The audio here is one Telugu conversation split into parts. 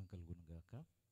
కలుగునుగాక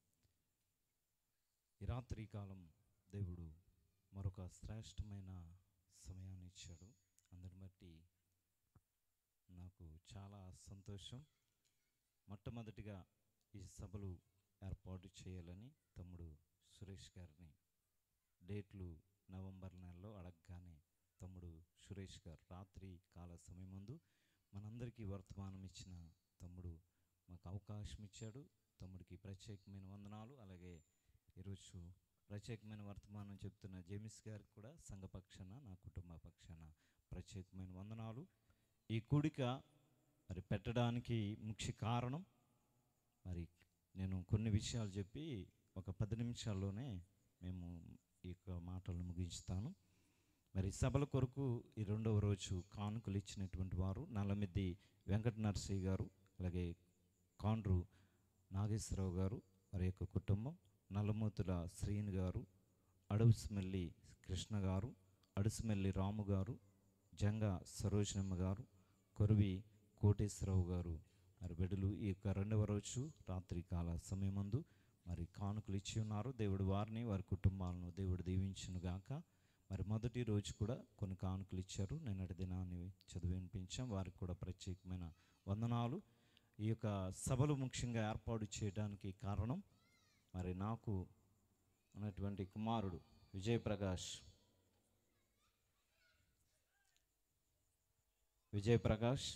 ఈ రాత్రి కాలం దేవుడు మరొక శ్రేష్టమైన సమయాన్ని ఇచ్చాడు అందరిని బట్టి నాకు చాలా సంతోషం మొట్టమొదటిగా ఈ సభలు ఏర్పాటు చేయాలని తమ్ముడు సురేష్ గారిని డేట్లు నవంబర్ నెలలో అడగగానే తమ్ముడు సురేష్ గారు రాత్రి కాల సమయం ముందు మనందరికీ వర్తమానం ఇచ్చిన తమ్ముడు మాకు అవకాశం ఇచ్చాడు తమ్ముడికి ప్రత్యేకమైన వందనాలు అలాగే ఈరోజు ప్రత్యేకమైన వర్తమానం చెప్తున్న జేమిస్ గారికి కూడా సంఘ పక్షాన నా కుటుంబ పక్షాన ప్రత్యేకమైన వందనాలు ఈ కూడిక మరి పెట్టడానికి ముఖ్య కారణం మరి నేను కొన్ని విషయాలు చెప్పి ఒక పది నిమిషాల్లోనే మేము ఈ యొక్క మాటలను ముగించుతాను మరి సభల కొరకు ఈ రెండవ రోజు కానుకలు ఇచ్చినటువంటి వారు నల్లమిద్ది వెంకట నరసయ్య గారు అలాగే కాండ్రు నాగేశ్వరరావు గారు వారి యొక్క కుటుంబం నల్లమూతుల శ్రీని గారు అడుసుమెల్లి కృష్ణ గారు అడుసుమెల్లి రాము గారు జంగా సరోజనమ్మ గారు కొరివి కోటేశ్వరరావు గారు మరి బిడ్డలు ఈ యొక్క రెండవ రోజు రాత్రి కాల సమయమందు మరి కానుకలు ఇచ్చి ఉన్నారు దేవుడు వారిని వారి కుటుంబాలను దేవుడు దీవించును గాక మరి మొదటి రోజు కూడా కొన్ని కానుకలు ఇచ్చారు నిన్నటి దినాన్ని చదివి వినిపించాం వారికి కూడా ప్రత్యేకమైన వందనాలు ఈ యొక్క సభలు ముఖ్యంగా ఏర్పాటు చేయడానికి కారణం మరి నాకు ఉన్నటువంటి కుమారుడు విజయప్రకాష్ విజయప్రకాష్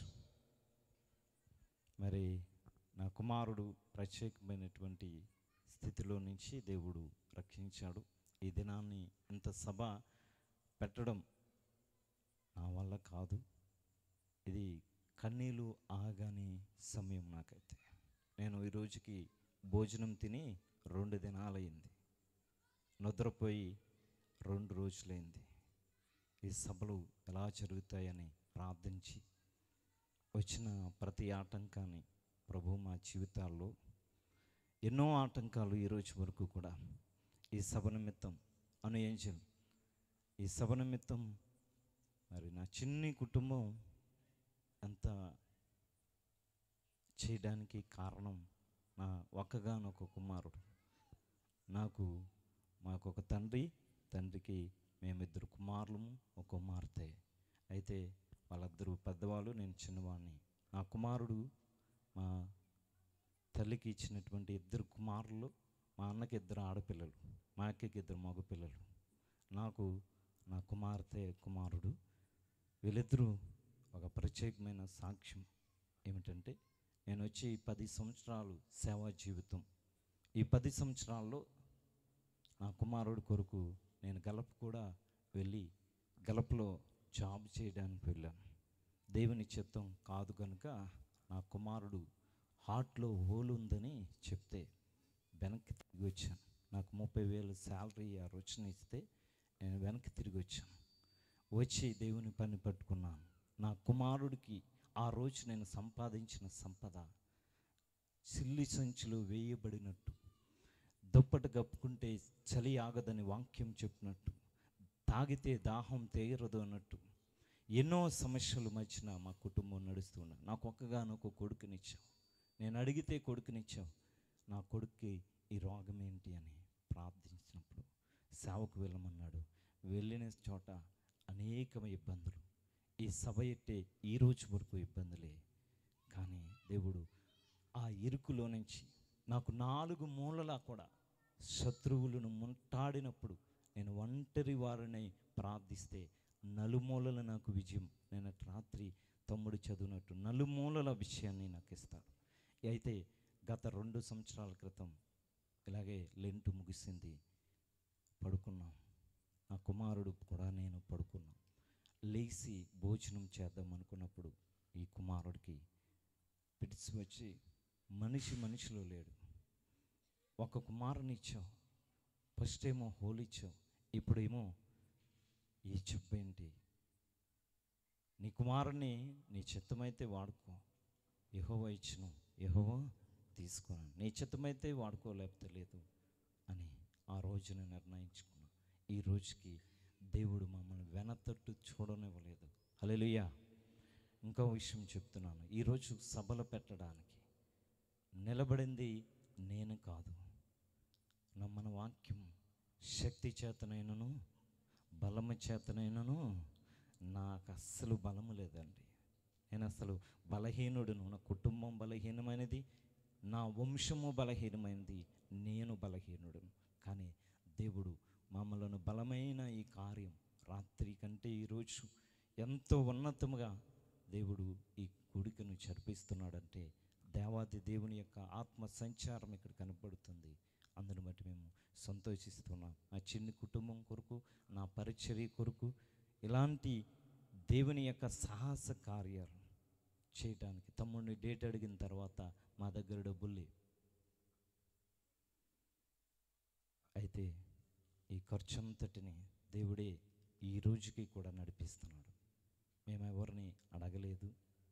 మరి నా కుమారుడు ప్రత్యేకమైనటువంటి స్థితిలో నుంచి దేవుడు రక్షించాడు ఈ దినాన్ని ఇంత సభ పెట్టడం నా వల్ల కాదు ఇది కన్నీళ్ళు ఆగాని సమయం నాకైతే నేను ఈ రోజుకి భోజనం తిని రెండు దినాలైంది నిద్రపోయి రెండు రోజులైంది ఈ సభలు ఎలా జరుగుతాయని ప్రార్థించి వచ్చిన ప్రతి ఆటంకాన్ని ప్రభు మా జీవితాల్లో ఎన్నో ఆటంకాలు ఈరోజు వరకు కూడా ఈ సభ నిమిత్తం అను ఏంజల్ ఈ సభ నిమిత్తం మరి నా చిన్ని కుటుంబం ఎంత చేయడానికి కారణం నా ఒక్కగానొక కుమారుడు నాకు మాకు ఒక తండ్రి తండ్రికి మేమిద్దరు కుమారులము ఒక కుమార్తె అయితే వాళ్ళిద్దరూ పెద్దవాళ్ళు నేను చిన్నవాడిని నా కుమారుడు మా తల్లికి ఇచ్చినటువంటి ఇద్దరు కుమారులు మా అన్నకి ఇద్దరు ఆడపిల్లలు మా అక్కకి ఇద్దరు మగపిల్లలు నాకు నా కుమార్తె కుమారుడు వీళ్ళిద్దరూ ఒక ప్రత్యేకమైన సాక్ష్యం ఏమిటంటే నేను వచ్చి పది సంవత్సరాలు సేవా జీవితం ఈ పది సంవత్సరాల్లో నా కుమారుడు కొరకు నేను గలప్ కూడా వెళ్ళి గలప్లో జాబ్ చేయడానికి వెళ్ళాను దేవుని చిత్తం కాదు కనుక నా కుమారుడు హార్ట్లో హోల్ ఉందని చెప్తే వెనక్కి తిరిగి వచ్చాను నాకు ముప్పై వేలు శాలరీ ఆ రోజున ఇస్తే నేను వెనక్కి తిరిగి వచ్చాను వచ్చి దేవుని పని పట్టుకున్నాను నా కుమారుడికి ఆ రోజు నేను సంపాదించిన సంపద సిల్లి సంచిలో వేయబడినట్టు దుప్పటి కప్పుకుంటే చలి ఆగదని వాక్యం చెప్పినట్టు తాగితే దాహం తీరదు అన్నట్టు ఎన్నో సమస్యల మధ్యన మా కుటుంబం నడుస్తున్నా నాకు ఒక్కగానొక కొడుకునిచ్చావు నేను అడిగితే కొడుకునిచ్చావు నా కొడుక్కి ఈ రోగం ఏంటి అని ప్రార్థించినప్పుడు సేవకు వెళ్ళమన్నాడు వెళ్ళిన చోట అనేక ఇబ్బందులు ఈ సభ ఎట్టే ఈ రోజు వరకు ఇబ్బందులే కానీ దేవుడు ఆ ఇరుకులో నుంచి నాకు నాలుగు మూలలా కూడా శత్రువులను ముంటాడినప్పుడు నేను ఒంటరి వారిని ప్రార్థిస్తే నలుమూలల నాకు విజయం నేను రాత్రి తమ్ముడు చదివినట్టు నలుమూలల విషయాన్ని నాకు ఇస్తాడు అయితే గత రెండు సంవత్సరాల క్రితం ఇలాగే లెంటు ముగిసింది పడుకున్నాం నా కుమారుడు కూడా నేను పడుకున్నాం లేచి భోజనం చేద్దాం అనుకున్నప్పుడు ఈ కుమారుడికి పిడిచి వచ్చి మనిషి మనిషిలో లేడు ఒక కుమారుని ఇచ్చావు ఫస్ట్ ఏమో హోల్ ఇచ్చావు ఇప్పుడేమో ఈ చెప్పు ఏంటి నీ కుమారుని నీ చిత్తమైతే వాడుకో యహోవ ఇచ్చును యహోవ తీసుకున్నాను నీ చిత్తమైతే వాడుకోలేకపోతే లేదు అని ఆ రోజున నిర్ణయించుకున్నా ఈ రోజుకి దేవుడు మమ్మల్ని వెనతట్టు చూడనివ్వలేదు హల్లెలూయా ఇంకో విషయం చెప్తున్నాను ఈరోజు సభలు పెట్టడానికి నిలబడింది నేను కాదు నమ్మన వాక్యం శక్తి చేతనైనను బలము చేతనైనను నాకు అస్సలు బలము లేదండి నేను అసలు బలహీనుడును నా కుటుంబం బలహీనమైనది నా వంశము బలహీనమైనది నేను బలహీనుడును కానీ దేవుడు మమ్మలను బలమైన ఈ కార్యం రాత్రి కంటే ఈరోజు ఎంతో ఉన్నతముగా దేవుడు ఈ గుడికను జరిపిస్తున్నాడంటే దేవాది దేవుని యొక్క ఆత్మ సంచారం ఇక్కడ కనపడుతుంది అందుని బట్టి మేము సంతోషిస్తున్నాం నా చిన్ని కుటుంబం కొరకు నా పరిచర్య కొరకు ఇలాంటి దేవుని యొక్క సాహస కార్యాలు చేయటానికి తమ్ముడిని డేట్ అడిగిన తర్వాత మా దగ్గర డబ్బులు లేవు అయితే ఈ ఖర్చు అంతటిని దేవుడే ఈ రోజుకి కూడా నడిపిస్తున్నాడు మేము ఎవరిని అడగలేదు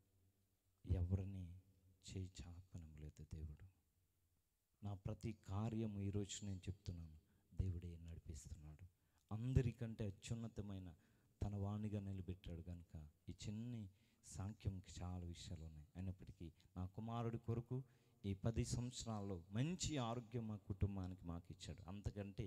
ఎవరిని చేయి చాపనం లేదు దేవుడు నా ప్రతి కార్యం ఈరోజు నేను చెప్తున్నాను దేవుడే నడిపిస్తున్నాడు అందరికంటే అత్యున్నతమైన తన వాణిగా నిలబెట్టాడు కనుక ఈ చిన్ని సాంఖ్యంకి చాలా విషయాలు ఉన్నాయి అయినప్పటికీ నా కుమారుడి కొరకు ఈ పది సంవత్సరాల్లో మంచి ఆరోగ్యం మా కుటుంబానికి మాకు ఇచ్చాడు అంతకంటే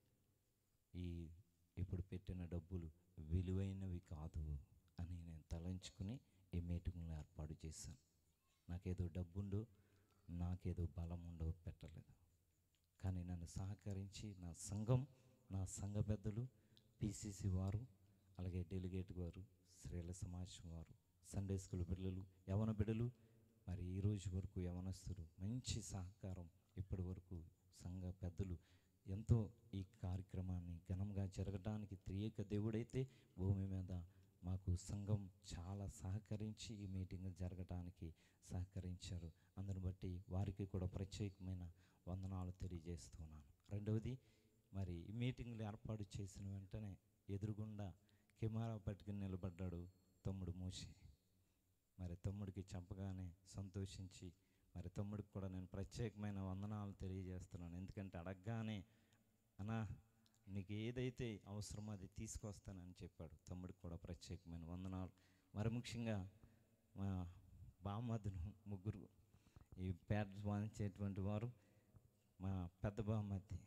ఈ ఇప్పుడు పెట్టిన డబ్బులు విలువైనవి కాదు అని నేను తలంచుకుని ఈ మీటింగ్లో ఏర్పాటు చేశాను నాకేదో డబ్బుండో నాకేదో బలం ఉండో పెట్టలేదు కానీ నన్ను సహకరించి నా సంఘం నా సంఘ పెద్దలు పిసిసి వారు అలాగే డెలిగేట్ వారు స్త్రీల సమాజం వారు సండే స్కూల్ బిడ్డలు యవన బిడ్డలు మరి ఈ రోజు వరకు యవనస్తులు మంచి సహకారం ఇప్పటి వరకు సంఘ పెద్దలు ఎంతో ఈ కార్యక్రమాన్ని ఘనంగా జరగడానికి త్రియేక దేవుడైతే భూమి మీద మాకు సంఘం చాలా సహకరించి ఈ మీటింగ్ జరగడానికి సహకరించారు అందుని బట్టి వారికి కూడా ప్రత్యేకమైన వందనాలు తెలియజేస్తున్నాను రెండవది మరి ఈ మీటింగ్లు ఏర్పాటు చేసిన వెంటనే ఎదురుగుండా కెమెరా పట్టుకుని నిలబడ్డాడు తమ్ముడు మోషి మరి తమ్ముడికి చెప్పగానే సంతోషించి మరి తమ్ముడికి కూడా నేను ప్రత్యేకమైన వందనాలు తెలియజేస్తున్నాను ఎందుకంటే అడగగానే అన్నా నీకు ఏదైతే అవసరమో అది తీసుకొస్తానని చెప్పాడు తమ్ముడికి కూడా ప్రత్యేకమైన వందనాలు మరి ముఖ్యంగా మా బామ్మదును ముగ్గురు ఈ ప్యాడ్ వాయించేటువంటి వారు మా పెద్ద బామ్మద్ది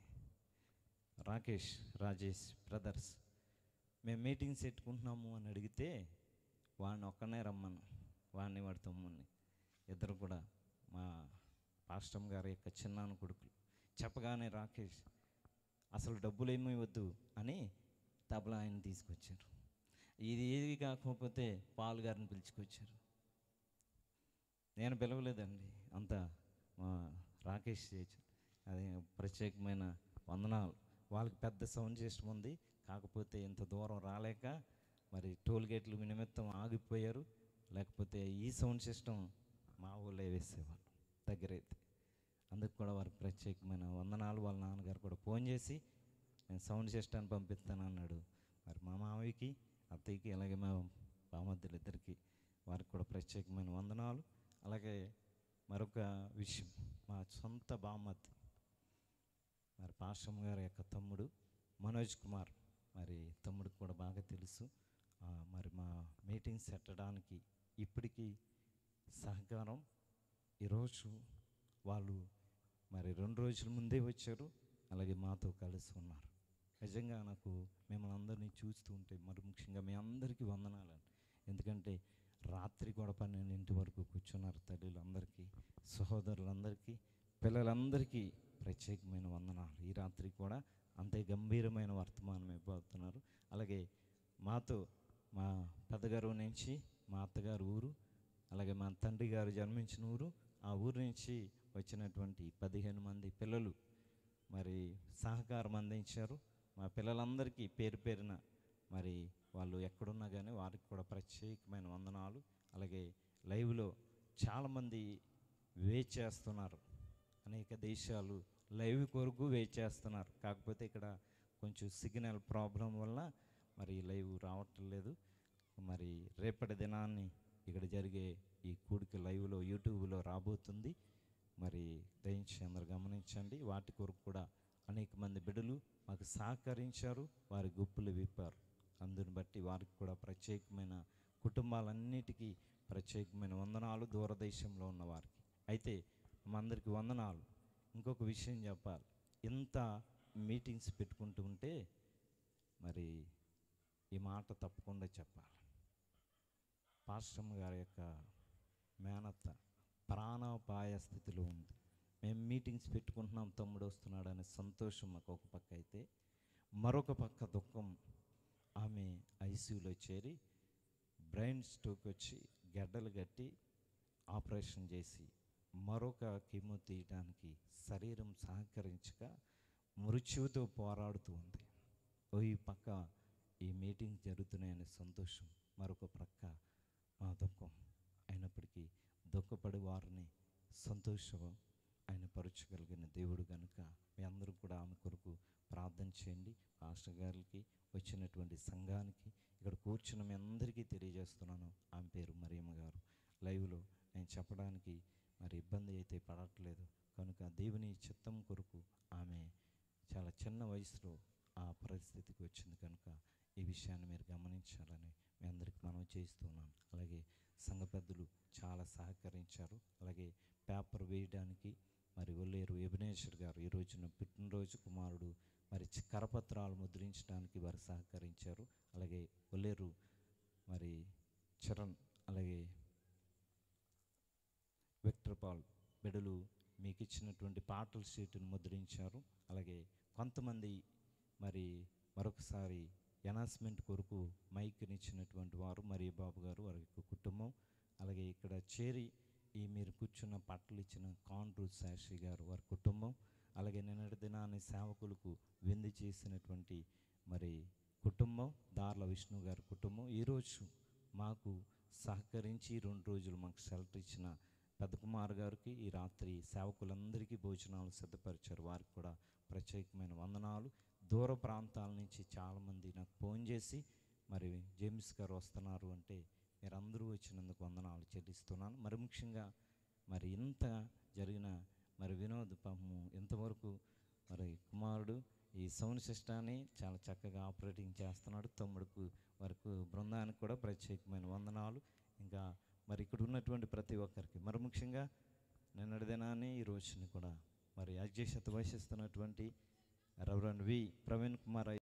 రాకేష్ రాజేష్ బ్రదర్స్ మేము మీటింగ్స్ పెట్టుకుంటున్నాము అని అడిగితే వాడిని ఒక్కనే రమ్మను వాడిని వాడి తమ్ముడిని ఇద్దరు కూడా మా పాస్టమ్ గారి యొక్క చిన్నాన్న కొడుకులు చెప్పగానే రాకేష్ అసలు డబ్బులు ఏమీ వద్దు అని తబలా ఆయన తీసుకొచ్చారు ఇది ఏది కాకపోతే పాలు గారిని పిలుచుకొచ్చారు నేను పిలవలేదండి అంతా మా రాకేష్ చేశారు అది ప్రత్యేకమైన వందనాలు వాళ్ళకి పెద్ద సౌండ్ సిస్టమ్ ఉంది కాకపోతే ఇంత దూరం రాలేక మరి టోల్ గేట్లు నిమిత్తం ఆగిపోయారు లేకపోతే ఈ సౌండ్ సిస్టమ్ మా ఊళ్ళో వేసేవాళ్ళు దగ్గరైతే అందుకు కూడా వారికి ప్రత్యేకమైన వందనాలు వాళ్ళ నాన్నగారు కూడా ఫోన్ చేసి నేను సౌండ్ సిస్టమ్ పంపిస్తాను అన్నాడు మరి మా మామయ్యకి అత్తయ్యకి అలాగే మా బామద్దులు ఇద్దరికి వారికి కూడా ప్రత్యేకమైన వందనాలు అలాగే మరొక విషయం మా సొంత బామ్మద్ది మరి పాశ్రమ్ గారి యొక్క తమ్ముడు మనోజ్ కుమార్ మరి తమ్ముడికి కూడా బాగా తెలుసు ఆ, మరి మా మీటింగ్స్ పెట్టడానికి ఇప్పటికీ సహకారం ఈరోజు వాళ్ళు మరి రెండు రోజుల ముందే వచ్చారు అలాగే మాతో కలిసి ఉన్నారు నిజంగా నాకు మిమ్మల్ని అందరినీ చూస్తూ ఉంటే మరి ముఖ్యంగా మీ అందరికీ వందనాలండి ఎందుకంటే రాత్రి కూడా పన్నెండింటి వరకు కూర్చున్నారు తల్లులందరికీ సహోదరులందరికీ పిల్లలందరికీ ప్రత్యేకమైన వందనాలు ఈ రాత్రి కూడా అంతే గంభీరమైన వర్తమానం ఇవ్వబోతున్నారు అలాగే మాతో మా పెద్దగారు నుంచి మా అత్తగారు ఊరు అలాగే మా తండ్రి గారు జన్మించిన ఊరు ఆ ఊరు నుంచి వచ్చినటువంటి పదిహేను మంది పిల్లలు మరి సహకారం అందించారు మా పిల్లలందరికీ పేరు పేరున మరి వాళ్ళు ఎక్కడున్నా కానీ వారికి కూడా ప్రత్యేకమైన వందనాలు అలాగే లైవ్లో చాలామంది వెయిట్ చేస్తున్నారు అనేక దేశాలు లైవ్ కొరకు వెయిట్ చేస్తున్నారు కాకపోతే ఇక్కడ కొంచెం సిగ్నల్ ప్రాబ్లం వల్ల మరి లైవ్ రావటం లేదు మరి రేపటి దినాన్ని ఇక్కడ జరిగే ఈ కూడిక లైవ్లో యూట్యూబ్లో రాబోతుంది మరి దయించి అందరు గమనించండి వాటి కొరకు కూడా అనేక మంది బిడ్డలు మాకు సహకరించారు వారి గుప్పులు విప్పారు అందుని బట్టి వారికి కూడా ప్రత్యేకమైన కుటుంబాలన్నిటికీ ప్రత్యేకమైన వందనాలు దూరదేశంలో ఉన్న వారికి అయితే మా అందరికీ వందనాలు ఇంకొక విషయం చెప్పాలి ఇంత మీటింగ్స్ పెట్టుకుంటూ ఉంటే మరి ఈ మాట తప్పకుండా చెప్పాలి పాశ్రమ్ గారి యొక్క మేనత్త ప్రాణాపాయ స్థితిలో ఉంది మేము మీటింగ్స్ పెట్టుకుంటున్నాం తమ్ముడు వస్తున్నాడు అనే సంతోషం మాకు ఒక పక్క అయితే మరొక పక్క దుఃఖం ఆమె ఐసీయూలో చేరి బ్రెయిన్ స్ట్రోక్ వచ్చి గడ్డలు కట్టి ఆపరేషన్ చేసి మరొక కెమో తీయడానికి శరీరం సహకరించక మృత్యువుతో పోరాడుతూ ఉంది ఓ ఈ పక్క ఈ మీటింగ్ జరుగుతున్నాయనే సంతోషం మరొక ప్రక్క మా దుఃఖం అయినప్పటికీ దుఃఖపడి వారిని సంతోషం ఆయన పరచగలిగిన దేవుడు కనుక మీ అందరూ కూడా ఆమె కొరకు ప్రార్థన చేయండి పాస్టర్ గారికి వచ్చినటువంటి సంఘానికి ఇక్కడ కూర్చున్న మీ అందరికీ తెలియజేస్తున్నాను ఆమె పేరు మరియమ్మ గారు లైవ్లో నేను చెప్పడానికి మరి ఇబ్బంది అయితే పడట్లేదు కనుక దేవుని చిత్తం కొరకు ఆమె చాలా చిన్న వయసులో ఆ పరిస్థితికి వచ్చింది కనుక ఈ విషయాన్ని మీరు గమనించాలని మీ అందరికి మనం చేస్తున్నాను అలాగే సంఘ పెద్దలు చాలా సహకరించారు అలాగే పేపర్ వేయడానికి మరి ఒల్లేరు ఎబినేశ్వర్ గారు ఈ రోజున పుట్టినరోజు కుమారుడు మరి చి- కరపత్రాలు ముద్రించడానికి వారు సహకరించారు అలాగే ఒల్లేరు మరి చరణ్ అలాగే విక్టర్ పాల్ బిడలు మీకు ఇచ్చినటువంటి పాటల షీటును ముద్రించారు అలాగే కొంతమంది మరి మరొకసారి అనౌన్స్మెంట్ కొరకు మైక్ని ఇచ్చినటువంటి వారు మరి బాబు గారు వారి యొక్క కుటుంబం అలాగే ఇక్కడ చేరి ఈ మీరు కూర్చున్న పట్టలు ఇచ్చిన కాండ్రు శాషి గారు వారి కుటుంబం అలాగే నిన్నటి దినాన్ని సేవకులకు విందు చేసినటువంటి మరి కుటుంబం దార్ల విష్ణు గారి కుటుంబం ఈరోజు మాకు సహకరించి రెండు రోజులు మాకు షెల్టర్ ఇచ్చిన పెద్ద కుమార్ గారికి ఈ రాత్రి సేవకులందరికీ భోజనాలు సిద్ధపరిచారు వారికి కూడా ప్రత్యేకమైన వందనాలు దూర ప్రాంతాల నుంచి చాలామంది నాకు ఫోన్ చేసి మరి జేమ్స్ గారు వస్తున్నారు అంటే మీరందరూ వచ్చినందుకు వందనాలు చెల్లిస్తున్నాను మరి ముఖ్యంగా మరి ఇంత జరిగిన మరి వినోద్ పాపము ఇంతవరకు మరి కుమారుడు ఈ సౌండ్ సిస్టాన్ని చాలా చక్కగా ఆపరేటింగ్ చేస్తున్నాడు తమ్ముడుకు వరకు బృందానికి కూడా ప్రత్యేకమైన వందనాలు ఇంకా మరి ఇక్కడ ఉన్నటువంటి ప్రతి ఒక్కరికి మరి ముఖ్యంగా నిన్నటి దినాన్ని ఈ రోజుని కూడా మరి అధ్యక్షత వహిస్తున్నటువంటి రెవరెండ్ వి ప్రవీణ్ కుమార్ అయ్య-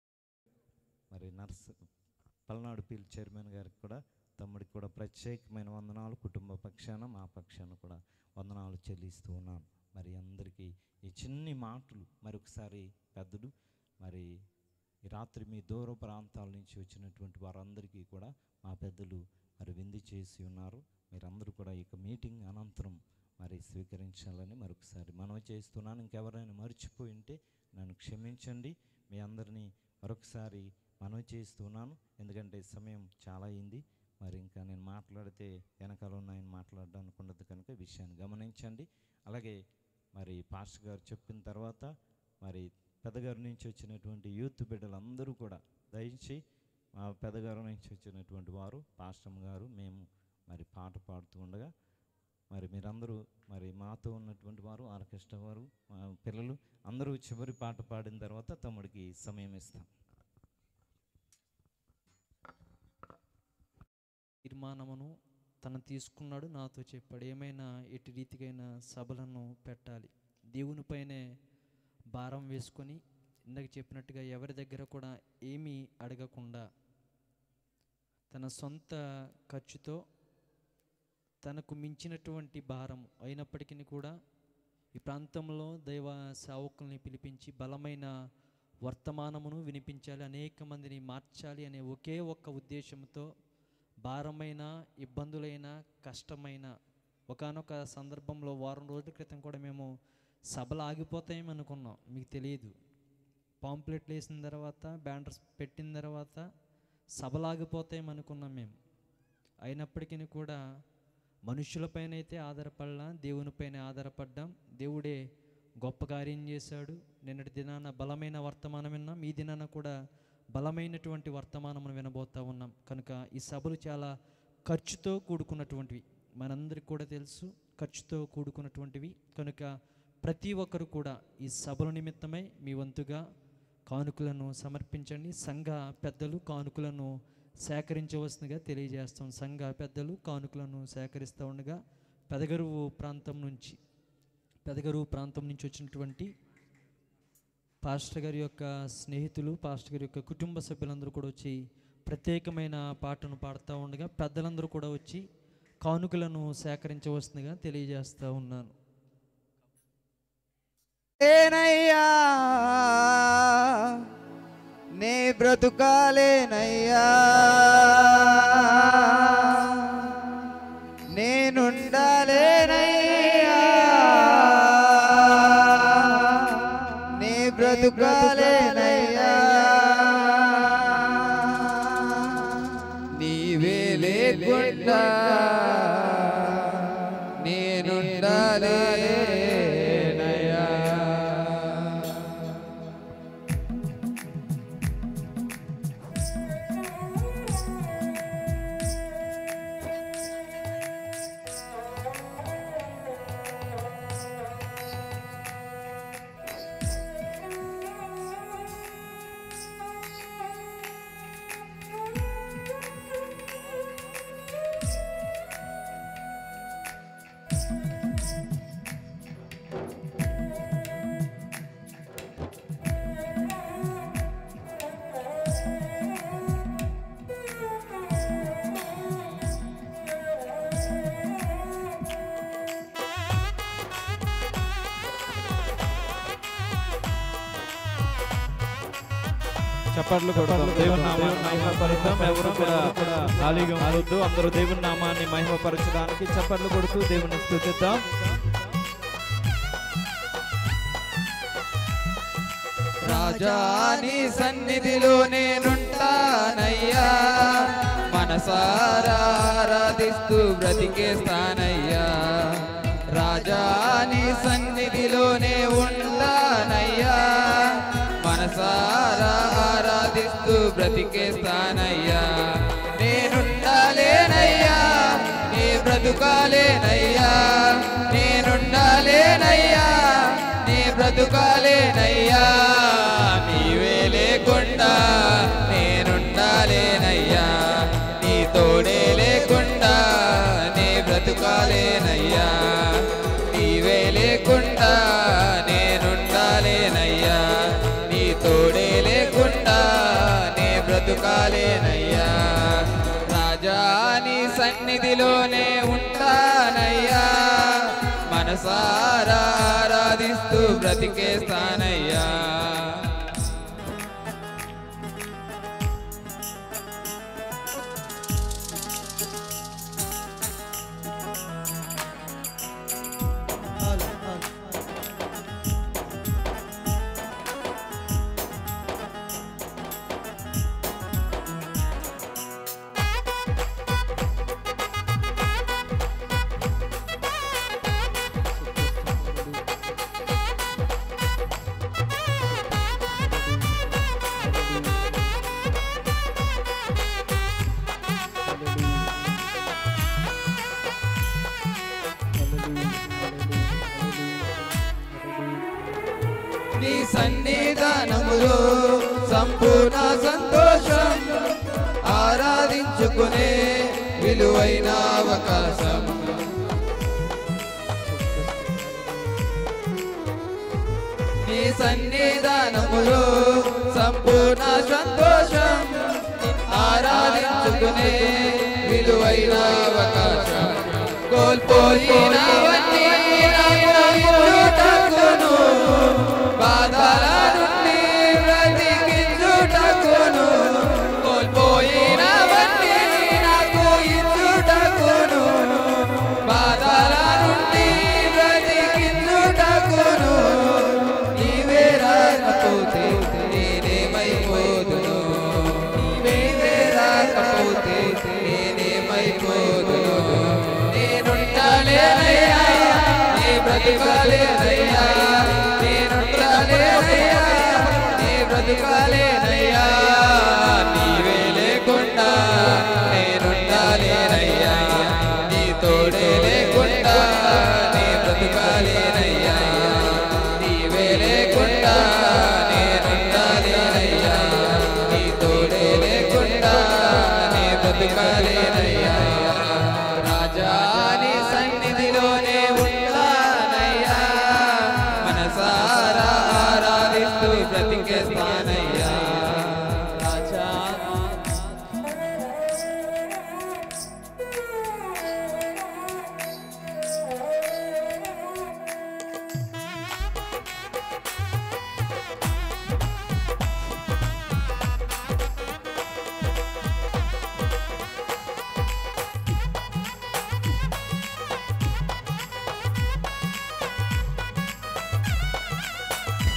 మరి నర్స్ పల్నాడు పీల్ చైర్మన్ గారికి కూడా తమ్ముడికి కూడా ప్రత్యేకమైన వందనాలు కుటుంబ పక్షాన మా పక్షాన కూడా వందనాలు చెల్లిస్తూ ఉన్నాను మరి అందరికీ ఈ చిన్ని మాటలు మరొకసారి పెద్దలు మరి ఈ రాత్రి మీ దూర ప్రాంతాల నుంచి వచ్చినటువంటి వారందరికీ కూడా మా పెద్దలు మరి విందు చేసి ఉన్నారు మీరందరూ కూడా ఇక మీటింగ్ అనంతరం మరి స్వీకరించాలని మరొకసారి మనవి చేస్తున్నాను ఇంకెవరైనా మర్చిపోయి ఉంటే నన్ను క్షమించండి మీ అందరినీ మరొకసారి మనవి చేస్తున్నాను ఎందుకంటే సమయం చాలా అయింది మరి ఇంకా నేను మాట్లాడితే వెనకాల ఉన్న ఆయన మాట్లాడడానికి ఉండదు కనుక ఈ విషయాన్ని గమనించండి అలాగే మరి పాస్టర్ గారు చెప్పిన తర్వాత మరి పెద్దగారి నుంచి వచ్చినటువంటి యూత్ బిడ్డలందరూ కూడా దయచి మా పెద్దగారు నుంచి వచ్చినటువంటి వారు పాస్టమ్ గారు మేము మరి పాట పాడుతూ ఉండగా మరి మీరందరూ మరి మాతో ఉన్నటువంటి వారు ఆర్కెస్ట్రా వారు మా పిల్లలు అందరూ చివరి పాట పాడిన తర్వాత తమ్ముడికి సమయం ఇస్తాం తీర్మానమును తను తీసుకున్నాడు నాతో చెప్పాడు ఏమైనా ఎట్టి రీతికైన సభలను పెట్టాలి దేవునిపైనే భారం వేసుకొని ఇందాక చెప్పినట్టుగా ఎవరి దగ్గర కూడా ఏమీ అడగకుండా తన సొంత ఖర్చుతో తనకు మించినటువంటి భారం అయినప్పటికీ కూడా ఈ ప్రాంతంలో దైవ సేవకుల్ని పిలిపించి బలమైన వర్తమానమును వినిపించాలి అనేక మందిని మార్చాలి అనే ఒకే ఒక్క ఉద్దేశంతో భారమైన ఇబ్బందులైన కష్టమైన ఒకానొక సందర్భంలో వారం రోజుల క్రితం కూడా మేము సభలు ఆగిపోతాయేమో అనుకున్నాం మీకు తెలియదు పాంప్లెట్లు వేసిన తర్వాత బ్యానర్స్ పెట్టిన తర్వాత సభలు ఆగిపోతాయేమో అనుకున్నాం మేము అయినప్పటికీ కూడా మనుషులపైన అయితే ఆధారపడలా దేవునిపైన ఆధారపడ్డాం దేవుడే గొప్ప కార్యం చేశాడు నిన్నటి దినాన బలమైన వర్తమానం విన్నాం ఈ దినాన కూడా బలమైనటువంటి వర్తమానమును వినబోతా ఉన్నాం కనుక ఈ సభలు చాలా ఖర్చుతో కూడుకున్నటువంటివి మనందరికి కూడా తెలుసు ఖర్చుతో కూడుకున్నటువంటివి కనుక ప్రతి ఒక్కరు కూడా ఈ సభల నిమిత్తమై మీ వంతుగా కానుకలను సమర్పించండి సంఘ పెద్దలు కానుకలను సేకరించవలసిందిగా తెలియజేస్తాం సంఘ పెద్దలు కానుకలను సేకరిస్తూ ఉండగా పెదగరువు ప్రాంతం నుంచి పెదగరు ప్రాంతం నుంచి వచ్చినటువంటి పాస్టర్ గారి యొక్క స్నేహితులు పాస్టర్ గారి యొక్క కుటుంబ సభ్యులందరూ కూడా వచ్చి ప్రత్యేకమైన పాటను పాడుతూ ఉండగా పెద్దలందరూ కూడా వచ్చి కానుకలను సేకరించవలసిందిగా తెలియజేస్తూ ఉన్నాను ఏనయ్యా నే బ్రతుకాలేనయ్యా నేనుండాలేనయ్యా నే బ్రతుకాలేనయ్యా నీవే లేకుండా నేనుండాలేనయ్యా చప్పట్లు కొడతాం దేవుని నామాన్ని మహిమపరుద్దాం ఎవరు కూడా ఖాళీగా ఉండొద్దు అందరూ దేవుని నామాన్ని మహిమపరచడానికి చప్పట్లు కొడుతూ దేవుని స్తుతిద్దాం రాజాని సన్నిధిలో నేనుంటానయ్యా మనసారా ఆరాధిస్తూ బ్రతికేస్తానయ్యా రాజాని సన్నిధిలోనే ఉంటానయ్యా మనసారా ఆరాధిస్తూ బ్రతికేస్తానయ్యా నేనుండాలేనయ్యా నీ బ్రతుకాలేనయ్యా నేనుండాలేనయ్యా నీ బ్రతుకాలేనయ్యా నీవే లేకుండా నేనుండాలేనయ్యా నీ తోడే లేకుండా నీ బ్రతుకాలేనయ్యా నీవే లేకుండా నేనుండాలేనయ్యా నీ తోడే లేకుండా నీ బ్రతుకాలేనయ్యా రాజా నీ సన్నిధిలోనే ఉంటానయ్యా మనసారా ఆరాధిస్తూ బ్రతికేస్తానయ్యా నీ సన్నిధానములో సంపూర్ణ సంతోషం ఆరాధించుకునే విలువైన అవకాశం నీ సన్నిధానములో సంపూర్ణ సంతోషం ఆరాధించుకునే విలువైన అవకాశం కోల్పోయినవన్నీ నాకు బాధల నుండి బ్రతికించుటకును కోల్పోయినవన్నీ నాకు ఇచ్చుటకును బాధల నుండి బ్రతికించుటకును నీవే రాకపోతే నేనేమైపోదును నీవే రాకపోతే నేనేమైపోదును నేనుంటాలేనయ్యా నీ బ్రతుకాలేనయ్యా నేనుంటాలేనయ్యా నీ బ్రతుకాలేనయ్యా నీవే లేకుండా నేనుండాలేనయ్యా నీ తోడే లేకుండా నీ బ్రతుకాలేనయ్యా నీవే లేకుండా నేనుండాలేనయ్యా నీ తోడే లేకుండా నీ బ్రతుకాలేనయ్యా రాజా నీ సన్నిధిలోనే ఉంటానయ్యా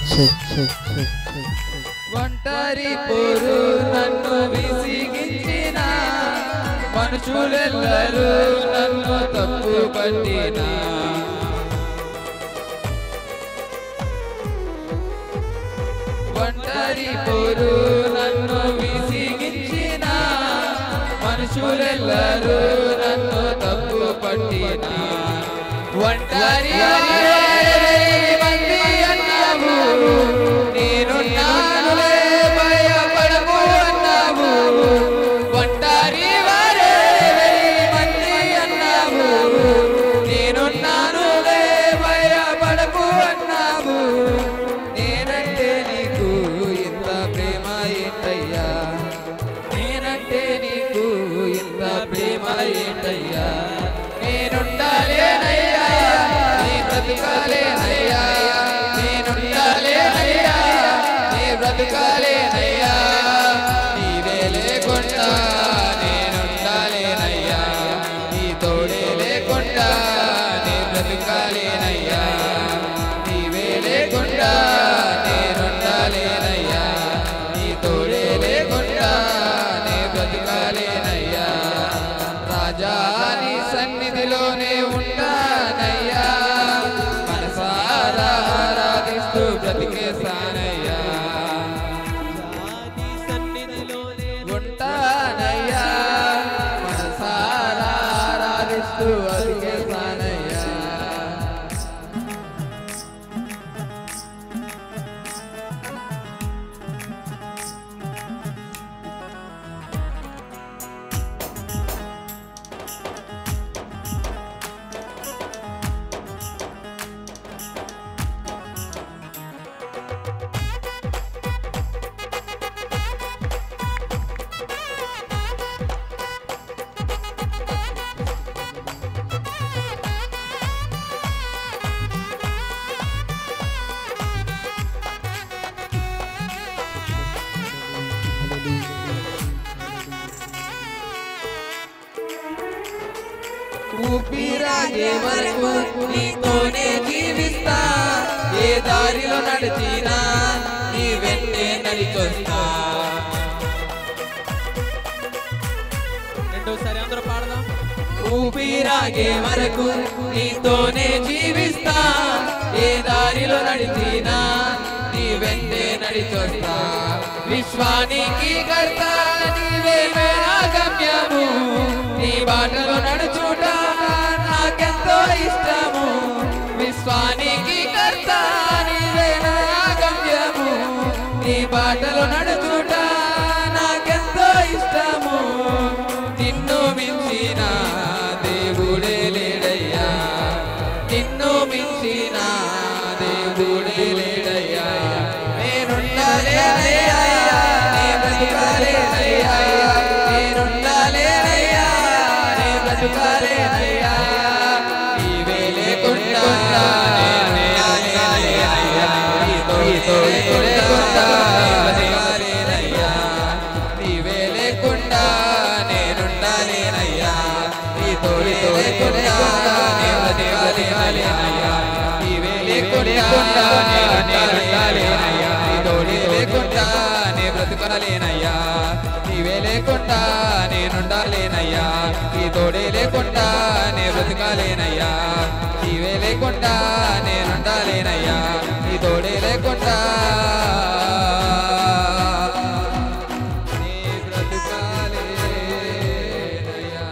check check check check check ఒంటరి పోరు నన్ను విసిగించిన మనుషులెల్లరూ నన్ను తప్పు పట్టిన ఒంటరి పోరు నన్ను విసిగించిన మనుషులెల్లరూ నన్ను తప్పు పట్టిన ఒంటరి మంది అన్నావు నేనున్నానులే భయపడకు అన్నావు ఒంటరి వారే వెయ్యి మంది అన్నావు నేనున్నానులే భయపడకు అన్నావు నేనంటే నీకు ఇంత ప్రేమ ఏంటయ్యా నేనంటే నీకు ఇంత ప్రేమ ఏంటయ్యా నేనుండాలేనయ్యా నీ బ్రతుకాలేనయ్యా నేనుండాలేనయ్యా నీ బ్రతుకాలేనయ్యా నీవే లేకుండా నేనుండాలేనయ్యా నీ తోడే లేకుండా నీ బ్రతుకాలేనయ్యా నీవే లేకుండా నేనుండాలేనయ్యా నీ తోడే లేకుండా నీ బ్రతుకాలేనయ్యా రాజా నీ సన్నిధిలోనే ఉంటానయ్యా మనసారా ఆరాధిస్తూ బ్రతికేశానయ్యా ఉంటానయ్యా మనసారా ఆరాధిస్తూ బ్రతికేశానయ్యా ఊపిరాగే వరకు నీతోనే జీవిస్తా ఏ దారిలో నడిచినా నీ వెన్నే నడిచొస్తా రెండోసారి అందరూ పాడదాం ఊపిరాగే వరకు నీతోనే జీవిస్తా ఏ దారిలో నడిచినా నీ వెన్నే నడిచొస్తా విశ్వానికి కర్త నీవే నా గమ్యము నీ బాటలో నడుచుట నాకెంతో ఇష్టము విశ్వానికి కర్త నీవే నా గమ్యము నీ బాటలో నడుచుట నాకెంతో ఇష్టము నిన్ను మించిన దేవుడే లేడయ్యా నిన్ను మించిన దేవుడే లేడయ్యా నేనుండాలేనయ్యా నీ బ్రతుకాలేనయ్యా నేనుండాలేనయ్యా నీ బ్రతుకాలేనయ్యా నీవే లేకుండా నేనుండాలేనయ్యా నీతో లేకుండా బ్రతుకాలేనయ్యా నీవే లేకుండా నేనుండాలేనయ్యా నీ తోడి లేకుండా నేను బ్రతకాలేనయ్యా నీవే లేకుండా నేనుండాలేనయ్యా నీ తోడి లేకుండా నే బ్రతకలేనయ్యా నీవే లేకుండా నేనుండాలేనయ్యా నీ తోడే లేకుండా నే బ్రతకాలేనయ్యా నీవే లేకుండా నేనుండాలేనయ్యా నీ తోడే లేకుండా నీ బ్రతుకాలేనయ్యా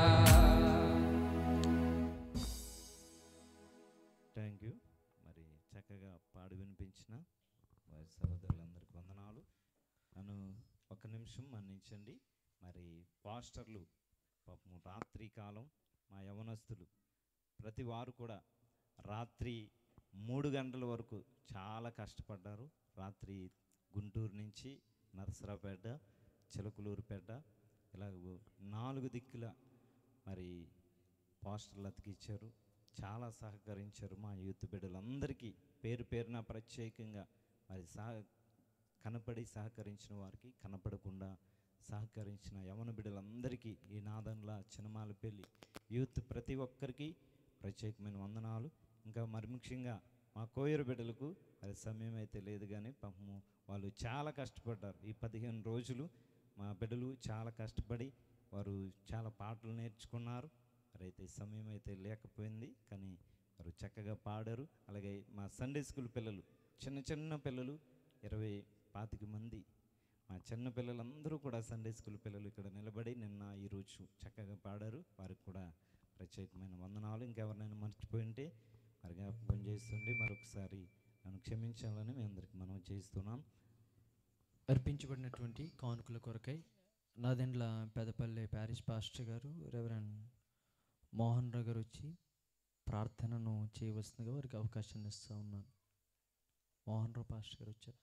థ్యాంక్ యూ మరి చక్కగా పాడి వినిపించిన వారి సహోదరులందరికీ వందనాలు నన్ను ఒక నిమిషం మన్నించండి మరి పాస్టర్లు పాపం రాత్రి కాలం మా యవనస్తులు ప్రతి వారు కూడా రాత్రి మూడు గంటల వరకు చాలా కష్టపడ్డారు రాత్రి గుంటూరు నుంచి నరసరాపేట చిలకలూరుపేట ఇలా నాలుగు దిక్కుల మరి పోస్టర్లు అతికిచ్చారు చాలా సహకరించారు మా యూత్ బిడ్డలందరికీ పేరు పేరున ప్రత్యేకంగా మరి సహ కనపడి సహకరించిన వారికి కనపడకుండా సహకరించిన యవన బిడ్డలందరికీ ఈ నాదంలా చిన్నమాల పెళ్ళి యూత్ ప్రతి ఒక్కరికి ప్రత్యేకమైన వందనాలు ఇంకా మరి ముఖ్యంగా మా కోయరు బిడ్డలకు అది సమయం అయితే లేదు కానీ పాపము వాళ్ళు చాలా కష్టపడ్డారు ఈ పదిహేను రోజులు మా బిడ్డలు చాలా కష్టపడి వారు చాలా పాటలు నేర్చుకున్నారు మరైతే సమయం అయితే లేకపోయింది కానీ వారు చక్కగా పాడారు అలాగే మా సండే స్కూల్ పిల్లలు చిన్న చిన్న పిల్లలు ఇరవై పాతిక మంది మా చిన్న పిల్లలందరూ కూడా సండే స్కూల్ పిల్లలు ఇక్కడ నిలబడి నిన్న ఈరోజు చక్కగా పాడారు వారికి కూడా ప్రత్యేకమైన వందనాలు ఇంకెవరినైనా మర్చిపోయి ఉంటే మరి జ్ఞాపకం చేస్తుండే మరొకసారి నన్ను క్షమించాలని మీ అందరికి మనం చేస్తున్నాం అర్పించబడినటువంటి కానుకల కొరకై Nadendla Pedapalli parish pastor garu reverend Mohan Rao garu వచ్చి ప్రార్థనను చేయవలసిందిగా వారికి అవకాశాన్ని ఇస్తూ ఉన్నాను మోహన్ రావు పాస్టర్ గారు వచ్చారు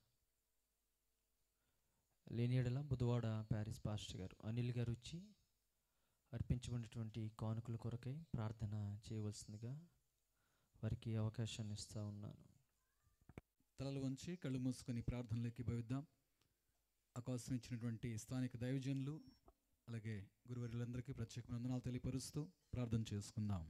లేనియడల బుధవాడ ప్యారిస్ పాస్టర్ గారు అనిల్ గారు వచ్చి అర్పించబడినటువంటి కానుకల కొరకై ప్రార్థన చేయవలసిందిగా వారికి అవకాశాన్ని ఇస్తూ ఉన్నాను తలలు వంచి కళ్ళు మూసుకొని ప్రార్థనలోకి భవిద్దాం అవకాశం ఇచ్చినటువంటి స్థానిక దైవజనులు అలాగే గురువర్యులందరికీ ప్రత్యేకమైన వందనాలు తెలియపరుస్తూ ప్రార్థన చేసుకుందాం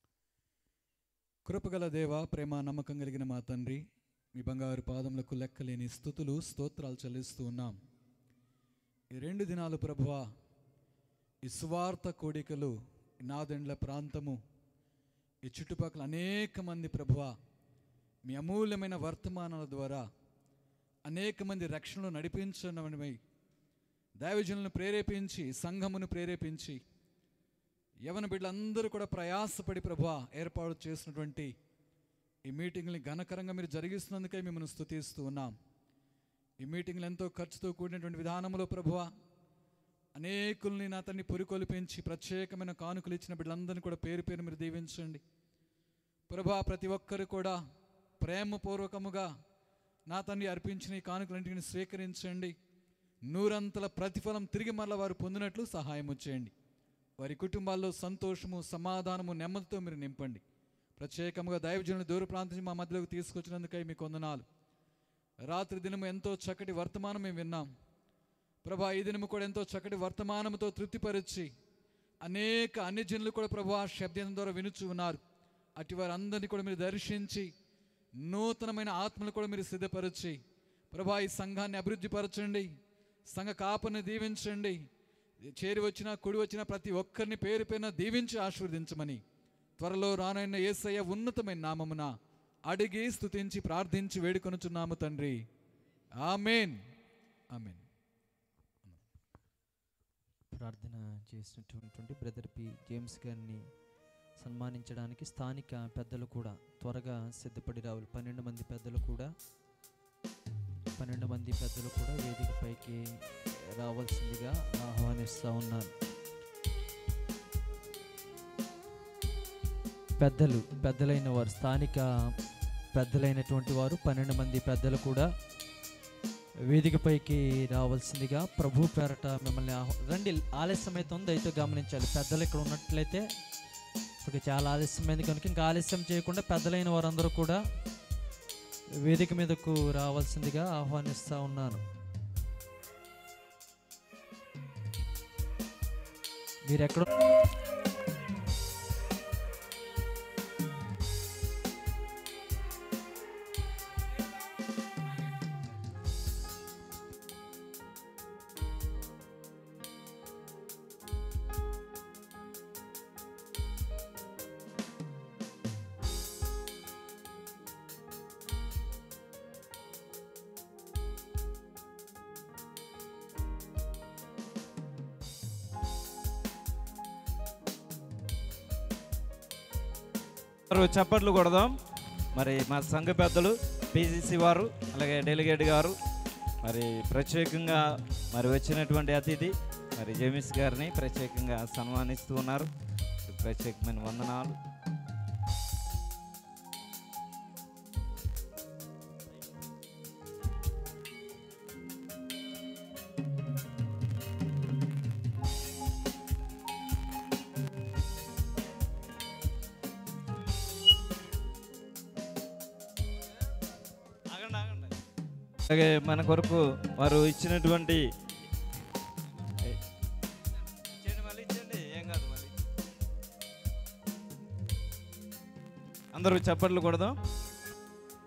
కృపగల దేవ ప్రేమ నమ్మకం కలిగిన మా తండ్రి మీ బంగారు పాదములకు లెక్కలేని స్థుతులు స్తోత్రాలు చెల్లిస్తూ ఉన్నాం ఈ రెండు దినాలు ప్రభువా ఈ సువార్త కోడికలు ఈ నాదెండ్ల ప్రాంతము ఈ చుట్టుపక్కల అనేక మంది ప్రభువా మీ అమూల్యమైన వర్తమానాల ద్వారా అనేక మంది రక్షణలో నడిపించడమై దైవజనులను ప్రేరేపించి సంఘమును ప్రేరేపించి యవన బిడ్డలందరూ కూడా ప్రయాసపడి ప్రభా ఏర్పాటు చేసినటువంటి ఈ మీటింగ్ని ఘనకరంగా మీరు జరిగిస్తున్నందుకే మిమ్మల్ని స్తుతిస్తూ ఉన్నాం ఈ మీటింగ్లు ఎంతో ఖర్చుతో కూడినటువంటి విధానంలో ప్రభువా అనేకుల్ని నా తన్ని పురికొల్పించి ప్రత్యేకమైన కానుకలు ఇచ్చిన బిడ్డలందరినీ కూడా పేరు పేరు మీరు దీవించండి ప్రభా ప్రతి ఒక్కరు కూడా ప్రేమపూర్వకముగా నా తండ్రి అర్పించిన ఈ కానుకలన్నింటిని స్వీకరించండి నూరంతల ప్రతిఫలం తిరిగి మరల వారు పొందినట్లు సహాయం చేయండి వారి కుటుంబాల్లో సంతోషము సమాధానము నెమ్మదితో మీరు నింపండి ప్రత్యేకంగా దైవజనులు దూర ప్రాంతం నుంచి మా మధ్యలోకి తీసుకొచ్చినందుకై మీకు వందనాలు రాత్రి దినము ఎంతో చక్కటి వర్తమానం మేము విన్నాం ప్రభా ఈ దినము కూడా ఎంతో చక్కటి వర్తమానంతో తృప్తిపరిచి అనేక అన్ని జనులు కూడా ప్రభా శబ్దం ద్వారా వినుచు ఉన్నారు అటు వారందరినీ కూడా మీరు దర్శించి నూతనమైన ఆత్మలు కూడా మీరు సిద్ధపరచి ప్రభా ఈ సంఘాన్ని అభివృద్ధి పరచండి సంఘ కాపని దీవించండి చేరి వచ్చిన కుడి వచ్చిన ప్రతి ఒక్కరిని పేరు పేరున దీవించి ఆశీర్వదించమని త్వరలో రానైన యేసయ్య ఉన్నతమైన నామమున అడిగి స్తుతించి ప్రార్థించి వేడుకొనుచున్నాము తండ్రి ఆమెన్ ఆమెన్ ప్రార్థన చేసినటువంటి బ్రదర్ పి జేమ్స్ గారిని సన్మానించడానికి స్థానిక పెద్దలు కూడా త్వరగా సిద్ధపడి రావాలి పన్నెండు మంది పెద్దలు కూడా పన్నెండు మంది పెద్దలు కూడా వేదికపైకి రావాల్సిందిగా ఆహ్వానిస్తూ ఉన్నాను పెద్దలు పెద్దలైన వారు స్థానిక పెద్దలైనటువంటి వారు పన్నెండు మంది పెద్దలు కూడా వేదికపైకి రావాల్సిందిగా ప్రభు పేరట మిమ్మల్ని ఆహ్వా- రండి ఆలస్యం అవుతుంది అయితే గమనించాలి పెద్దలు ఇక్కడ ఉన్నట్లయితే ఇప్పుడు చాలా ఆలస్యమైంది కనుక ఇంకా ఆలస్యం చేయకుండా పెద్దలైన వారందరూ కూడా వేదిక మీదకు రావాల్సిందిగా ఆహ్వానిస్తూ ఉన్నాను మీరు ఎక్కడ అందరూ చప్పట్లు కొడదాం మరి మా సంఘ పెద్దలు పీసీసీ వారు అలాగే డెలిగేట్ గారు మరి ప్రత్యేకంగా మరి వచ్చినటువంటి అతిథి మరి జేమిస్ గారిని ప్రత్యేకంగా సన్మానిస్తూ ఉన్నారు ప్రత్యేకమైన వందనాలు అలాగే మన కొరకు వారు ఇచ్చినటువంటి ఇచ్చేయండి మళ్ళీ ఇచ్చేయండి ఏం కాదు మళ్ళీ అందరూ చప్పట్లు కొడదాం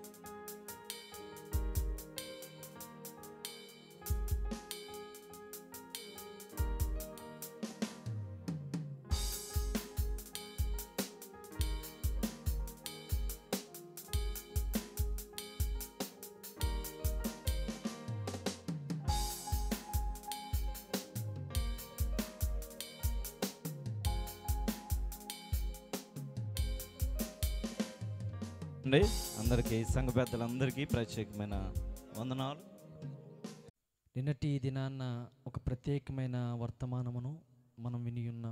అండి అందరికీ సంఘ పెద్దలందరికీ ప్రత్యేకమైన వందనాలు నిన్నటి దినాన్న ఒక ప్రత్యేకమైన వర్తమానమును మనం విని ఉన్నాం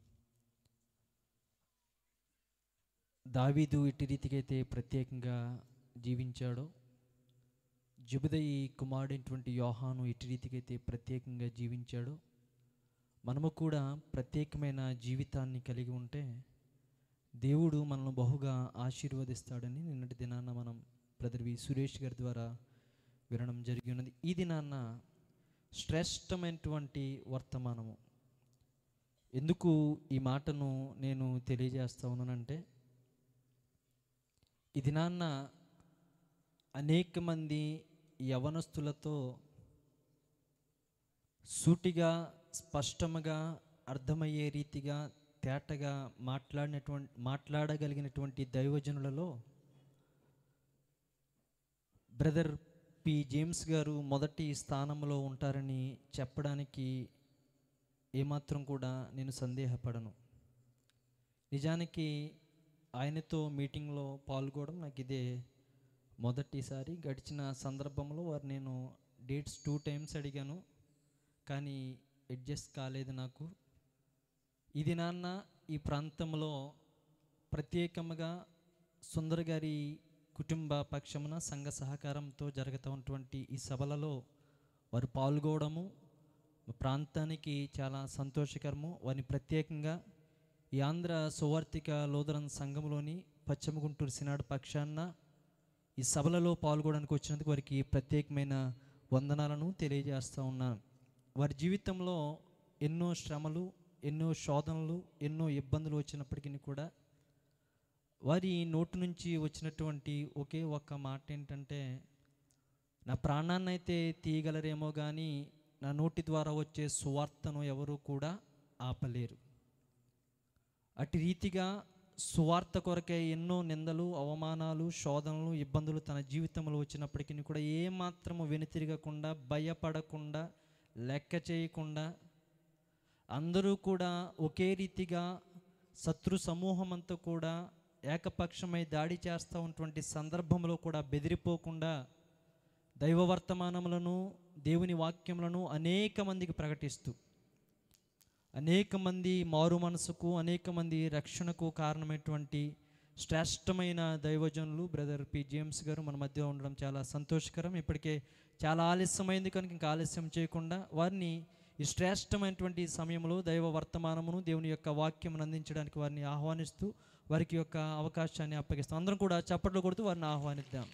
దావీదు ఇటు రీతికైతే ప్రత్యేకంగా జీవించాడో జబుదయి కుమారుడైనటువంటి యోహాను ఇటు రీతికైతే ప్రత్యేకంగా జీవించాడో మనము కూడా ప్రత్యేకమైన జీవితాన్ని కలిగి ఉంటే దేవుడు మనల్ని బహుగా ఆశీర్వదిస్తాడని నిన్నటి దినాన్న మనం బ్రదర్ వి సురేష్ గారి ద్వారా వినడం జరిగి ఉన్నది ఈ దినాన్న శ్రేష్టమైనటువంటి వర్తమానము ఎందుకు ఈ మాటను నేను తెలియజేస్తా ఉన్నానంటే ఈ దినాన్న అనేక మంది యవనస్తులతో సూటిగా స్పష్టముగా అర్థమయ్యే రీతిగా తేటగా మాట్లాడినటువంటి మాట్లాడగలిగినటువంటి దైవజనులలో బ్రదర్ పి జేమ్స్ గారు మొదటి స్థానంలో ఉంటారని చెప్పడానికి ఏమాత్రం కూడా నేను సందేహపడను నిజానికి ఆయనతో మీటింగ్లో పాల్గొనడం నాకు ఇదే మొదటిసారి గడిచిన సందర్భంలో వారు నేను డేట్స్ టూ టైమ్స్ అడిగాను కానీ అడ్జస్ట్ కాలేదు నాకు ఇది నాన్న ఈ ప్రాంతంలో ప్రత్యేకముగా సుందర్ గారి కుటుంబ పక్షమున సంఘ సహకారంతో జరుగుతున్నటువంటి ఈ సభలలో వారు పాల్గొవడము మా ప్రాంతానికి చాలా సంతోషకరము వారిని ప్రత్యేకంగా ఈ ఆంధ్ర సువార్థిక లోదరన్ సంఘంలోని పశ్చిమ గుంటూరు సినాడు పక్షాన ఈ సభలలో పాల్గొనడానికి వచ్చినందుకు వారికి ప్రత్యేకమైన వందనాలను తెలియజేస్తూ ఉన్నాను వారి జీవితంలో ఎన్నో శ్రమలు ఎన్నో శోధనలు ఎన్నో ఇబ్బందులు వచ్చినప్పటికీ కూడా వారి నోటి నుంచి వచ్చినటువంటి ఒకే ఒక్క మాట ఏంటంటే నా ప్రాణాన్ని అయితే తీయగలరేమో కానీ నా నోటి ద్వారా వచ్చే సువార్తను ఎవరు కూడా ఆపలేరు అటు రీతిగా సువార్త కొరకే ఎన్నో నిందలు అవమానాలు శోధనలు ఇబ్బందులు తన జీవితంలో వచ్చినప్పటికీ కూడా ఏమాత్రము వెనుతిరగకుండా భయపడకుండా లెక్క చేయకుండా అందరూ కూడా ఒకే రీతిగా శత్రు సమూహం అంతా కూడా ఏకపక్షమై దాడి చేస్తూ ఉన్నటువంటి సందర్భంలో కూడా బెదిరిపోకుండా దైవ వర్తమానములను దేవుని వాక్యములను అనేక మందికి ప్రకటిస్తూ అనేక మంది మారు మనసుకు అనేక మంది రక్షణకు కారణమైనటువంటి శ్రేష్టమైన దైవజనులు బ్రదర్ పి జేమ్స్ గారు మన మధ్య ఉండడం చాలా సంతోషకరం ఇప్పటికే చాలా ఆలస్యమైంది కనుక ఇంకా ఆలస్యం చేయకుండా వారిని ఈ శ్రేష్టమైనటువంటి సమయంలో దైవ వర్తమానమును దేవుని యొక్క వాక్యమును అందించడానికి వారిని ఆహ్వానిస్తూ వారికి యొక్క అవకాశాన్ని అప్పగిస్తాం అందరం కూడా చప్పట్లు కొడుతూ వారిని ఆహ్వానిద్దాం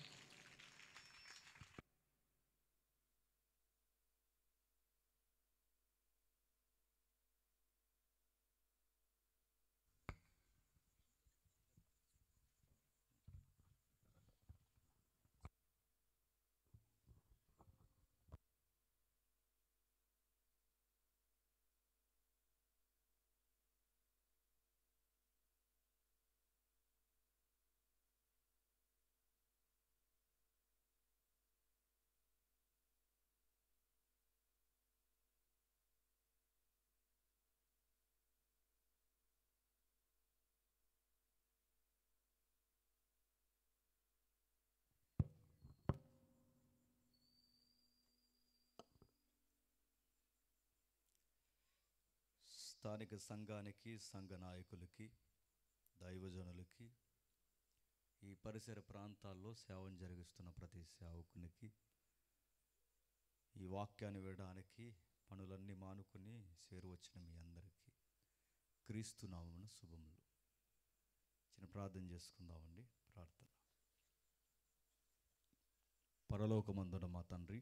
స్థానిక సంఘానికి సంఘ నాయకులకి దైవజనులకి ఈ పరిసర ప్రాంతాల్లో సేవను జరిగిస్తున్న ప్రతి సేవకునికి ఈ వాక్యాన్ని వినడానికి పనులన్నీ మానుకుని చేరువచ్చిన మీ అందరికీ క్రీస్తు నామమున శుభములు చిన్న ప్రార్థన చేసుకుందామండి ప్రార్థన పరలోకమందున మా తండ్రి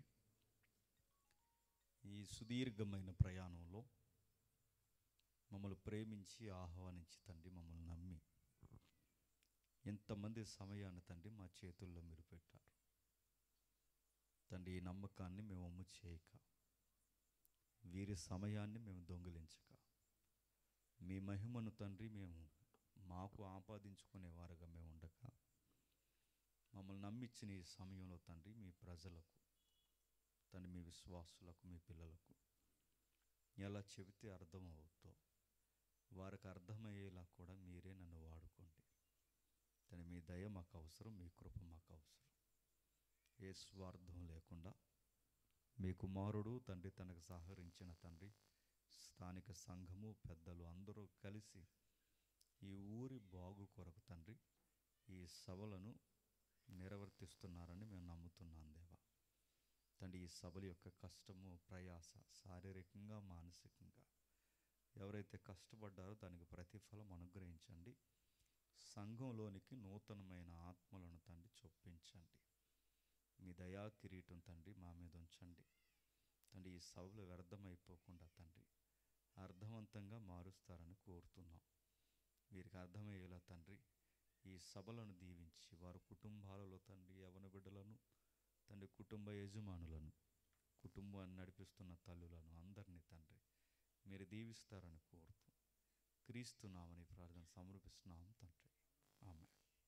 ఈ సుదీర్ఘమైన ప్రయాణంలో మమ్మల్ని ప్రేమించి ఆహ్వానించి తండ్రి మమ్మల్ని నమ్మి ఎంతమంది సమయాన్ని తండ్రి మా చేతుల్లో మీరు పెట్టారు తండ్రి ఈ నమ్మకాన్ని మేము అమ్ము చేయక వీరి సమయాన్ని మేము దొంగిలించక మీ మహిమను తండ్రి మేము మాకు ఆపాదించుకునేవారుగా మేము ఉండక మమ్మల్ని నమ్మించిన ఈ సమయంలో తండ్రి మీ ప్రజలకు తండ్రి మీ విశ్వాసులకు మీ పిల్లలకు ఎలా చెబితే అర్థమవుతో వారికి అర్థమయ్యేలా కూడా మీరే నన్ను వాడుకోండి తండ్రి మీ దయ మాకు అవసరం మీ కృప మాకు అవసరం ఏ స్వార్థం లేకుండా మీ కుమారుడు తండ్రి తనకు సహకరించిన తండ్రి స్థానిక సంఘము పెద్దలు అందరూ కలిసి ఈ ఊరి బాగు కొరకు తండ్రి ఈ సభలను నిర్వర్తిస్తున్నారని మేము నమ్ముతున్నాం దేవా తండ్రి ఈ సభల యొక్క కష్టము ప్రయాస శారీరకంగా మానసికంగా ఎవరైతే కష్టపడ్డారో దానికి ప్రతిఫలం అనుగ్రహించండి సంఘంలోనికి నూతనమైన ఆత్మలను తండ్రి చొప్పించండి మీ దయా కిరీటం తండ్రి మా మీద ఉంచండి తండ్రి ఈ సభలు వ్యర్థమైపోకుండా తండ్రి అర్థవంతంగా మారుస్తారని కోరుతున్నాం వీరికి అర్థమయ్యేలా తండ్రి ఈ సభలను దీవించి వారి కుటుంబాలలో తండ్రి యవన బిడ్డలను తండ్రి కుటుంబ యజమానులను కుటుంబాన్ని నడిపిస్తున్న తల్లులను అందరినీ తండ్రి మీరు దీవిస్తారని కోరుతూ క్రీస్తున్నామని ప్రార్థన సమర్పిస్తున్నాం తండ్రి ఆమె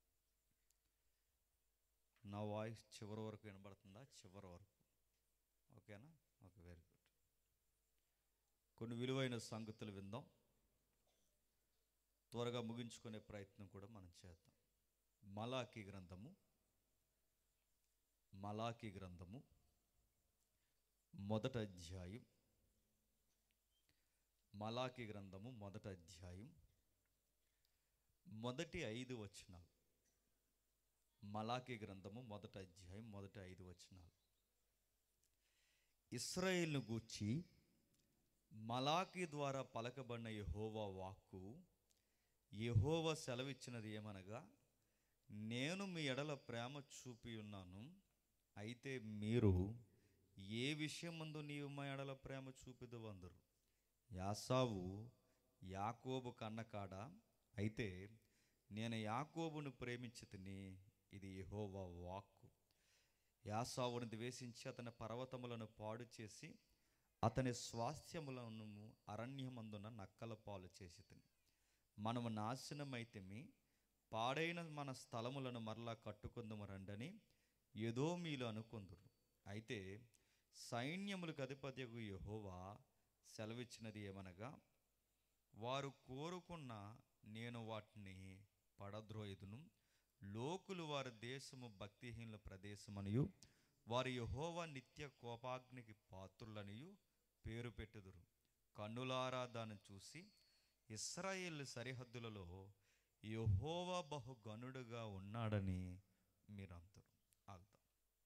నా వాయిస్ చివరి వరకు వినబడుతుందా చివరి వరకు ఓకేనా ఓకే వెరీ గుడ్ కొన్ని విలువైన సంగతులు విందాం త్వరగా ముగించుకునే ప్రయత్నం కూడా మనం చేద్దాం మలాకి గ్రంథము మలాకి గ్రంథము మొదట అధ్యాయం మలాకి గ్రంథము మొదట అధ్యాయం మొదటి ఐదు వచనాలు మలాకి గ్రంథము మొదట అధ్యాయం మొదటి ఐదు వచనాలు ఇస్రాయేల్ను గూర్చి మలాకి ద్వారా పలకబడిన యెహోవా వాక్కు యెహోవా సెలవిచ్చినది ఏమనగా నేను మీ ఎడల ప్రేమ చూపి ఉన్నాను అయితే మీరు ఏ విషయం ముందు నీవు మా ఎడల ప్రేమ చూపిదు అందరు యాసావు యాకోబు కన్నకాడ అయితే నేను యాకోబును ప్రేమించి తిని ఇది యెహోవా వాక్కు యాసావును ద్వేషించి అతని పర్వతములను పాడు చేసి అతని స్వాస్థ్యములను అరణ్యమందున నక్కల పాలు చేసి తిని మనము నాశనమైతేమి పాడైన మన స్థలములను మరలా కట్టుకుందాము రండని ఏదో మీలో అనుకుందురు అయితే సైన్యములకు అధిపత్యకు యెహోవా సెలవిచ్చినది ఏమనగా వారు కోరుకున్న నేను వాటిని పడద్రోయుదును లోకులు వారి దేశము భక్తిహీనుల ప్రదేశమనియు వారి యెహోవా నిత్య కోపాగ్నికి పాత్రులనియు పేరు పెట్టుదురు కన్నులారా దాన్ని చూసి ఇస్రాయేల్ సరిహద్దులలో యెహోవా బహు గనుడుగా ఉన్నాడని మీరందరూ ఆగుతాం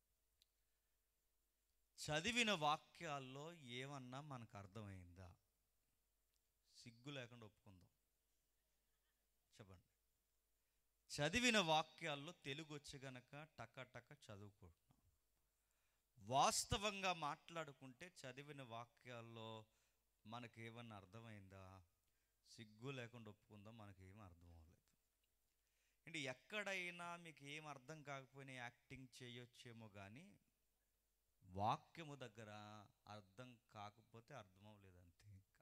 చదివిన వాక్యాల్లో ఏమన్నా మనకు అర్థమైందా సిగ్గు లేకుండా ఒప్పుకుందాం చెప్పండి చదివిన వాక్యాల్లో తెలుగు వచ్చి గనక టక టక చదువుకుంటున్నాం వాస్తవంగా మాట్లాడుకుంటే చదివిన వాక్యాల్లో మనకి ఏమన్నా అర్థమైందా సిగ్గు లేకుండా ఒప్పుకుందాం మనకి ఏం అర్థం అవ్వలేదు అంటే ఎక్కడైనా మీకు ఏం అర్థం కాకపోయినా యాక్టింగ్ చేయొచ్చేమో కానీ వాక్యము దగ్గర అర్థం కాకపోతే అర్థం అవ్వలేదు అంతే ఇంకా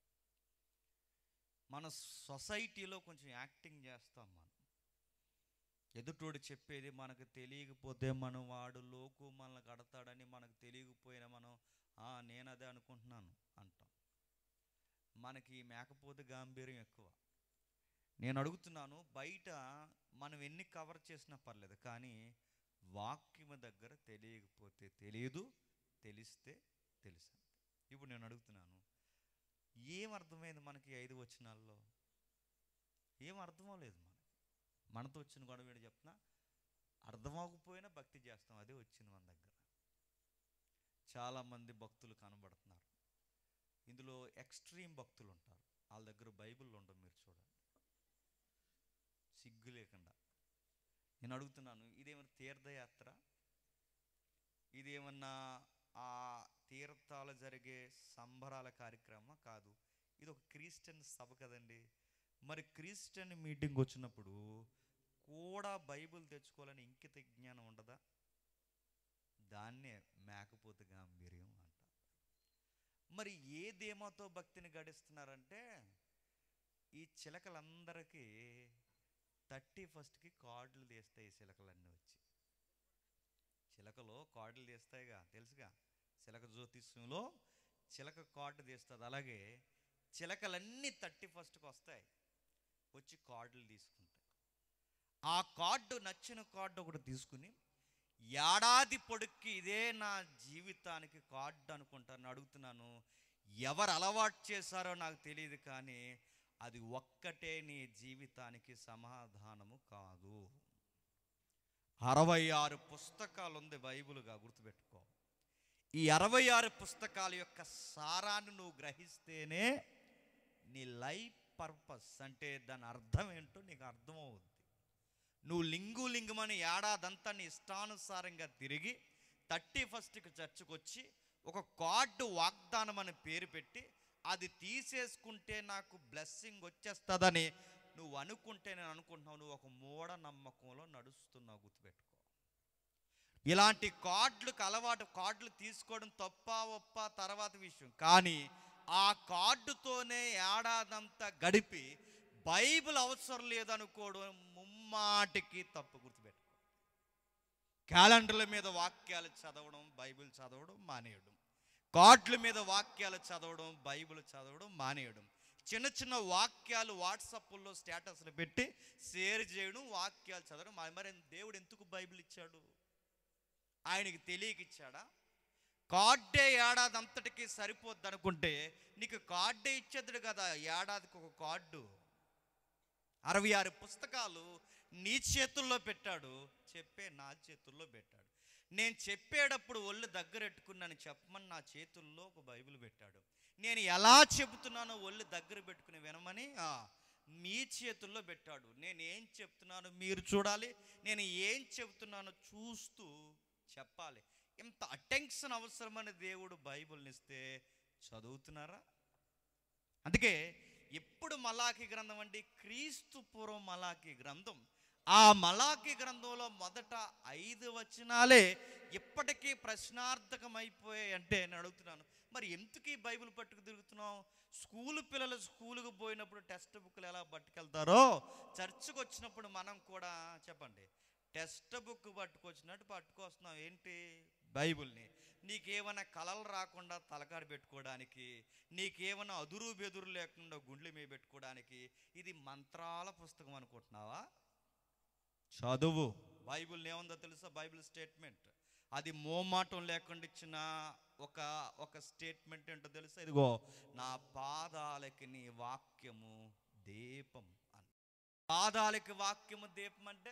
మన సొసైటీలో కొంచెం యాక్టింగ్ చేస్తాం మనం ఎదుటోడు చెప్పేది మనకు తెలియకపోతే మనం వాడు లోకు మనల్ని కడతాడని మనకు తెలియకపోయినా మనం "ఆ, నేను అదే అనుకుంటున్నాను అంటాం మనకి ఈ మేకపోతే గాంభీర్యం ఎక్కువ నేను అడుగుతున్నాను బయట మనం ఎన్ని కవర్ చేసినా పర్లేదు కానీ వాక్యము దగ్గర తెలియకపోతే తెలియదు తెలిస్తే తెలుసు ఇప్పుడు నేను అడుగుతున్నాను ఏం అర్థమైంది మనకి ఈ ఐదు వచనాల్లో ఏం అర్థం అవ్వలేదు మనకి మనతో వచ్చిన గొడవ ఏంటి చెప్తున్నా అర్థమవకపోయినా భక్తి చేస్తాం అదే వచ్చింది మన దగ్గర చాలామంది భక్తులు కనబడుతున్నారు ఇందులో ఎక్స్ట్రీమ్ భక్తులు ఉంటారు వాళ్ళ దగ్గర బైబిల్ ఉండవు మీరు చూడండి సిగ్గు లేకుండా నేను అడుగుతున్నాను ఇదేమన్నా తీర్థయాత్ర ఇదేమన్నా ఆ తీర్థాలు జరిగే సంబరాల కార్యక్రమం కాదు ఇది ఒక క్రిస్టియన్ సభ కదండి మరి క్రిస్టియన్ మీటింగ్ వచ్చినప్పుడు కూడా బైబిల్ తెచ్చుకోవాలని ఇంకిత జ్ఞానం ఉండదా దాన్నే మేకపోతే గాంభీర్యం అంటారు మరి ఏ ధీమాతో భక్తిని గడిస్తున్నారంటే ఈ చిలకలందరికీ థర్టీ ఫస్ట్కి కార్డులు తీస్తాయి ఈ చిలకలన్నీ వచ్చి చిలకలో కార్డులు తీస్తాయిగా తెలుసుగా చిలక జ్యోతిష్యంలో చిలక కార్డు తీస్తుంది అలాగే చిలకలన్నీ థర్టీ ఫస్ట్కి వస్తాయి వచ్చి కార్డులు తీసుకుంటాయి ఆ కార్డు నచ్చిన కార్డు ఒకటి తీసుకుని ఏడాది పొడుక్కి ఇదే నా జీవితానికి కార్డు అనుకుంటాను అడుగుతున్నాను ఎవరు అలవాటు చేశారో నాకు తెలియదు కానీ అది ఒక్కటే నీ జీవితానికి సమాధానము కాదు అరవై ఆరు పుస్తకాలు ఉంది బైబిల్గా గుర్తుపెట్టుకో ఈ అరవై ఆరు పుస్తకాల యొక్క సారాన్ని నువ్వు గ్రహిస్తేనే నీ లైఫ్ పర్పస్ అంటే దాని అర్థం ఏంటో నీకు అర్థమవుద్ది నువ్వు లింగు లింగమని ఏడాదంతా నీ ఇష్టానుసారంగా తిరిగి థర్టీ ఫస్ట్కి చర్చకు వచ్చి ఒక కార్డు వాగ్దానం అని పేరు పెట్టి అది తీసేసుకుంటే నాకు బ్లెస్సింగ్ వచ్చేస్తుందని నువ్వు అనుకుంటే నేను అనుకుంటున్నావు నువ్వు ఒక మూఢ నమ్మకంలో నడుస్తున్నావు గుర్తుపెట్టుకో ఇలాంటి కార్డులకు అలవాటు కార్డులు తీసుకోవడం తప్ప ఒప్ప తర్వాత విషయం కానీ ఆ కార్డుతోనే ఏడాదంతా గడిపి బైబిల్ అవసరం లేదనుకోవడం ముమ్మాటికి తప్పు గుర్తుపెట్టుకో క్యాలెండర్ల మీద వాక్యాలు చదవడం బైబిల్ చదవడం మానేయడం కార్డుల మీద వాక్యాలు చదవడం బైబిల్ చదవడం మానేయడం చిన్న చిన్న వాక్యాలు వాట్సాప్లో స్టేటస్లు పెట్టి షేర్ చేయడం వాక్యాలు చదవడం మరి- మరి దేవుడు ఎందుకు బైబిల్ ఇచ్చాడు ఆయనకి తెలియక ఇచ్చాడా కార్డే ఏడాది అంతటికి సరిపోద్ది అనుకుంటే నీకు కార్డే ఇచ్చేద్దడు కదా ఏడాదికి ఒక కార్డు అరవై ఆరు పుస్తకాలు నీ చేతుల్లో పెట్టాడు చెప్పే నా చేతుల్లో పెట్టాడు నేను చెప్పేటప్పుడు ఒళ్ళు దగ్గరెట్టుకున్నాను చెప్పమని నా చేతుల్లో ఒక బైబిల్ పెట్టాడు నేను ఎలా చెబుతున్నానో ఒళ్ళు దగ్గర పెట్టుకుని వినమని ఆ, మీ చేతుల్లో పెట్టాడు నేను ఏం చెప్తున్నానో మీరు చూడాలి నేను ఏం చెబుతున్నానో చూస్తూ చెప్పాలి ఇంత అటెన్షన్ అవసరమని దేవుడు బైబిల్ని ఇస్తే చదువుతున్నారా అందుకే ఎప్పుడు మలాకి గ్రంథం అండి క్రీస్తు పూర్వం మలాకి గ్రంథం ఆ మలాకి గ్రంథంలో మొదట ఐదు వచనాలే ఇప్పటికీ ప్రశ్నార్థకమైపోయాయి అంటే నేను అడుగుతున్నాను మరి ఎందుకు ఈ బైబిల్ పట్టుకు తిరుగుతున్నాం స్కూల్ పిల్లలు స్కూల్కి పోయినప్పుడు టెక్స్ట్ బుక్లు ఎలా పట్టుకెళ్తారో చర్చ్కి వచ్చినప్పుడు మనం కూడా చెప్పండి టెక్స్ట్ బుక్ పట్టుకొచ్చినట్టు పట్టుకొస్తున్నాం ఏంటి బైబిల్ని నీకేమైనా కలలు రాకుండా తలకాడు పెట్టుకోవడానికి నీకేమైనా అదురు బెదురు లేకుండా గుండెల మీద పెట్టుకోవడానికి ఇది మంత్రాల పుస్తకం అనుకుంటున్నావా చదువు బైబిల్ ఏముందో తెలుసా బైబిల్ స్టేట్మెంట్ అది మోమాటం లేకుండా ఇచ్చిన ఒక ఒక స్టేట్మెంట్ ఏంటో తెలుసా ఇదిగో నా పాదాలకి నీ వాక్యము దీపం అని పాదాలకి వాక్యము దీపం అంటే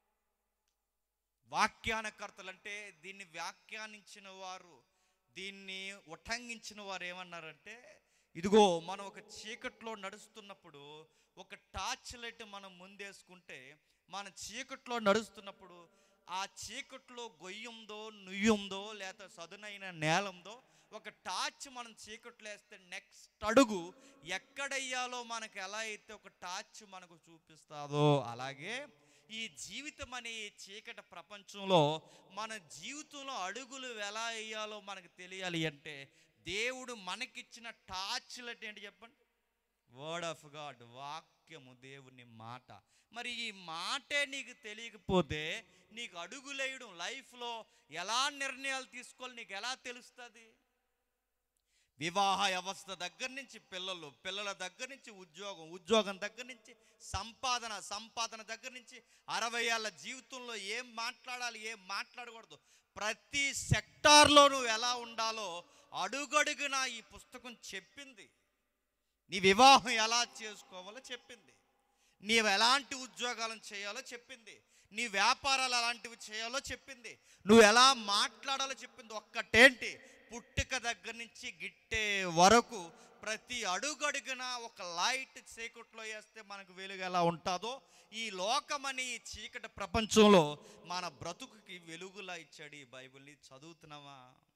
వాక్యానకర్తలు అంటే దీన్ని వ్యాఖ్యానించిన వారు దీన్ని ఉటంకించిన వారు ఏమన్నారంటే ఇదిగో మనం ఒక చీకట్లో నడుస్తున్నప్పుడు ఒక టార్చ్ లైట్ మనం ముందేసుకుంటే మన చీకట్లో నడుస్తున్నప్పుడు ఆ చీకట్లో గొయ్యుందో నుయ్యుందో లేదా సదునైన నేలందో ఒక టార్చ్ మనం చీకట్లో వేస్తే నెక్స్ట్ అడుగు ఎక్కడయ్యాలో మనకు ఎలా అయితే ఒక టార్చ్ మనకు చూపిస్తాదో అలాగే ఈ జీవితం అనే ఈ చీకటి ప్రపంచంలో మన జీవితంలో అడుగులు ఎలా వేయాలో మనకు తెలియాలి అంటే దేవుడు మనకిచ్చిన టార్చ్లట్ ఏంటి చెప్పండి వర్డ్ ఆఫ్ గాడ్ వాక్యము దేవుని మాట మరి ఈ మాటే నీకు తెలియకపోతే నీకు అడుగులేయడం లైఫ్లో ఎలా నిర్ణయాలు తీసుకోవాలి నీకు ఎలా తెలుస్తుంది వివాహ వ్యవస్థ దగ్గర నుంచి పిల్లలు పిల్లల దగ్గర నుంచి ఉద్యోగం ఉద్యోగం దగ్గర నుంచి సంపాదన సంపాదన దగ్గర నుంచి అరవై ఏళ్ళ జీవితంలో ఏం మాట్లాడాలి ఏం మాట్లాడకూడదు ప్రతి సెక్టార్లో నువ్వు ఎలా ఉండాలో అడుగడుగునా ఈ పుస్తకం చెప్పింది నీ వివాహం ఎలా చేసుకోవాలో చెప్పింది నీవు ఎలాంటి ఉద్యోగాలను చేయాలో చెప్పింది నీ వ్యాపారాలు ఎలాంటివి చేయాలో చెప్పింది నువ్వు ఎలా మాట్లాడాలో చెప్పింది ఒక్కటేంటి పుట్టుక దగ్గర నుంచి గిట్టే వరకు ప్రతి అడుగడుగున ఒక లైట్ చీకట్లో వేస్తే మనకు వెలుగు ఎలా ఉంటుందో ఈ లోకమని ఈ చీకటి ప్రపంచంలో మన బ్రతుకుకి వెలుగులా ఇచ్చాడు ఈ బైబిల్ని చదువుతున్నావా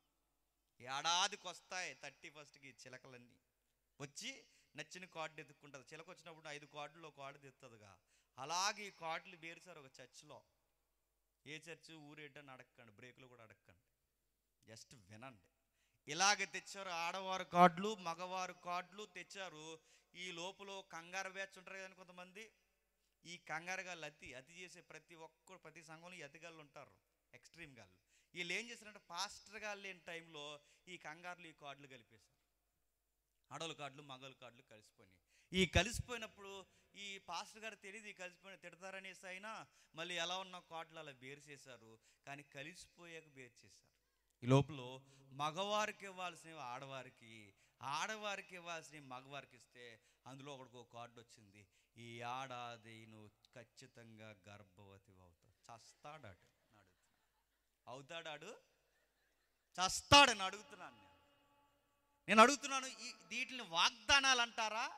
ఏడాదికి వస్తాయి థర్టీ ఫస్ట్కి చిలకలన్నీ వచ్చి నచ్చిన కార్డు ఎత్తుక్కుంటుంది చిలక వచ్చినప్పుడు ఐదు కార్డులు ఒక కార్డు తెస్తుందిగా అలాగే ఈ కార్డులు వేరుసారు ఒక చర్చిలో ఏ చర్చి ఊరేటని అడగండి బ్రేకులు కూడా అడగండి జస్ట్ వినండి ఇలాగ తెచ్చారు ఆడవారు కార్డులు మగవారు కార్డులు తెచ్చారు ఈ లోపల కంగారు బ్యాచ్ ఉంటారు కదండి కొంతమంది ఈ కంగారు గాళ్ళు అతి అతి చేసే ప్రతి ఒక్కరు ప్రతి సంఘంలో ఈ అతిగాళ్ళు ఉంటారు ఎక్స్ట్రీమ్ గాళ్ళు వీళ్ళు ఏం చేశారంటే పాస్టర్ గాళ్ళు లేని టైంలో ఈ కంగారులు ఈ కార్డులు కలిపేశారు ఆడవాళ్ళ కార్డులు మగవాళ్ళ కార్డులు కలిసిపోయినాయి ఈ కలిసిపోయినప్పుడు ఈ పాస్టర్ గారు తెలియదు ఈ కలిసిపోయి తిడతారనేసి అయినా మళ్ళీ ఎలా ఉన్న కోట్లు అలా బేరు చేశారు కానీ కలిసిపోయాక బేరు చేశారు ఈ లోపల మగవారికి ఇవ్వాల్సినవి ఆడవారికి ఆడవారికి ఇవ్వాల్సినవి మగవారికి ఇస్తే అందులో ఒకడికి ఒక కార్డు వచ్చింది ఈ ఏడాది నువ్వు ఖచ్చితంగా గర్భవతి అవుతావు చస్తాడాడు అడుగుతున్నాను అవుతాడాడు చస్తాడని అడుగుతున్నాను నేను నేను అడుగుతున్నాను ఈ వీటిని వాగ్దానాలు అంటారా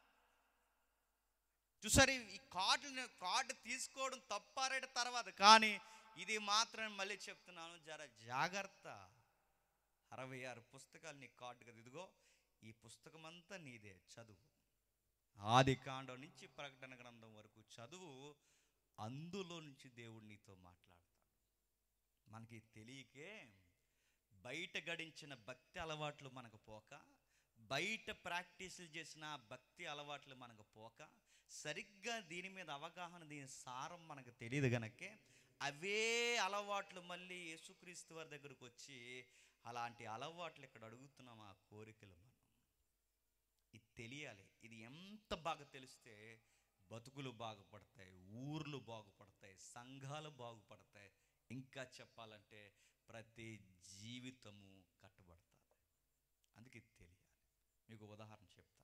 చూసారు ఈ- ఈ కార్డుని కార్డు తీసుకోవడం తప్పారేట తర్వాత కానీ ఇది మాత్రం మళ్ళీ చెప్తున్నాను జర జాగ్రత్త అరవై ఆరు పుస్తకాలు నీ కార్డు కదా ఇదిగో ఈ పుస్తకం అంతా నీదే చదువు ఆది కాండం నుంచి ప్రకటన గ్రంథం వరకు చదువు అందులో నుంచి దేవుడు నీతో మాట్లాడతాడు మనకి తెలియకే బయట గడించిన భక్తి అలవాట్లు మనకు పోక బయట ప్రాక్టీసులు చేసిన భక్తి అలవాట్లు మనకు పోక సరిగ్గా దీని మీద అవగాహన దీని సారం మనకు తెలియదు గనకే అవే అలవాట్లు మళ్ళీ యేసుక్రీస్తు వారి దగ్గరకు వచ్చి అలాంటి అలవాట్లు ఇక్కడ అడుగుతున్నాం ఆ కోరికలు మనం ఇది తెలియాలి ఇది ఎంత బాగా తెలిస్తే బతుకులు బాగుపడతాయి ఊర్లు బాగుపడతాయి సంఘాలు బాగుపడతాయి ఇంకా చెప్పాలంటే ప్రతి జీవితము కట్టుబడుతుంది అందుకే ఇది తెలియాలి మీకు ఉదాహరణ చెప్తాను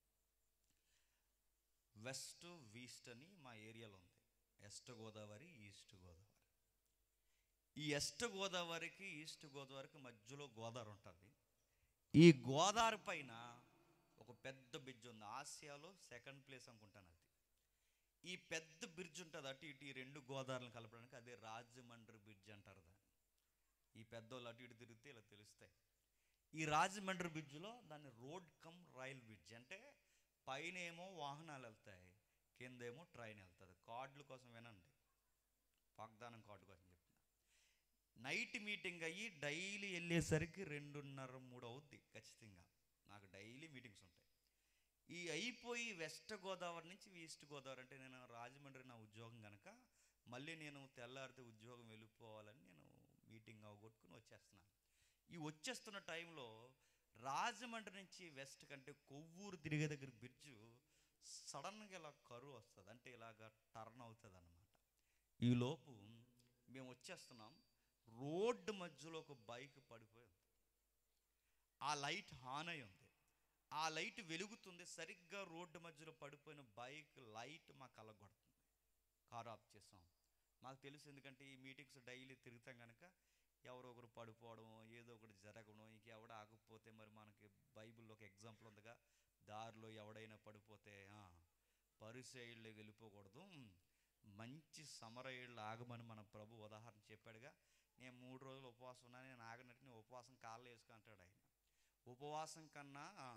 వెస్ట్ వీస్ట్ అని మా ఏరియాలో ఉంది వెస్ట్ గోదావరి ఈస్ట్ గోదావరి ఈ వెస్ట్ గోదావరికి ఈస్ట్ గోదావరికి మధ్యలో గోదావరి ఉంటుంది ఈ గోదావరి పైన ఒక పెద్ద బ్రిడ్జ్ ఉంది ఆసియాలో సెకండ్ ప్లేస్ అనుకుంటాను అది ఈ పెద్ద బ్రిడ్జ్ ఉంటుంది అటు ఇటు ఈ రెండు గోదావరిని కలపడానికి అదే రాజమండ్రి బ్రిడ్జ్ అంటారు దాన్ని ఈ పెద్దోళ్ళు అటు ఇటు తిరిగితే ఇలా తెలుస్తాయి ఈ రాజమండ్రి బ్రిడ్జ్లో దాన్ని రోడ్ కమ్ రైల్ బ్రిడ్జ్ అంటే పైన ఏమో వాహనాలు వెళ్తాయి కిందేమో ట్రైన్ వెళ్తుంది కార్డుల కోసం వినండి వాగ్దానం కార్డు కోసం చెప్తున్నా నైట్ మీటింగ్ అయ్యి డైలీ వెళ్ళేసరికి రెండున్నర మూడు అవుద్ది ఖచ్చితంగా నాకు డైలీ మీటింగ్స్ ఉంటాయి ఈ అయిపోయి వెస్ట్ గోదావరి నుంచి ఈస్ట్ గోదావరి అంటే నేను రాజమండ్రి నా ఉద్యోగం కనుక మళ్ళీ నేను తెల్లారితే ఉద్యోగం వెళ్ళిపోవాలని నేను మీటింగ్ అవగొట్టుకుని వచ్చేస్తున్నాను ఈ వచ్చేస్తున్న టైంలో రాజమండ్రి నుంచి వెస్ట్ కంటే కొవ్వూరు తిరిగే దగ్గర బ్రిడ్జ్ సడన్గా ఇలా కరువు వస్తుంది అంటే ఇలాగ టర్న్ అవుతుంది అనమాట ఈ లోపు మేము వచ్చేస్తున్నాం రోడ్డు మధ్యలో ఒక బైక్ పడిపోయి ఉంది ఆ లైట్ ఆన్ అయి ఉంది ఆ లైట్ వెలుగుతుంది సరిగ్గా రోడ్డు మధ్యలో పడిపోయిన బైక్ లైట్ మా కలగొడుతుంది కారు ఆఫ్ చేసాం మాకు తెలుసు ఎందుకంటే ఈ మీటింగ్స్ డైలీ తిరుగుతాం కనుక ఎవరో ఒకరు పడిపోవడం ఏదో ఒకటి జరగడం ఇంక ఎవడ ఆగకపోతే మరి మనకి బైబిల్లో ఒక ఎగ్జాంపుల్ ఉందిగా దారిలో ఎవడైనా పడిపోతే ఆ, పరిసైళ్ళు వెళ్ళిపోకూడదు మంచి సమరయుళ్ళు ఆగమని మన ప్రభు ఉదాహరణ చెప్పాడుగా నేను మూడు రోజులు ఉపవాసం ఉన్నాను నేను ఆగనట్టు నేను ఉపవాసం కాళ్ళు వేసుకో అంటాడు ఆయన ఉపవాసం కన్నా ఆ,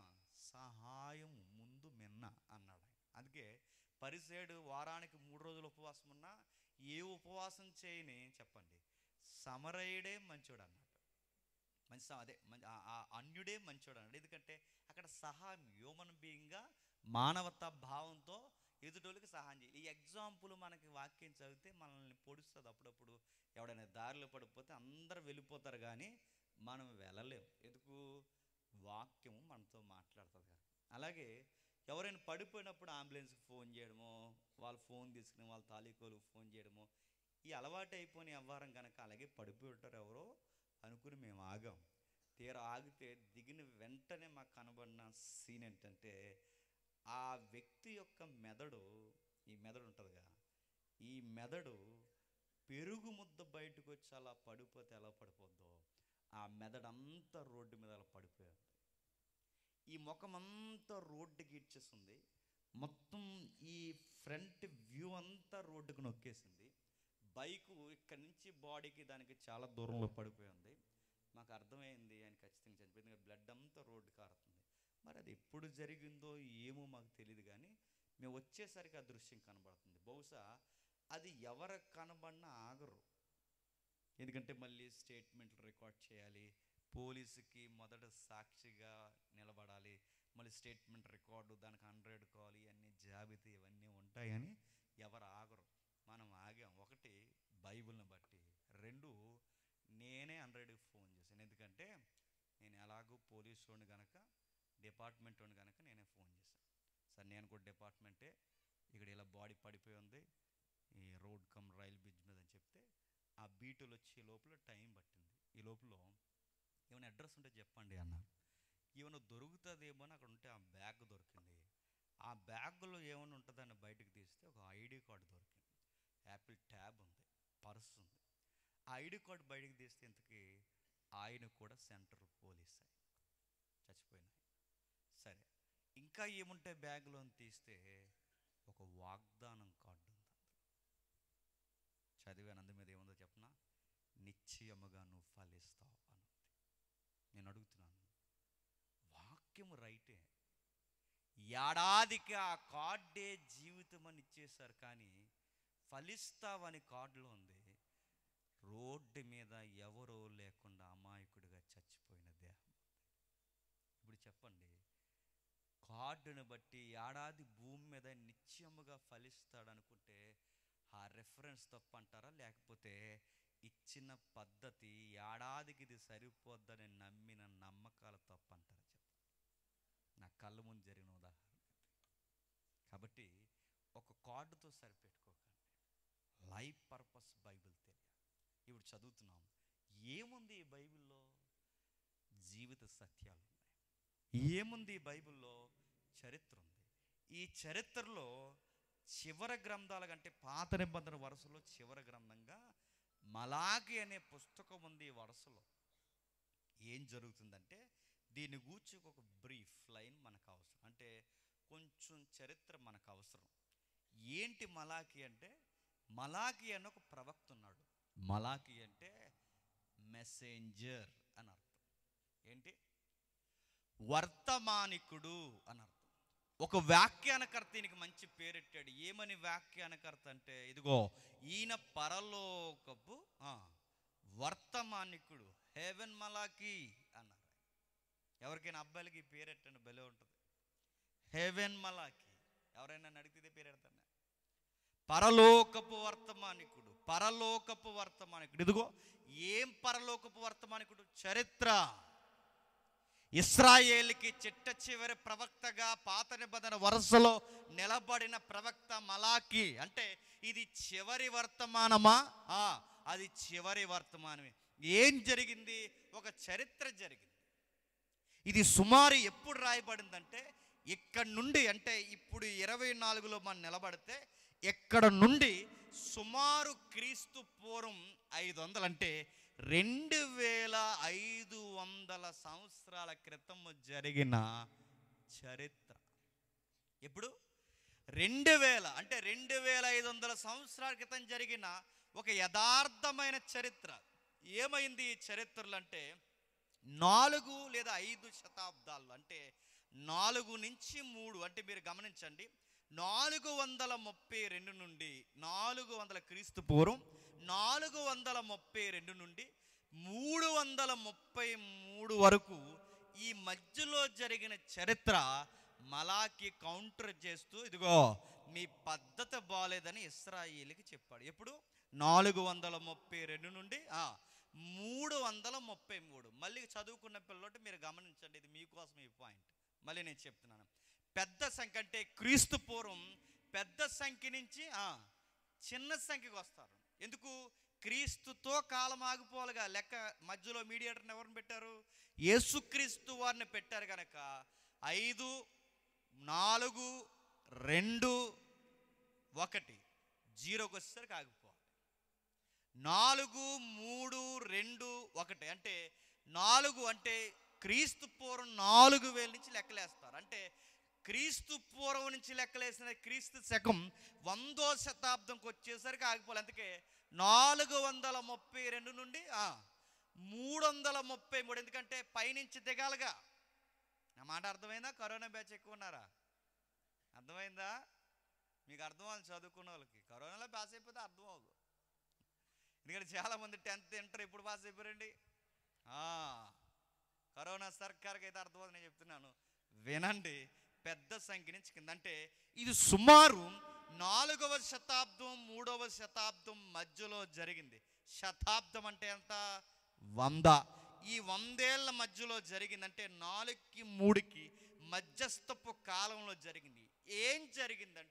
సహాయం ముందు మిన్న అన్నాడు ఆయన అందుకే పరిసేడు వారానికి మూడు రోజులు ఉపవాసం ఉన్నా ఏ ఉపవాసం చేయని చెప్పండి సమరయుడే మంచోడు అన్నాడు మంచి స- అదే మం- ఆ- ఆ అన్యుడే మంచోడు అన్నాడు ఎందుకంటే అక్కడ సహాయం హ్యూమన్ బీయింగ్గా మానవతా భావంతో ఎదుటోళ్ళకి సహాయం చేయాలి ఈ ఎగ్జాంపుల్ మనకి వాక్యం చదివితే మనల్ని పొడుస్తుంది అప్పుడప్పుడు ఎవడైనా దారిలో పడిపోతే అందరు వెళ్ళిపోతారు కానీ మనం వెళ్ళలేం ఎందుకు వాక్యము మనతో మాట్లాడుతుంది కదా అలాగే ఎవరైనా పడిపోయినప్పుడు అంబులెన్స్కి ఫోన్ చేయడమో వాళ్ళు ఫోన్ తీసుకుని వాళ్ళ తాలూకోలకు ఫోన్ చేయడమో ఈ అలవాటు అయిపోయిన వ్యవహారం కనుక అలాగే పడిపోయి ఉంటారు ఎవరో అనుకుని మేము ఆగాం తీరా ఆగితే దిగిన వెంటనే మాకు కనబడిన సీన్ ఏంటంటే ఆ వ్యక్తి యొక్క మెదడు ఈ మెదడు ఉంటుందిగా ఈ మెదడు పెరుగు ముద్ద బయటకు వచ్చి అలా పడిపోతే ఎలా పడిపోద్దో ఆ మెదడంతా రోడ్డు మీద అలా పడిపోయింది ఈ ముఖం అంతా రోడ్డుకి ఇచ్చేస్తుంది మొత్తం ఈ ఫ్రంట్ వ్యూ అంతా రోడ్డుకు నొక్కేసింది బైకు ఇక్కడి నుంచి బాడీకి దానికి చాలా దూరంలో పడిపోయింది మాకు అర్థమైంది ఆయన ఖచ్చితంగా చనిపోయింది బ్లడ్ అంతా రోడ్డు కారుతుంది మరి అది ఎప్పుడు జరిగిందో ఏమో మాకు తెలియదు కానీ మేము వచ్చేసరికి ఆ దృశ్యం కనబడుతుంది బహుశా అది ఎవరికి కనబడినా ఆగరు ఎందుకంటే మళ్ళీ స్టేట్మెంట్లు రికార్డ్ చేయాలి పోలీసుకి మొదట సాక్షిగా నిలబడాలి మళ్ళీ స్టేట్మెంట్ రికార్డు దానికి హండ్రెడ్ కాల్ ఇవన్నీ జాబితా ఇవన్నీ ఉంటాయని ఎవరు ఆగరు మనం ఆగాం ఒకటి బైబిల్ని బట్టి రెండు నేనే హండ్రెడ్కి ఫోన్ చేశాను ఎందుకంటే నేను ఎలాగో పోలీసు వాడిని కనుక డిపార్ట్మెంట్ వాడిని కనుక నేనే ఫోన్ చేశాను సార్ నేను కూడా డిపార్ట్మెంటే ఇక్కడ ఇలా బాడీ పడిపోయి ఉంది ఈ రోడ్ కమ్ రైల్ బ్రిడ్జ్ మీద అని చెప్తే ఆ బీటులు వచ్చే లోపల టైం పట్టింది ఈ లోపల ఏమైనా అడ్రస్ ఉంటే చెప్పండి అన్నారు ఏమైనా దొరుకుతుందేమో అని అక్కడ ఉంటే ఆ బ్యాగ్ దొరికింది ఆ బ్యాగ్లో ఏమైనా ఉంటుందని బయటకు తీస్తే ఒక ఐడి కార్డు దొరికింది యాపిల్ ట్యాబ్ ఉంది పర్స్ ఉంది ఆ ఐడి కార్డు బయటకు తీస్తే ఇంతకీ ఆయన కూడా సెంట్రల్ పోలీస్ ఆయన చచ్చిపోయినాయి సరే ఇంకా ఏముంటే బ్యాగ్లో తీస్తే ఒక వాగ్దానం కార్డు ఉంది అందులో చదివాను అందు మీద ఏముందో చెప్పనా నిశ్చయముగా నువ్వు ఫలిస్తావు అని నేను అడుగుతున్నాను వాక్యము రైటే ఏడాదికి ఆ కార్డే జీవితం అని ఇచ్చేశారు కానీ ఫలిస్తావని కార్డులో ఉంది రోడ్డు మీద ఎవరో లేకుండా అమాయకుడిగా చచ్చిపోయిన దేహం ఇప్పుడు చెప్పండి కార్డును బట్టి ఏడాది భూమి మీద నిత్యముగా ఫలిస్తాడు అనుకుంటే ఆ రెఫరెన్స్ తప్పు అంటారా లేకపోతే ఇచ్చిన పద్ధతి ఏడాదికి ఇది సరిపోద్దని నమ్మిన నమ్మకాలు తప్పు అంటారా చెప్పండి నా కళ్ళ ముందు జరిగిన ఉదాహరణ ఇది. కాబట్టి ఒక కార్డుతో సరిపెట్టుకోకండి లైఫ్ పర్పస్ బైబిల్ తెలియాలి ఇప్పుడు చదువుతున్నాం ఏముంది ఈ బైబిల్లో జీవిత సత్యాలు ఉన్నాయి ఏముంది ఈ బైబిల్లో చరిత్ర ఉంది ఈ చరిత్రలో చివరి గ్రంథాల కంటే పాత నిబంధన వరుసలో చివరి గ్రంథంగా మలాకి అనే పుస్తకం ఉంది ఈ వరుసలో ఏం జరుగుతుందంటే దీని గూర్చి ఒక బ్రీఫ్ లైన్ మనకు అవసరం అంటే కొంచెం చరిత్ర మనకు అవసరం ఏంటి మలాకి అంటే మలాకి అని ఒక ప్రవక్త ఉన్నాడు మలాకి అంటే మెసెంజర్ అని అర్థం ఏంటి వర్తమానికుడు అని అర్థం ఒక వ్యాఖ్యానకర్త ఈయనకి మంచి పేరెట్టాడు ఏమని వ్యాఖ్యానకర్త అంటే ఇదిగో ఈయన పరలోకపు ఆ, వర్తమానికుడు హెవెన్ మలాకి అన్నారు ఎవరికైనా అబ్బాయిలకి ఈ పేరెట్టండి భలే ఉంటుంది హెవెన్ మలాకి ఎవరైనా నన్ను అడిగితే పేరెడతాను పరలోకపు వర్తమానికుడు పరలోకపు వర్తమానికుడు ఇదిగో ఏం పరలోకపు వర్తమానికుడు చరిత్ర ఇస్రాయేల్కి చిట్ట చివరి ప్రవక్తగా పాత నిబంధన వరుసలో నిలబడిన ప్రవక్త మలాకి అంటే ఇది చివరి వర్తమానమా ఆ, అది చివరి వర్తమానమే ఏం జరిగింది ఒక చరిత్ర జరిగింది ఇది సుమారు ఎప్పుడు రాయబడిందంటే ఇక్కడ నుండి అంటే ఇప్పుడు ఇరవై నాలుగులో మనం నిలబడితే ఇక్కడ నుండి సుమారు క్రీస్తు పూర్వం ఐదు వందలు అంటే రెండు వేల ఐదు వందల సంవత్సరాల క్రితం జరిగిన చరిత్ర ఎప్పుడు రెండు వేల అంటే రెండు వేల ఐదు వందల సంవత్సరాల క్రితం జరిగిన ఒక యథార్థమైన చరిత్ర ఏమైంది ఈ చరిత్రలు అంటే నాలుగు లేదా ఐదు శతాబ్దాలు అంటే నాలుగు నుంచి మూడు అంటే మీరు గమనించండి నాలుగు వందల ముప్పై రెండు నుండి నాలుగు వందల క్రీస్తు పూర్వం నాలుగు వందల ముప్పై రెండు నుండి మూడు వందల ముప్పై మూడు వరకు ఈ మధ్యలో జరిగిన చరిత్ర మలాకి కౌంటర్ చేస్తూ ఇదిగో మీ పద్ధతి బాలేదని ఇస్రాయిల్కి చెప్పాడు ఎప్పుడు నాలుగు వందల ముప్పై రెండు నుండి ఆ, మూడు వందల ముప్పై మూడు మళ్ళీ చదువుకున్న పిల్లలు మీరు గమనించండి ఇది మీకోసం ఈ పాయింట్ మళ్ళీ నేను చెప్తున్నాను పెద్ద సంఖ్య అంటే క్రీస్తు పూర్వం పెద్ద సంఖ్య నుంచి ఆ, చిన్న సంఖ్యకు వస్తారు ఎందుకు క్రీస్తుతో కాలం ఆగిపోవాలిగా లెక్క మధ్యలో మీడియేటర్ని ఎవరిని పెట్టారు యేసుక్రీస్తు వారిని పెట్టారు కనుక ఐదు నాలుగు రెండు ఒకటి జీరోకి వచ్చేసరికి ఆగిపోవాలి నాలుగు మూడు రెండు ఒకటి అంటే నాలుగు అంటే క్రీస్తు పూర్వం నాలుగు వేల నుంచి లెక్కలేస్తారు అంటే క్రీస్తు పూర్వం నుంచి లెక్కలేసిన క్రీస్తు శకం వందో శతాబ్దంకి వచ్చేసరికి ఆగిపోవాలి అందుకే నాలుగు వందల ముప్పై రెండు నుండి ఆ, మూడు వందల ముప్పై మూడు ఎందుకంటే పైనుంచి దిగాలిగా నా మాట అర్థమైందా కరోనా బ్యాచ్ ఎక్కువ ఉన్నారా అర్థమైందా మీకు అర్థం అవ్వాలి చదువుకున్న వాళ్ళకి కరోనాలో పాస్ అయిపోతే అర్థం అవ్వదు ఎందుకంటే చాలామంది టెన్త్ ఇంటర్ ఎప్పుడు పాస్ అయిపోయారండి ఆ, కరోనా సర్కార్కి అయితే అర్థమవుతుంది నేను చెప్తున్నాను వినండి పెద్ద సంఖ్య నుంచి కింద అంటే ఇది సుమారు నాలుగవ శతాబ్దం మూడవ శతాబ్దం మధ్యలో జరిగింది శతాబ్దం అంటే ఎంత వంద ఈ వందేళ్ల మధ్యలో జరిగిందంటే నాలుగుకి మూడుకి మధ్యస్థపు కాలంలో జరిగింది ఏం జరిగిందంటే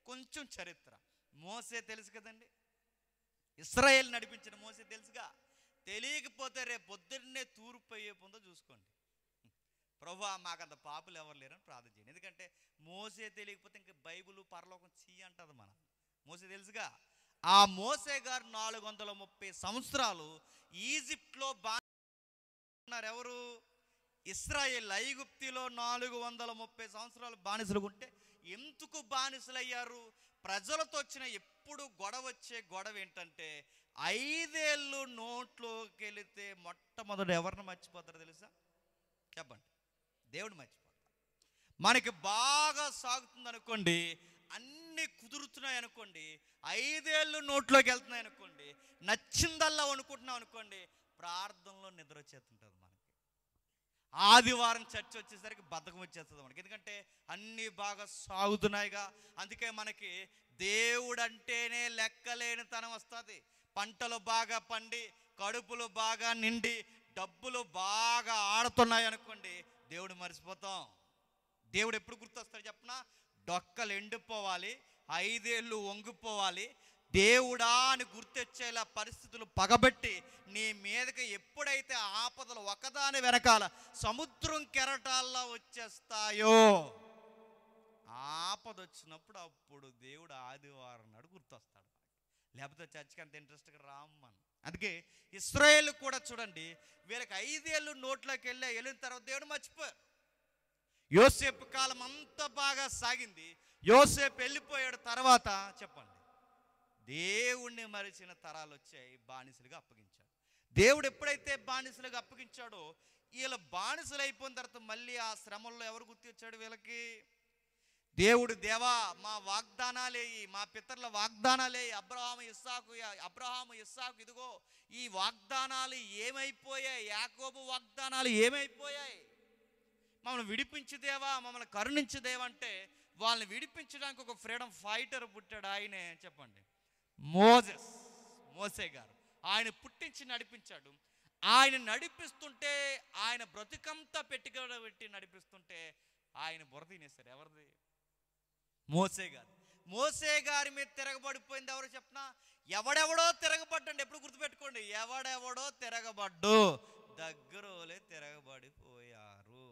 కొంచెం చరిత్ర మోసే తెలుసు కదండి ఇస్రాయేల్ నడిపించిన మోసే తెలుసుగా తెలియకపోతే రేపు పొద్దున్నే తూర్పు అయ్యే పొందో చూసుకోండి ప్రభు మాకంత పాపులు ఎవరు లేరని ప్రార్థన చేయండి ఎందుకంటే మోసే తెలియకపోతే ఇంక బైబిల్ పరలోకం చీ అంటది మనం మోసే తెలుసుగా ఆ మోసే గారు నాలుగు వందల ముప్పై సంవత్సరాలు ఈజిప్ట్లో బా ఉన్నారు ఎవరు ఇస్రాయేల్ ఐగుప్తిలో నాలుగు వందల ముప్పై సంవత్సరాలు బానిసలు ఉంటే ఎందుకు బానిసలయ్యారు ప్రజలతో వచ్చిన ఎప్పుడు గొడవ వచ్చే గొడవ ఏంటంటే ఐదేళ్ళు నోట్లోకి వెళితే మొట్టమొదట ఎవరిని మర్చిపోతారో తెలుసా చెప్పండి దేవుడు మర్చిపోతారు మనకి బాగా సాగుతుంది అనుకోండి అన్నీ కుదురుతున్నాయి అనుకోండి ఐదేళ్ళు నోట్లోకి వెళ్తున్నాయి అనుకోండి నచ్చిందల్లా అనుకుంటున్నాం అనుకోండి ప్రార్థనలో నిద్ర వచ్చేస్తుంటుంది మనకి ఆదివారం చర్చ్ వచ్చేసరికి బద్ధకం వచ్చేస్తుంది మనకి ఎందుకంటే అన్నీ బాగా సాగుతున్నాయిగా అందుకే మనకి దేవుడు అంటేనే లెక్కలేని తనం వస్తుంది పంటలు బాగా పండి కడుపులు బాగా నిండి డబ్బులు బాగా ఆడుతున్నాయి అనుకోండి దేవుడు మర్చిపోతాం దేవుడు ఎప్పుడు గుర్తొస్తాడు చెప్పనా డొక్కలు ఎండిపోవాలి ఐదేళ్ళు వంగిపోవాలి దేవుడా అని గుర్తొచ్చేలా పరిస్థితులు పగబెట్టి నీ మీదకి ఎప్పుడైతే ఆపదలు ఒకదాని వెనకాల సముద్రం కెరటాల్లో వచ్చేస్తాయో ఆపద వచ్చినప్పుడు అప్పుడు దేవుడు ఆదివారం నాడు గుర్తొస్తాడు లేకపోతే చర్చికి అంత ఇంట్రెస్ట్గా రామ్మని అందుకే ఇస్రాయేల్ కూడా చూడండి వీళ్ళకి ఐదేళ్ళు నోట్లోకి వెళ్ళి వెళ్ళిన తర్వాత దేవుడు మర్చిపోయారు యోసేపు కాలం అంతా బాగా సాగింది యోసేపు వెళ్ళిపోయాడు తర్వాత చెప్పండి దేవుణ్ణి మరిచిన తరాలు వచ్చాయి బానిసలుగా అప్పగించాడు దేవుడు ఎప్పుడైతే బానిసలుగా అప్పగించాడో వీళ్ళ బానిసలు అయిపోయిన తర్వాత మళ్ళీ ఆ శ్రమల్లో ఎవరు గుర్తించాడు వీళ్ళకి దేవుడు దేవా మా వాగ్దానాలేయి మా పితరుల వాగ్దానాలేయి అబ్రహాము ఇస్సాకు అబ్రహాము ఇస్సాకు ఇదిగో ఈ వాగ్దానాలు ఏమైపోయాయి యాకోబు వాగ్దానాలు ఏమైపోయాయి మమ్మల్ని విడిపించు దేవా మమ్మల్ని కరుణించు దేవా అంటే వాళ్ళని విడిపించడానికి ఒక ఫ్రీడమ్ ఫైటర్ పుట్టాడు ఆయనే చెప్పండి మోజెస్ మోసే గారు ఆయన పుట్టించి నడిపించాడు ఆయన నడిపిస్తుంటే ఆయన బ్రతుకంతా పెట్టుకోవడం పెట్టి నడిపిస్తుంటే ఆయన బుర్ర తినేశారు ఎవరిది మోసే గారు మోసే గారి మీద తిరగబడిపోయింది ఎవరు చెప్పనా ఎవడెవడో తిరగబడ్డండి ఎప్పుడు గుర్తుపెట్టుకోండి ఎవడెవడో తిరగబడ్డు దగ్గరోలే తిరగబడిపోయారు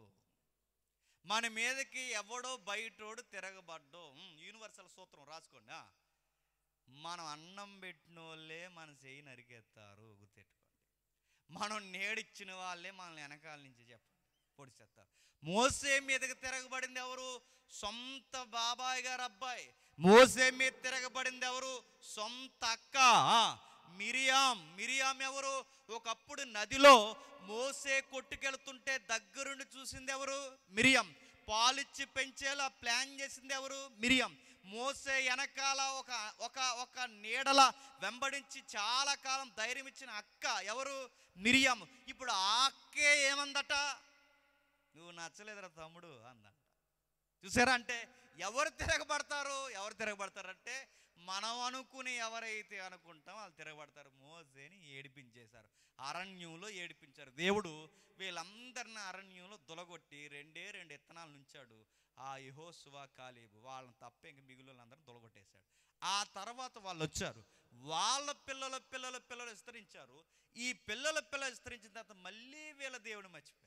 మన మీదకి ఎవడో బయటోడు తిరగబడ్డు ఉమ్, యూనివర్సల్ సూత్రం రాసుకోండి ఆ. మనం అన్నం పెట్టిన వాళ్ళే మన చెయ్యి నరికేస్తారు గుర్తెట్టుకోండి మనం నేడిచ్చిన వాళ్ళే మనల్ని వెనకాల నుంచి చెప్పండి పొడిచేస్తారు మోసే మీదకి తిరగబడింది ఎవరు సొంత బాబాయ్ గారు అబ్బాయి మోసే మీద తిరగబడింది ఎవరు సొంత అక్క ఆ, మిరియాం మిరియాం ఎవరు ఒకప్పుడు నదిలో మోసే కొట్టుకెళ్తుంటే దగ్గరుండి చూసింది ఎవరు మిరియం పాలిచ్చి పెంచేలా ప్లాన్ చేసింది ఎవరు మిరియం మోసే వెనకాల ఒక ఒక ఒక నీడల వెంబడించి చాలా కాలం ధైర్యం ఇచ్చిన అక్క ఎవరు మిరియం ఇప్పుడు ఆ అక్కే ఏమందట నువ్వు నచ్చలేదురా తమ్ముడు అందంట చూసారా అంటే ఎవరు తిరగబడతారు ఎవరు తిరగబడతారంటే మనం అనుకుని ఎవరైతే అనుకుంటాం వాళ్ళు తిరగబడతారు మోసేని ఏడిపించేశారు అరణ్యంలో ఏడిపించారు దేవుడు వీళ్ళందరిని అరణ్యంలో దులగొట్టి రెండే రెండు ఇత్తనాలు నుంచాడు ఆ యహోసువ కాలేబు వాళ్ళని తప్ప ఇంక మిగులందరూ దొలగొట్టేశాడు ఆ తర్వాత వాళ్ళు వచ్చారు వాళ్ళ పిల్లల పిల్లల పిల్లలు విస్తరించారు ఈ పిల్లల పిల్లలు విస్తరించిన తర్వాత మళ్ళీ వీళ్ళ దేవుడు మర్చిపోయారు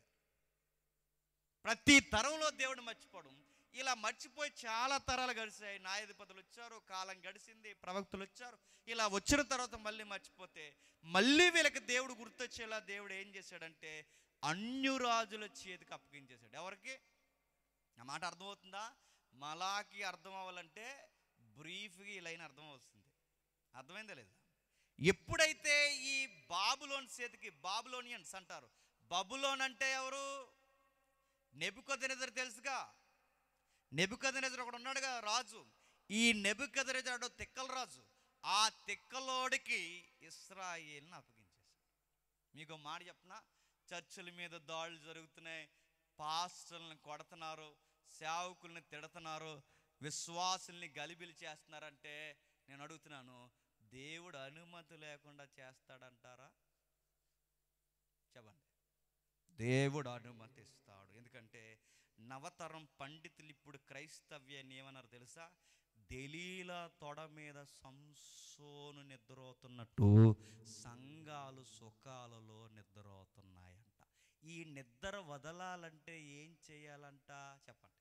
ప్రతి తరంలో దేవుడు మర్చిపోవడం ఇలా మర్చిపోయి చాలా తరాలు గడిచాయి న్యాయాధిపతులు వచ్చారు కాలం గడిచింది ప్రవక్తలు వచ్చారు ఇలా వచ్చిన తర్వాత మళ్ళీ మర్చిపోతే మళ్ళీ వీళ్ళకి దేవుడు గుర్తొచ్చేలా దేవుడు ఏం చేశాడంటే అన్యురాజుల చేతికి అప్పగించేశాడు ఎవరికి నా మాట అర్థమవుతుందా మలాకి అర్థం అవ్వాలంటే బ్రీఫ్గా ఈ లైన్ అర్థం అవుతుంది అర్థమైందా లేదా ఎప్పుడైతే ఈ బాబులోని చేతికి బాబులోనియన్స్ అంటారు బబులోన్ అంటే ఎవరు నెబుకదనెజర్ తెలుసుగా నెబుకదనెజర్ ఒకడు ఉన్నాడుగా రాజు ఈ నెబుకదనెజరు తిక్కల రాజు ఆ తిక్కలోడికి ఇస్రాయేల్ని అప్పగించేశాడు మీకు ఒక మాట చెప్పనా చర్చిల మీద దాడులు జరుగుతున్నాయి పాస్టర్లను కొడుతున్నారు సేవకుల్ని తిడుతున్నారు విశ్వాసుల్ని గలిబిలి చేస్తున్నారంటే నేను అడుగుతున్నాను దేవుడు అనుమతి లేకుండా చేస్తాడంటారా చెప్పండి దేవుడు అనుమతిస్తాడు ఎందుకంటే నవతరం పండితులు ఇప్పుడు క్రైస్తవ్యాన్ని ఏమన్నారు తెలుసా దెలీల తొడ మీద సంసోను నిద్రపోతున్నట్టు సంఘాలు సుఖాలలో నిద్రపోతున్నాయంట ఈ నిద్ర వదలాలంటే ఏం చేయాలంట చెప్పండి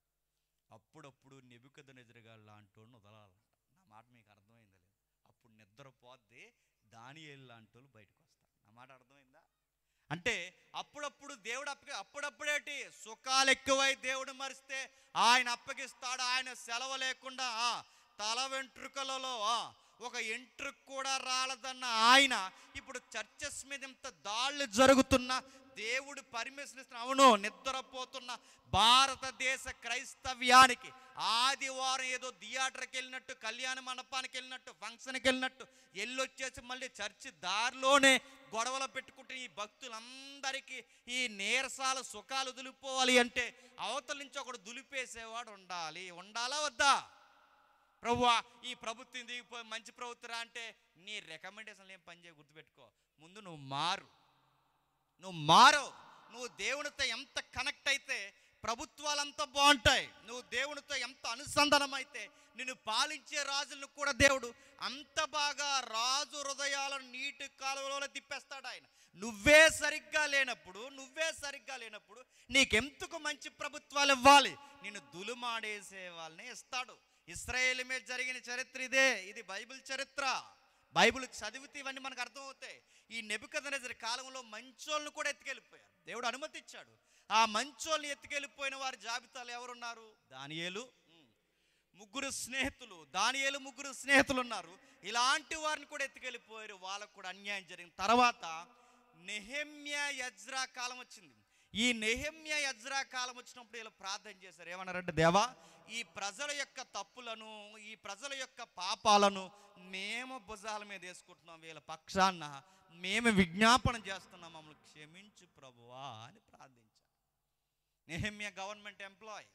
అప్పుడప్పుడు నెబుకద నిద్రగా లాంటోడిని వదలాలంట నా మాట మీకు అర్థమైందా లేదు అప్పుడు నిద్ర పోద్ది దానియేలు లాంటి వాళ్ళు బయటకు వస్తారు నా మాట అర్థమైందా అంటే అప్పుడప్పుడు దేవుడు అప్పగి అప్పుడప్పుడేటి సుఖాలు ఎక్కువై దేవుడు మరిస్తే ఆయన అప్పగిస్తాడు ఆయన సెలవు లేకుండా ఆ, తల వెంట్రుకలలో ఆ, ఒక ఎంట్రుకు కూడా రాలదన్న ఆయన ఇప్పుడు చర్చస్ మీద ఇంత దాళ్ళు జరుగుతున్న దేవుడు పర్మిషన్ ఇస్తున్న అవును నిద్రపోతున్న భారతదేశ క్రైస్తవ్యానికి ఆదివారం ఏదో థియేటర్కి వెళ్ళినట్టు కళ్యాణ మండపానికి వెళ్ళినట్టు ఫంక్షన్కి వెళ్ళినట్టు ఎల్లొచ్చేసి మళ్ళీ చర్చి దారిలోనే గొడవలు పెట్టుకుంటే ఈ భక్తులందరికీ ఈ నీరసాల సుఖాలు దులిపోవాలి అంటే అవతల నుంచి ఒకడు దులిపేసేవాడు ఉండాలి ఉండాలా వద్దా ప్రభువా ఈ ప్రభుత్వం దిగిపోయి మంచి ప్రభుత్వం అంటే నీ రికమెండేషన్లు ఏం పని చేయ గుర్తుపెట్టుకో ముందు నువ్వు మారు నువ్వు మారు నువ్వు దేవునితో ఎంత కనెక్ట్ అయితే ప్రభుత్వాలంతా బాగుంటాయి నువ్వు దేవునితో ఎంత అనుసంధానం అయితే నిన్ను పాలించే రాజులను కూడా దేవుడు అంత బాగా రాజు హృదయాలను నీటి కాలువలో తిప్పేస్తాడు ఆయన నువ్వే సరిగ్గా లేనప్పుడు నువ్వే సరిగ్గా లేనప్పుడు నీకెందుకు మంచి ప్రభుత్వాలు ఇవ్వాలి నిన్ను దులుమాడేసే వాళ్ళని ఇస్తాడు ఇస్రాయేల్ మీద జరిగిన చరిత్ర ఇదే ఇది బైబిల్ చరిత్ర బైబిల్ చదివితే ఇవన్నీ మనకు అర్థమవుతాయి ఈ నెబుకదనెజరి కాలంలో మంచోళ్ళను కూడా ఎత్తుకెళ్ళిపోయారు దేవుడు అనుమతి ఇచ్చాడు ఆ మంచోళ్ళని ఎత్తుకెళ్ళిపోయిన వారి జాబితాలు ఎవరున్నారు దానియేలు ఉమ్. ముగ్గురు స్నేహితులు దానియేలు ముగ్గురు స్నేహితులు ఉన్నారు ఇలాంటి వారిని కూడా ఎత్తుకెళ్ళిపోయారు వాళ్ళకు కూడా అన్యాయం జరిగింది తర్వాత నెహెమ్య యజ్రా కాలం వచ్చింది ఈ నెహెమ్య యజ్రా కాలం వచ్చినప్పుడు వీళ్ళు ప్రార్థన చేశారు ఏమన్నారంటే దేవా ఈ ప్రజల యొక్క తప్పులను ఈ ప్రజల యొక్క పాపాలను మేము భుజాల మీద వేసుకుంటున్నాం వీళ్ళ పక్షాన మేము విజ్ఞాపన చేస్తున్నాం మమ్మల్ని క్షమించు ప్రభువా అని ప్రార్థించారు నెహెమ్య గవర్నమెంట్ ఎంప్లాయ్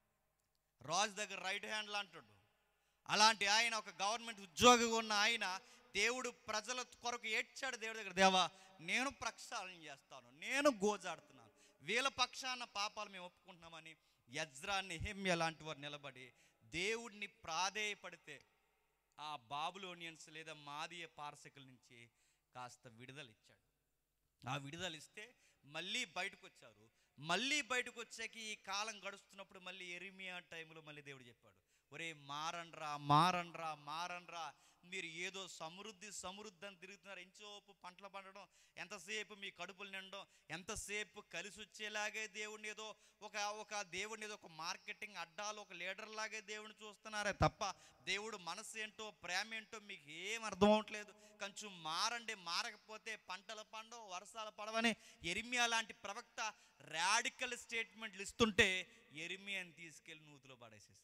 రాజు దగ్గర రైట్ హ్యాండ్ లాంటాడు అలాంటి ఆయన ఒక గవర్నమెంట్ ఉద్యోగి ఉన్న ఆయన దేవుడు ప్రజల కొరకు ఏడ్చాడు దేవుడి దగ్గర దేవా నేను ప్రక్షాళన చేస్తాను నేను గోజాడుతున్నాను వీళ్ళ పక్షాన పాపాలు మేము ఒప్పుకుంటున్నామని యజ్రా నెహెమ్య లాంటి వారు నిలబడి దేవుడిని ప్రాధేయపడితే ఆ బాబులోనియన్స్ లేదా మాదీయ పార్శకుల నుంచి కాస్త విడుదల ఇచ్చాడు ఆ విడుదల ఇస్తే మళ్ళీ బయటకు వచ్చారు మళ్ళీ బయటకు వచ్చాక ఈ కాలం గడుస్తున్నప్పుడు మళ్ళీ ఎరిమియా టైంలో మళ్ళీ దేవుడు చెప్పాడు ఒరే మారండ్రా మారండ్రా మారండ్రా మీరు ఏదో సమృద్ధి సమృద్ధి అని తిరుగుతున్నారు ఎంతసేపు పంటలు పండడం ఎంతసేపు మీ కడుపులు నిండడం ఎంతసేపు కలిసి వచ్చేలాగే దేవుడిని ఏదో ఒక ఒక దేవుడిని ఏదో ఒక మార్కెటింగ్ అడ్డాలు ఒక లీడర్ లాగే దేవుడిని చూస్తున్నారే తప్ప దేవుడు మనసు ఏంటో ప్రేమ ఏంటో మీకు ఏం అర్థం అవట్లేదు కొంచెం మారండి మారకపోతే పంటలు పండవు వర్షాలు పడవని ఎరిమియా లాంటి ప్రవక్త రాడికల్ స్టేట్మెంట్లు ఇస్తుంటే ఎరిమియాని తీసుకెళ్ళి నూతిలో పడేసేసారు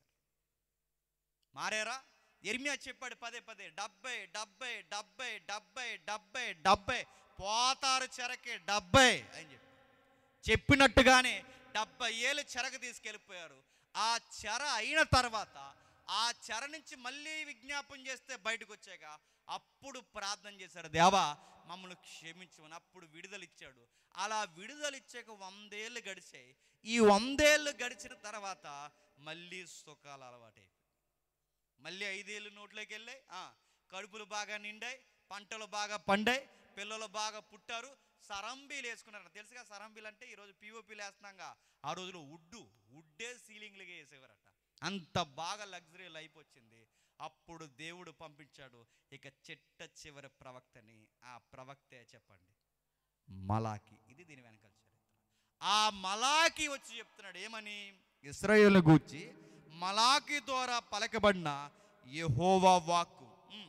మారారా ఎర్మియా చెప్పాడు పదే పదే డెబ్బై డెబ్బై డెబ్బై డెబ్బై డెబ్బై డెబ్బై పోతారు చెరకే డెబ్బై అని చెప్పి చెప్పినట్టుగానే డెబ్బై ఏళ్ళు చెరకు తీసుకెళ్ళిపోయారు ఆ చెర అయిన తర్వాత ఆ చెర నుంచి మళ్ళీ విజ్ఞాపం చేస్తే బయటకు వచ్చాక అప్పుడు ప్రార్థన చేశాడు దేవా మమ్మల్ని క్షమించమని అప్పుడు విడుదల ఇచ్చాడు అలా విడుదల ఇచ్చాక వందేళ్ళు గడిచాయి ఈ వందేళ్ళు గడిచిన తర్వాత మళ్ళీ సుఖాలు అలవాటైపోయాయి మళ్ళీ ఐదేళ్ళు నోట్లోకి వెళ్ళాయి ఆ, కడుపులు బాగా నిండాయి పంటలు బాగా పండాయి పిల్లలు బాగా పుట్టారు సరంబీలు వేసుకున్నారు తెలుసుగా సరంబీలు అంటే ఈరోజు పిఓపీలు వేస్తున్నాగా ఆ రోజులో ఉడ్డు ఉడ్డే సీలింగ్లుగా వేసేవారట అంత బాగా లగ్జరీ లైఫ్ వచ్చింది అప్పుడు దేవుడు పంపించాడు ఇక చిట్ట చివరి ప్రవక్తని ఆ ప్రవక్తే చెప్పండి మలాకి ఇది దీని వెనకాల చరిత్ర ఆ మలాకి వచ్చి చెప్తున్నాడు ఏమని ఇస్రాయేల్ గూర్చి మలాకి ద్వారా పలకబడిన యెహోవా వాక్కు ఉమ్.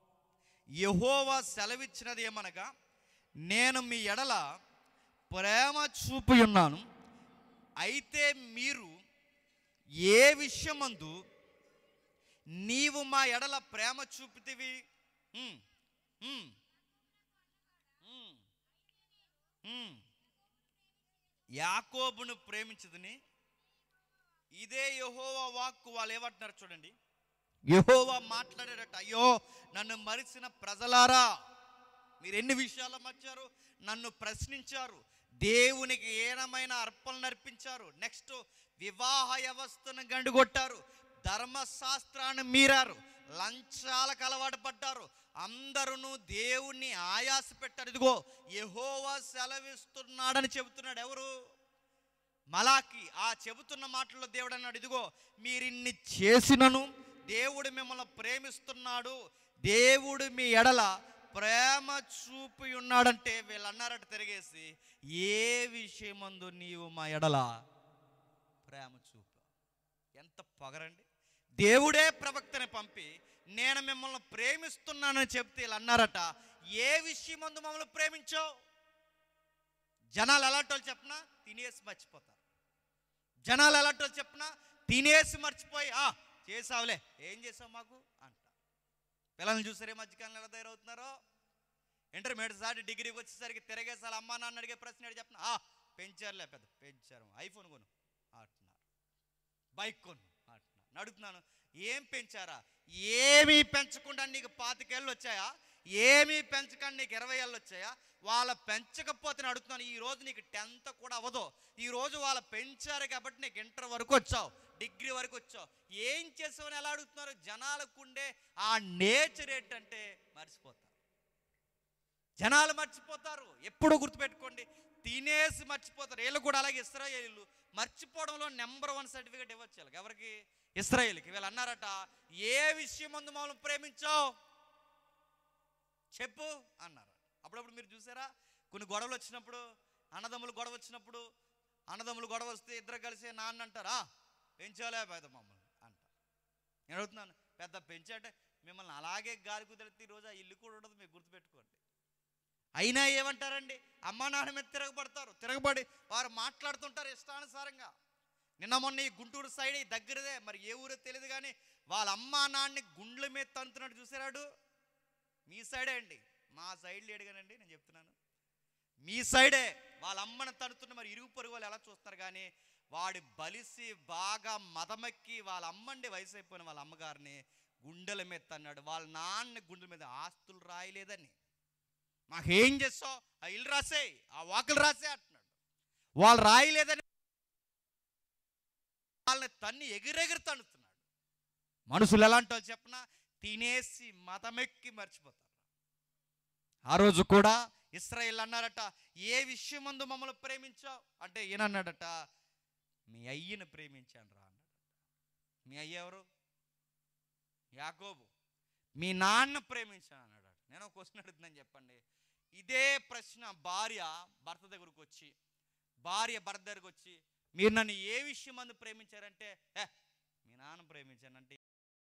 యెహోవా సెలవిచ్చినది ఏమనగా నేను మీ ఎడల ప్రేమ చూపి ఉన్నాను అయితే మీరు ఏ విషయమందు నీవు మా ఎడల ప్రేమ చూపితివి ఉమ్, ఉమ్, ఉమ్, ఉమ్. యాకోబును ప్రేమించదని ఇదే యెహోవా వాక్కు వాళ్ళు ఏమంటున్నారు చూడండి యెహోవా మాట్లాడారట అయ్యో నన్ను మరిచిన ప్రజలారా మీరు ఎన్ని విషయాలు మర్చారు నన్ను ప్రశ్నించారు దేవునికి ఏనమైన అర్పణలు నర్పించారు నెక్స్ట్ వివాహ వ్యవస్థను గండుగొట్టారు ధర్మశాస్త్రాన్ని మీరారు లంచాలకు అలవాటు పడ్డారు అందరూ దేవుణ్ణి ఆయాస పెట్టారు ఇదిగో యెహోవా సెలవిస్తున్నాడని చెబుతున్నాడు ఎవరు మలాకి ఆ చెబుతున్న మాటల్లో దేవుడు అన్నాడు ఇదిగో మీరిన్ని చేసినను దేవుడు మిమ్మల్ని ప్రేమిస్తున్నాడు దేవుడు మీ ఎడల ప్రేమ చూపి ఉన్నాడంటే వీళ్ళు అన్నారట తిరిగేసి ఏ విషయమందు నీవు మా ఎడల ప్రేమ చూపు ఎంత పొగరండి దేవుడే ప్రవక్తని పంపి నేను మిమ్మల్ని ప్రేమిస్తున్నానని చెప్తే వీళ్ళు అన్నారట ఏ విషయమందు మమ్మల్ని ప్రేమించావు జనాలు ఎలాంటి వాళ్ళు చెప్పినా తినేసి మర్చిపోతారు జనాలు ఎలాంటి వాళ్ళు చెప్పినా తినేసి మర్చిపోయి ఆ చేసావులే ఏం చేసావు మాకు అంట పిల్లల్ని చూసారే మధ్యకాలంలో ఎలా తయారవుతున్నారో ఇంటర్మీడియట్ సారి డిగ్రీకి వచ్చేసరికి తిరగేసారి అమ్మా నాన్న అడిగే ప్రశ్న ఏంటి చెప్పిన ఆ పెంచారులే పెద్ద పెంచారు ఐఫోన్ కొను అంటున్నారు బైక్ కొను అంటున్నారు నడుపుతున్నాను ఏం పెంచారా ఏమీ పెంచకుండా నీకు పాతికేళ్ళు వచ్చాయా ఏమీ పెంచకుండా నీకు ఇరవై ఏళ్ళు వచ్చాయా వాళ్ళ పెంచకపోతే నేను అడుగుతున్నాను ఈ రోజు నీకు టెన్త్ కూడా అవ్వదు ఈ రోజు వాళ్ళ పెంచారు కాబట్టి నీకు ఇంటర్ వరకు వచ్చావు డిగ్రీ వరకు వచ్చావు ఏం చేసావని ఎలా అడుగుతున్నారు జనాలకు ఉండే ఆ నేచర్ ఏంటంటే మర్చిపోతారు జనాలు మర్చిపోతారు ఎప్పుడు గుర్తుపెట్టుకోండి తినేసి మర్చిపోతారు వీళ్ళు కూడా అలాగే ఇస్రాయేలీలు మర్చిపోవడంలో నెంబర్ వన్ సర్టిఫికేట్ ఇవ్వచ్చు వీళ్ళకి ఎవరికి ఇస్రాయేల్కి వీళ్ళు అన్నారట ఏ విషయం ముందు మమ్మల్ని ప్రేమించావు చెప్పు అన్నారు అప్పుడప్పుడు మీరు చూసారా కొన్ని గొడవలు వచ్చినప్పుడు అన్నదమ్ములు గొడవ వచ్చినప్పుడు అన్నదమ్ములు గొడవ వస్తే ఇద్దరు కలిసి నాన్న అంటారా పెంచాలే పెద్ద మమ్మల్ని అంటారు నేను అడుగుతున్నాను పెద్ద పెంచాటే మిమ్మల్ని అలాగే గాలి కుదిరితే ఈరోజు ఆ ఇల్లు కూడా ఉండదు మీరు గుర్తుపెట్టుకోండి అయినా ఏమంటారండి అమ్మా నాన్న మీద తిరగబడతారు తిరగబడి వారు మాట్లాడుతుంటారు ఇష్టానుసారంగా నిన్న మొన్న ఈ గుంటూరు సైడ్ ఈ దగ్గరదే మరి ఏ ఊరో తెలియదు కానీ వాళ్ళ అమ్మా నాన్నని గుండ్ల మీద తంతున్నట్టు చూసారాడు మీ సైడే అండి మా సైడ్ లేడుగానండి నేను చెప్తున్నాను మీ సైడే వాళ్ళ అమ్మని తడుతున్న మరి ఇరుగు పొరుగు వాళ్ళు ఎలా చూస్తారు కానీ వాడి బలిసి బాగా మదమెక్కి వాళ్ళ అమ్మండి వయసు అయిపోయిన వాళ్ళ అమ్మగారిని గుండెల మీద తన్నాడు వాళ్ళ నాన్న గుండెల మీద ఆస్తులు రాయలేదని మాకేం చేస్తావు ఆ ఇల్లు రాసేయ్ ఆ వాకులు రాసే అంటున్నాడు వాళ్ళు రాయలేదని వాళ్ళని తన్ని ఎగిరెగిరి తన్నుతున్నాడు మనుషులు ఎలాంటి వాళ్ళు చెప్పనా తినేసి మతమెక్కి మర్చిపోతారు ఆ రోజు కూడా ఇస్రాయిల్ అన్నారట ఏ విషయం ముందు మమ్మల్ని ప్రేమించావు అంటే ఈయన అన్నాడట మీ అయ్యను ప్రేమించాను రా అన్నాడట మీ అయ్య ఎవరు యాకోబు మీ నాన్న ప్రేమించాను అన్నాడు నేను ఒక క్వశ్చన్ అడుగుతున్నాను చెప్పండి ఇదే ప్రశ్న భార్య భర్త దగ్గరకు వచ్చి భార్య భర్త దగ్గరకు వచ్చి మీరు నన్ను ఏ విషయం మందు ప్రేమించారంటే ఏ మీ నాన్న ప్రేమించానంటే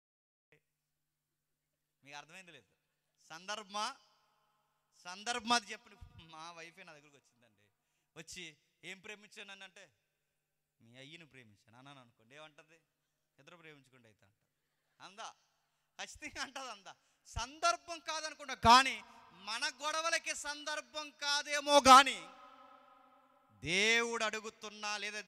మీకు అర్థమైంది లేదు సందర్భమా సందర్భం అది చెప్పండి మా వైఫే నా దగ్గరకు వచ్చిందండి వచ్చి ఏం ప్రేమించాను అని అంటే మీ అయ్యను ప్రేమించాను అన్నాను అనుకోండి ఏమంటది ఇద్దరు ప్రేమించుకోండి అయితే అంట అందా ఖచ్చితంగా అంటది అందా సందర్భం కాదనుకుంటా కానీ మన గొడవలకి సందర్భం కాదేమో కానీ దేవుడు అడుగుతున్నా లేదా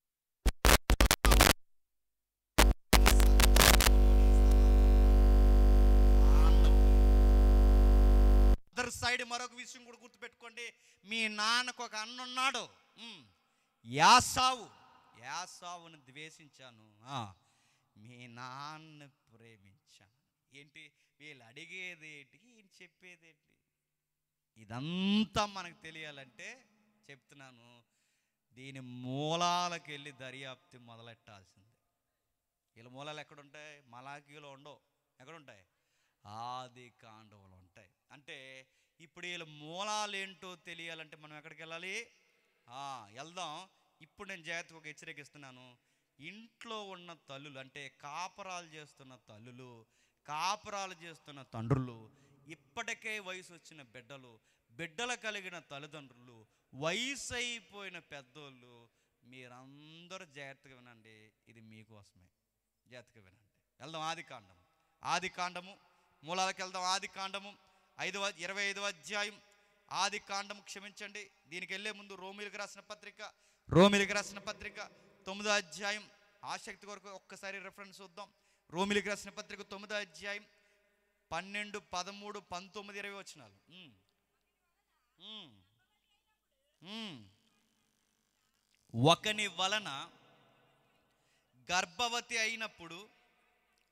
అదర్ సైడ్ మరొక విషయం కూడా గుర్తుపెట్టుకోండి మీ నాన్నకు ఒక అన్న ఉన్నాడు ఉమ్, యాసావు యాసావును ద్వేషించాను ఆ, మీ నాన్న ప్రేమించాను ఏంటి వీళ్ళు అడిగేదేంటి ఈయన చెప్పేదేంటి ఇదంతా మనకు తెలియాలంటే చెప్తున్నాను దీని మూలాలకు వెళ్ళి దర్యాప్తు మొదలెట్టాల్సిందే వీళ్ళ మూలాలు ఎక్కడుంటాయి మలాఖీలో ఉండవు ఎక్కడుంటాయి ఆది కాండవులు ఉంటాయి అంటే ఇప్పుడు వీళ్ళ మూలాలు ఏంటో తెలియాలంటే మనం ఎక్కడికి వెళ్ళాలి ఆ, వెళ్దాం ఇప్పుడు నేను జాగ్రత్తగా ఒక హెచ్చరికిస్తున్నాను ఇంట్లో ఉన్న తల్లులు అంటే కాపరాలు చేస్తున్న తల్లులు కాపరాలు చేస్తున్న తండ్రులు ఇప్పటికే వయసు వచ్చిన బిడ్డలు బిడ్డలు కలిగిన తల్లిదండ్రులు వయసు అయిపోయిన పెద్దోళ్ళు మీరందరూ జాగ్రత్తగా వినండి ఇది మీకోసమే జాగ్రత్తగా వినండి వెళ్దాం ఆది కాండం ఆది కాండము మూలాలకు వెళ్దాం ఆది కాండము ఐదవ ఇరవై ఐదవ అధ్యాయం ఆది కాండము క్షమించండి దీనికి వెళ్ళే ముందు రోమిలికి రాసిన పత్రిక రోమిలికి రాసిన పత్రిక తొమ్మిదో అధ్యాయం ఆసక్తి కొరకు ఒక్కసారి రెఫరెన్స్ చూద్దాం రోమిలికి రాసిన పత్రిక తొమ్మిదో అధ్యాయం పన్నెండు పదమూడు పంతొమ్మిది ఇరవై వచ్చినాలు ఉమ్. ఉమ్. ఉమ్. ఒకని వలన గర్భవతి అయినప్పుడు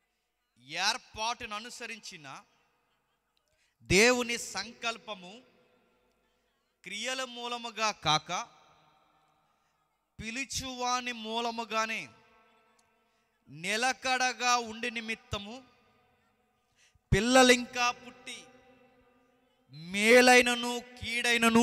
ఏర్పాటును అనుసరించిన దేవుని సంకల్పము క్రియల మూలముగా కాక పిలుచువాని మూలముగానే నిలకడగా ఉండి నిమిత్తము పిల్లలింకా పుట్టి మేలైనను కీడైనను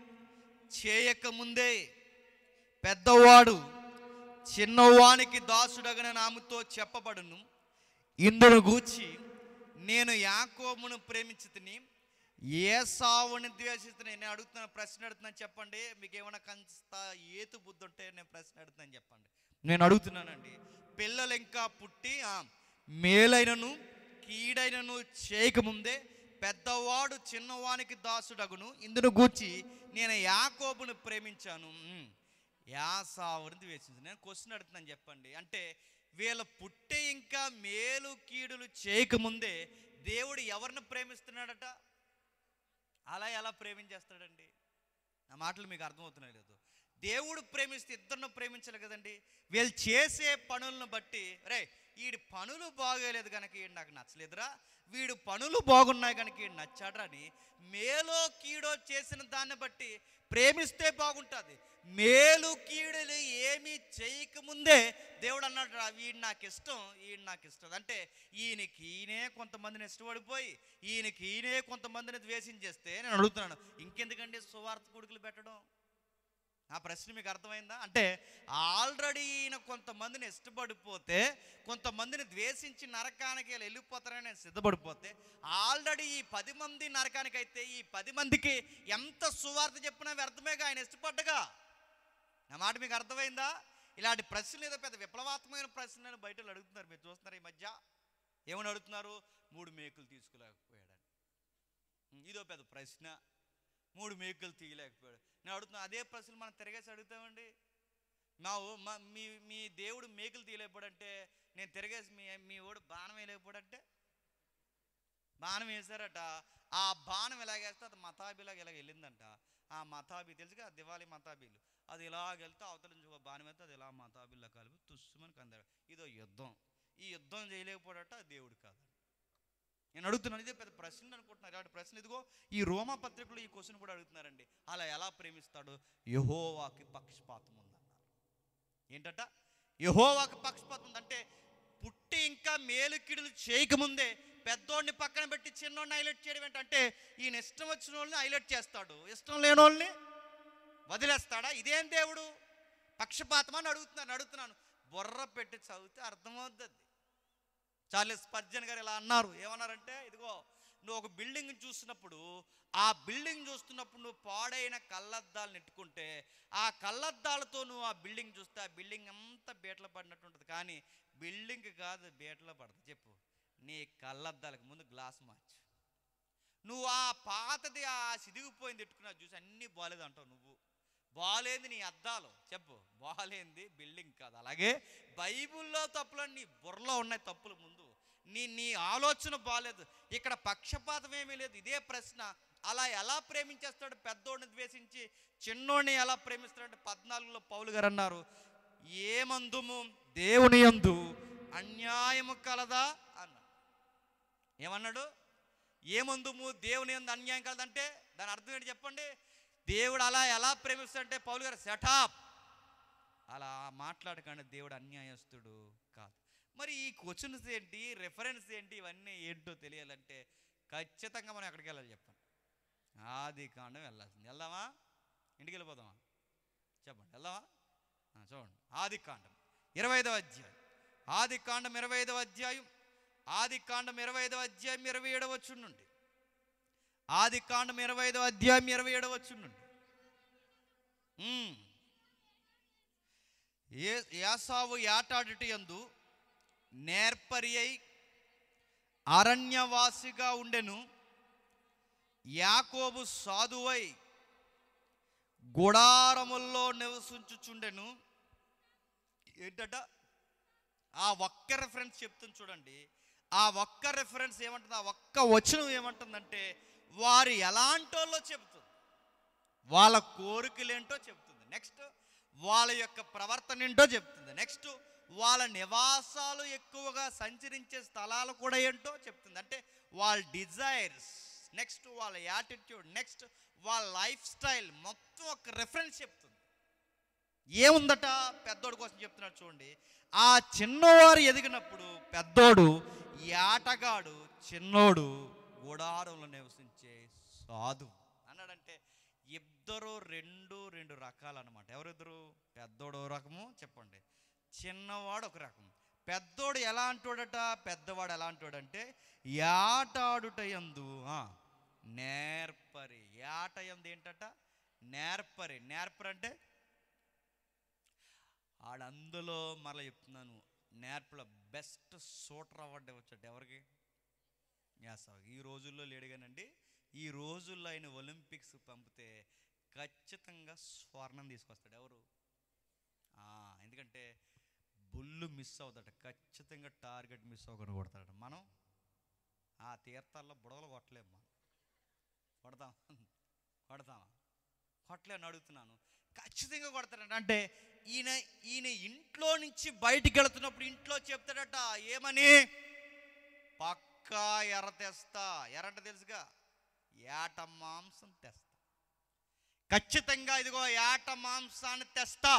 చేయకముందే పెద్దవాడు చిన్నవానికి దాసుడగన నాముతో చెప్పబడును ఇందును గూర్చి నేను యాకోబును ప్రేమించుతుని ఏ సావుని ద్వేషిస్తుని నేను అడుగుతున్న ప్రశ్న అడుగుతున్నాను చెప్పండి మీకు ఏమైనా కంత ఏతు బుద్ధి ఉంటే నేను ప్రశ్న అడుగుతున్నాను చెప్పండి నేను అడుగుతున్నానండి పిల్లలు ఇంకా పుట్టి ఆ, మేలైనను కీడైనను చేయకముందే పెద్దవాడు చిన్నవానికి దాసుడగును ఇందును గూర్చి నేను యాకోబును ప్రేమించాను ఉమ్. యాసావుని ద్వేషించాను నేను క్వశ్చన్ అడుగుతున్నాను చెప్పండి అంటే వీళ్ళ పుట్టే ఇంకా మేలు కీడులు చేయకముందే దేవుడు ఎవరిని ప్రేమిస్తున్నాడట అలా ఎలా ప్రేమించేస్తాడండి నా మాటలు మీకు అర్థమవుతున్నాయి లేదు దేవుడు ప్రేమిస్తే ఇద్దరిని ప్రేమించాలి కదండి వీళ్ళు చేసే పనులను బట్టి రే వీడి పనులు బాగోలేదు కనుక వీడు నాకు నచ్చలేదురా వీడు పనులు బాగున్నాయి కనుక వీడు నచ్చాడ్రా అని మేలో కీడో చేసిన దాన్ని బట్టి ప్రేమిస్తే బాగుంటుంది మేలు కీడులు ఏమీ చేయకముందే దేవుడు అన్నాడు రా వీడు నాకు ఇష్టం వీడు నాకు ఇష్టం అంటే ఈయనకి ఈయనే కొంతమందిని ఇష్టపడిపోయి ఈయనకి ఈయనే కొంతమందిని ద్వేషించేస్తే నేను అడుగుతున్నాను ఇంకెందుకండి సువార్త కొడుకులు పెట్టడం నా ప్రశ్న మీకు అర్థమైందా అంటే ఆల్రెడీ ఈయన కొంతమందిని ఇష్టపడిపోతే కొంతమందిని ద్వేషించి నరకానికి వీళ్ళు వెళ్ళిపోతారని నేను సిద్ధపడిపోతే ఆల్రెడీ ఈ పది మంది నరకానికి అయితే ఈ పది మందికి ఎంత సువార్త చెప్పినా వ్యర్థమేగా ఆయన ఇష్టపడ్డగా నా మాట మీకు అర్థమైందా ఇలాంటి ప్రశ్నలు ఏదో పెద్ద విప్లవాత్మకమైన ప్రశ్నలు బయట అడుగుతున్నారు మీరు చూస్తున్నారు ఈ మధ్య ఏమని అడుగుతున్నారు మూడు మేకులు తీసుకులేకపోయాడని ఇదో పెద్ద ప్రశ్న మూడు మేకులు తీయలేకపోయాడు నేను అడుగుతున్నా అదే ప్రశ్నలు మనం తిరగేసి అడుగుతామండి మా ఊ- మా మీ మీ దేవుడు మేకులు తీయలేకపోడంటే నేను తిరగేసి మీ మీ ఓడు బాణం వేయలేకపోడంటే బాణం వేశారట ఆ బాణం ఎలాగేస్తే అది మతాబిలాగా ఇలాగ వెళ్ళిందంట ఆ మతాబి తెలుసుగా దివాలి మతాబీలు అది ఇలాగ వెళ్తే అవతల నుంచి ఒక బాణం వేస్తే అది ఇలా మతాబిల్లా కలిపి తుస్సుమని కందాడు ఇదో యుద్ధం ఈ యుద్ధం చేయలేకపోడట అది దేవుడు కాదు నేను అడుగుతున్నాను ఇదే పెద్ద ప్రశ్న అనుకుంటున్నారు ఇలాంటి ప్రశ్న ఇదిగో ఈ రోమా పత్రికలో ఈ క్వశ్చన్ కూడా అడుగుతున్నారండి అలా ఎలా ప్రేమిస్తాడు యహోవాకి పక్షపాతం ఉందన్నారు ఏంటట యహోవాకి పక్షపాతం ఉంది అంటే పుట్టి ఇంకా మేలు కిడులు చేయకముందే పెద్దోడిని పక్కన పెట్టి చిన్నోడిని హైలైట్ చేయడం ఏంటంటే ఈయన ఇష్టం వచ్చిన వాళ్ళని హైలైట్ చేస్తాడు ఇష్టం లేని వాళ్ళని వదిలేస్తాడా ఇదేం దేవుడు పక్షపాతం అని అడుగుతున్నాను అడుగుతున్నాను బుర్ర పెట్టి చదివితే అర్థమవుతుంది చార్లెస్ స్పర్జన్ గారు ఇలా అన్నారు ఏమన్నారంటే ఇదిగో నువ్వు ఒక బిల్డింగ్ చూసినప్పుడు ఆ బిల్డింగ్ చూస్తున్నప్పుడు నువ్వు పాడైన కళ్ళద్దాలు నెట్టుకుంటే ఆ కళ్ళద్దాలతో నువ్వు ఆ బిల్డింగ్ చూస్తే ఆ బిల్డింగ్ అంతా బీటలు పడినట్టు ఉంటుంది కానీ బిల్డింగ్ కాదు బీటలో పడుతుంది చెప్పు నీ కళ్ళద్దాలకు ముందు గ్లాస్ మార్చు నువ్వు ఆ పాతది ఆ సిదిగిపోయింది ఎట్టుకున్నా చూసి అన్నీ బాగాలేదు అంటావు నువ్వు బాగాలేంది నీ అద్దాలు చెప్పు బాగాలేంది బిల్డింగ్ కాదు అలాగే బైబిల్లో తప్పులు నీ బుర్రలో ఉన్నాయి తప్పులు ముందు నీ నీ ఆలోచన బాగాలేదు ఇక్కడ పక్షపాతం ఏమీ లేదు ఇదే ప్రశ్న అలా ఎలా ప్రేమించేస్తాడు పెద్దోడిని ద్వేషించి చిన్నోడిని ఎలా ప్రేమిస్తాడంటే పద్నాలుగులో పౌలు గారు అన్నారు ఏమందుము దేవుని యందు అన్యాయము కలదా అన్నాడు ఏమన్నాడు ఏమందుము దేవుని యందు అన్యాయం కలదంటే దాని అర్థం ఏంటి చెప్పండి దేవుడు అలా ఎలా ప్రేమిస్తాడంటే పౌలు గారు సెటాప్ అలా మాట్లాడకండి దేవుడు అన్యాయస్తుడు కాదు మరి ఈ క్వశ్చన్స్ ఏంటి రెఫరెన్స్ ఏంటి ఇవన్నీ ఏంటో తెలియాలంటే ఖచ్చితంగా మనం ఎక్కడికి వెళ్ళాలి చెప్పండి ఆది కాండం వెళ్ళాల్సింది వెళ్దామా ఇంటికి వెళ్ళిపోదామా చెప్పండి వెళ్దామా ఆ, చూడండి ఆది కాండం ఇరవై ఐదవ అధ్యాయం ఆది కాండం ఇరవై ఐదవ అధ్యాయం ఆది కాండం ఇరవై ఐదవ అధ్యాయం ఇరవై ఏడవ వచ్చి నుండి ఆది కాండం ఇరవై ఐదవ అధ్యాయం ఇరవై ఏడవ వచ్చి నుండి ఉమ్. ఏ యాసావు యాటాడుటి యందు నేర్పరి అయి అరణ్యవాసిగా ఉండెను యాకోబు సాధువై గుడారముల్లో నివసించుచుండెను ఏంటట ఆ ఒక్క రెఫరెన్స్ చెప్తుంది చూడండి ఆ ఒక్క రెఫరెన్స్ ఏమంటుంది ఆ ఒక్క వచనం ఏమంటుందంటే వారు ఎలాంటోళ్ళో చెబుతుంది వాళ్ళ కోరికలేంటో చెబుతుంది నెక్స్ట్ వాళ్ళ యొక్క ప్రవర్తన ఏంటో చెప్తుంది నెక్స్ట్ వాళ్ళ నివాసాలు ఎక్కువగా సంచరించే స్థలాలు కూడా ఏంటో చెప్తుంది అంటే వాళ్ళ డిజైర్స్ నెక్స్ట్ వాళ్ళ యాటిట్యూడ్ నెక్స్ట్ వాళ్ళ లైఫ్ స్టైల్ మొత్తం ఒక రెఫరెన్స్ చెప్తుంది ఏముందట పెద్దోడు కోసం చెప్తున్నాడు చూడండి ఆ చిన్నవారు ఎదిగినప్పుడు పెద్దోడు ఈ ఆటగాడు చిన్నోడు గుడారంలో నివసించే సాధు అన్నాడంటే ఇద్దరు రెండు రెండు రకాలు అనమాట ఎవరిద్దరు పెద్దోడు ఒక రకము చెప్పండి చిన్నవాడు ఒక రకం పెద్దోడు ఎలా అంటాడట పెద్దవాడు ఎలా అంటాడంటే యాటాడుట యందు ఆ, నేర్పరి యాట యందు ఏంటట నేర్పరి నేర్పరి అంటే ఆడందులో మరలా చెప్తున్నాను నేర్పులో బెస్ట్ సూటర్ అవార్డు వచ్చాడు ఎవరికి యాసవ్ ఈ రోజుల్లో లేడు కానండి ఈ రోజుల్లో ఆయన ఒలింపిక్స్ పంపితే ఖచ్చితంగా స్వర్ణం తీసుకొస్తాడు ఎవరు ఆ, ఎందుకంటే బుల్లు మిస్ అవుతాడు ఖచ్చితంగా టార్గెట్ మిస్ అవ్వకుండా కొడతాడు మనం ఆ తీర్థాల్లో బుడగలు కొట్టలేము మనం కొడతాం కొడతామా కొట్టలేని అడుగుతున్నాను ఖచ్చితంగా కొడతాడట అంటే ఈయన ఈయన ఇంట్లో నుంచి బయటికి వెళుతున్నప్పుడు ఇంట్లో చెప్తాడట ఏమని పక్కా ఎర్ర తెస్తా ఎర్రంట తెలుసుగా ఏట మాంసం తెస్తా ఖచ్చితంగా ఇదిగో ఏట మాంసాన్ని తెస్తా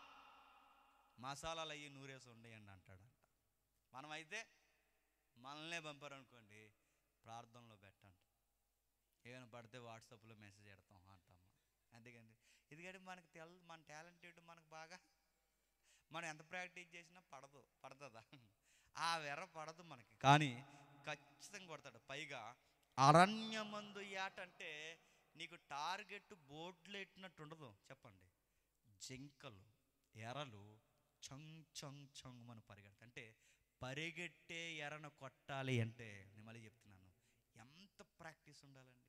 మసాలాలు అయ్యి నూరేసి ఉండేయండి అంటాడంట మనమైతే మనల్నే పంపారనుకోండి ప్రార్థనలో పెట్టండి ఏమైనా పడితే వాట్సాప్లో మెసేజ్ పెడతాం అంటాం అందుకండి ఎందుకంటే మనకు తెల్ మన టాలెంట్ ఏంటో మనకు బాగా మనం ఎంత ప్రాక్టీస్ చేసినా పడదు పడుతుందా ఆ వెర పడదు మనకి కానీ ఖచ్చితంగా కొడతాడు పైగా అరణ్యమందు ఏట అంటే నీకు టార్గెట్ బోర్డులో ఎట్టినట్టు ఉండదు చెప్పండి జింకలు ఎరలు చంగ్ చంగ్ చంగ్ మన పరిగెడతా అంటే పరిగెట్టే ఎరను కొట్టాలి అంటే నేను మళ్ళీ చెప్తున్నాను ఎంత ప్రాక్టీస్ ఉండాలండి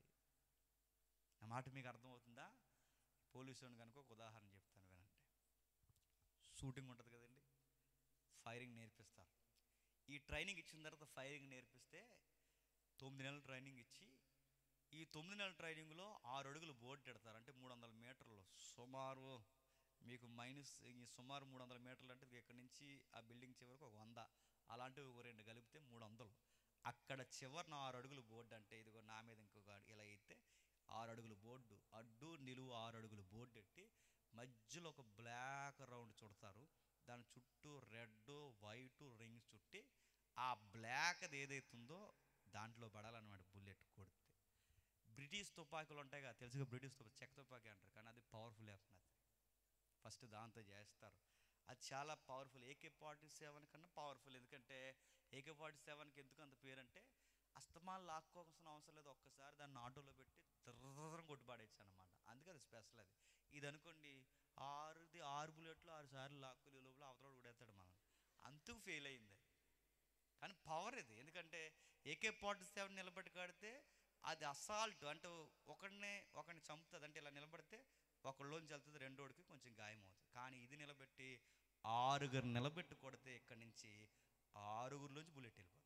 నా మాట మీకు అర్థమవుతుందా పోలీసు వాడిని కనుక ఒక ఉదాహరణ చెప్తాను వినండి షూటింగ్ ఉంటుంది కదండి ఫైరింగ్ నేర్పిస్తారు ఈ ట్రైనింగ్ ఇచ్చిన తర్వాత ఫైరింగ్ నేర్పిస్తే తొమ్మిది నెలల ట్రైనింగ్ ఇచ్చి ఈ తొమ్మిది నెలల ట్రైనింగ్లో ఆరు అడుగులు బోర్డు పెడతారు అంటే మూడు వందల మీటర్లు సుమారు మీకు మైనస్ ఈ సుమారు మూడు వందల మీటర్లు అంటే ఇక్కడి నుంచి ఆ బిల్డింగ్ చివరికి ఒక వంద అలాంటివి ఒక రెండు కలిపితే మూడు వందలు అక్కడ చివరిన ఆరు అడుగులు బోర్డు అంటే ఇదిగో నా మీద ఇంకొక ఇలా అయితే ఆరు అడుగులు బోర్డు అడ్డు నిలువు ఆరు అడుగులు బోర్డు పెట్టి మధ్యలో ఒక బ్లాక్ రౌండ్ చుడతారు దాని చుట్టూ రెడ్ వైట్ రింగ్స్ చుట్టి ఆ బ్లాక్ అది ఏదైతుందో దాంట్లో పడాలన్నమాట బుల్లెట్ కొడితే బ్రిటిష్ తుపాకులు ఉంటాయి కదా తెలుసుగా బ్రిటిష్ తుపాకి చెక్క తుపాకీ అంటారు కానీ అది పవర్ఫుల్ వేస్తుంది ఫస్ట్ దాంతో చేస్తారు అది చాలా పవర్ఫుల్ ఏకే ఫార్టీ సెవెన్ కన్నా పవర్ఫుల్ ఎందుకంటే ఏకే ఫార్టీ సెవెన్కి ఎందుకు అంత పేరంటే అస్తమాలు లాక్కోవాల్సిన అవసరం లేదు ఒక్కసారి దాన్ని ఆటోలో పెట్టి తిర్రం కొట్టి పాడేచ్చు అనమాట అందుకే అది స్పెషల్ అది ఇది అనుకోండి ఆరుది ఆరు బుల్లెట్లు ఆరు సార్లు లాక్కుని లోపల అవతల కొడేస్తాడు మనం అంతూ ఫెయిల్ అయింది కానీ పవర్ ఇది ఎందుకంటే ఏకే ఫార్టీ సెవెన్ నిలబెట్టి కడితే అది అసాల్ట్ అంటే ఒకడినే ఒకడిని చంపుతుంది అంటే ఇలా నిలబడితే ఒకళ్ళలోంచి వెళ్తుంది రెండోడికి కొంచెం గాయం అవుతుంది కానీ ఇది నిలబెట్టి ఆరుగురు నిలబెట్టి కొడితే ఇక్కడి నుంచి ఆరుగురిలోంచి బుల్లెట్ వెళ్ళిపోతుంది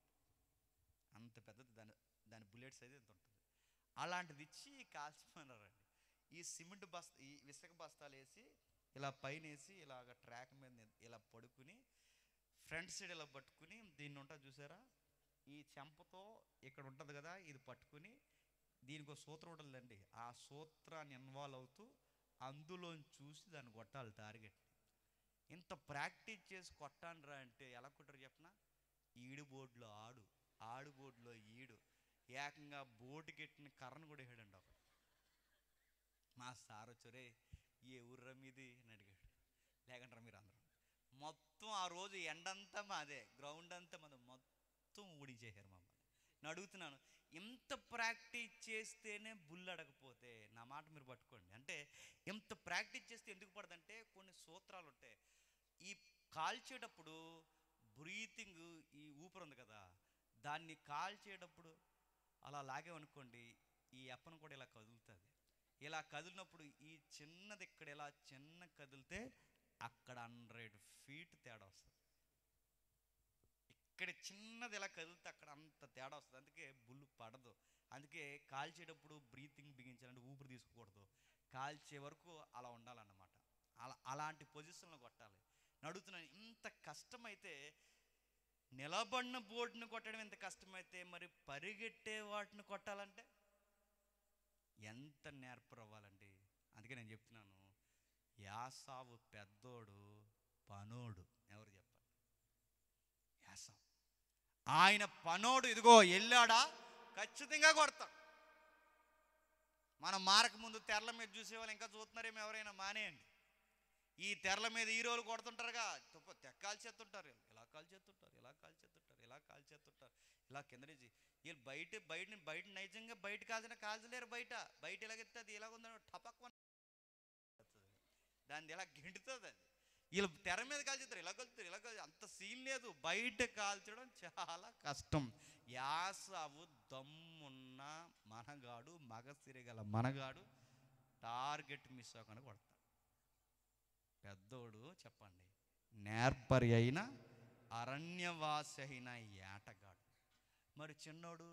అంత పెద్దది దాని దాని బుల్లెట్స్ అయితే ఇంత ఉంటుంది అలాంటిది ఇచ్చి కాల్చిపోయినారండి ఈ సిమెంట్ బస్తా ఈ ఇసుక బస్తాలు వేసి ఇలా పైన వేసి ఇలాగ ట్రాక్ మీద ని- ఇలా పడుకుని ఫ్రంట్ సైడ్ ఇలా పట్టుకుని దీన్ని ఉంటుంది చూసారా ఈ చెంపతో ఇక్కడ ఉంటుంది కదా ఇది పట్టుకుని దీనికి ఒక సూత్రం ఉంటుందండి ఆ సూత్రాన్ని ఇన్వాల్వ్ అవుతూ అందులో చూసి దాన్ని కొట్టాలి టార్గెట్ ఇంత ప్రాక్టీస్ చేసి కొట్టానురా అంటే ఎలా కొట్టరు చెప్పనా ఈడు బోర్డులో ఆడు ఆడు బోర్డులో ఈడు ఏకంగా బోటుకి ఎట్టిన కర్రను కూడా వేయడండి ఒకడు మా సార్ వచ్చరే ఏ ఊర్రా మీది అని అడిగాడు లేకంటారా మీరు అందరూ మొత్తం ఆ రోజు ఎండంతా మాదే గ్రౌండ్ అంతా మాదే మొత్తం ఊడించేశారు మమ్మల్ని నేను అడుగుతున్నాను ఇంత ప్రాక్టీస్ చేస్తేనే బుల్ అడగపోతే నా మాట మీరు పట్టుకోండి అంటే ఇంత ప్రాక్టీస్ చేస్తే ఎందుకు పడదంటే కొన్ని సూత్రాలు ఉంటాయి ఈ కాల్చేటప్పుడు బ్రీతింగ్ ఈ ఊపిరి ఉంది కదా దాన్ని కాల్చేటప్పుడు అలా లాగేమనుకోండి ఈ అప్పను కూడా ఇలా కదులుతుంది ఇలా కదిలినప్పుడు ఈ చిన్నది ఇక్కడ ఇలా చిన్న కదిలితే అక్కడ హండ్రెడ్ ఫీట్ తేడా వస్తుంది ఇక్కడ చిన్నది ఇలా కదిలితే అక్కడ అంత తేడా వస్తుంది అందుకే బుల్లు పడదు అందుకే కాల్చేటప్పుడు బ్రీతింగ్ బిగించాలంటే ఊపిరి తీసుకోకూడదు కాల్చే వరకు అలా ఉండాలన్నమాట అలా అలా అలాంటి పొజిషన్లో కొట్టాలి నడుతున్నాను ఇంత కష్టమైతే నిలబడిన బోర్డుని కొట్టడం ఎంత కష్టమైతే మరి పరిగెట్టే వాటిని కొట్టాలంటే ఎంత నేర్పరు అవ్వాలండి అందుకే నేను చెప్తున్నాను యాసావు పెద్దోడు పనోడు ఎవరు చెప్పాలి యాసావు ఆయన పనోడు ఇదిగో వెళ్ళాడా ఖచ్చితంగా కొడతాడు మనం మారక ముందు తెరల మీద చూసేవాళ్ళు ఇంకా చూస్తున్నారేమో ఎవరైనా మానేయండి ఈ తెరల మీద హీరోలు కొడుతుంటారుగా తుప్ప తెక్కాలు చేస్తుంటారు ఇలా కాల్ చేస్తుంటారు ఇలా కాల్ చేస్తుంటారు ఇలా కాల్ చేస్తుంటారు ఇలా కింద నుంచి వీళ్ళు బయట బయట బయట నైజంగా బయట కాల్చిన కాల్చలేరు బయట బయట ఎలాగెత్తే అది ఎలా ఉందని టపక్ దాన్ని ఎలా గిండుతుంది అది వీళ్ళు తెర మీద కాల్చుతారు ఇలా కలుతారు ఇలా కాల్చి అంత సీన్ లేదు బయట కాల్చడం చాలా కష్టం యాసవు దమ్మున్న మనగాడు మగసిరిగల మనగాడు టార్గెట్ మిస్ అవ్వకుండా కొడతాడు పెద్దోడు చెప్పండి నేర్పరి అయిన అరణ్యవాసి అయిన ఏటగాడు మరి చిన్నోడు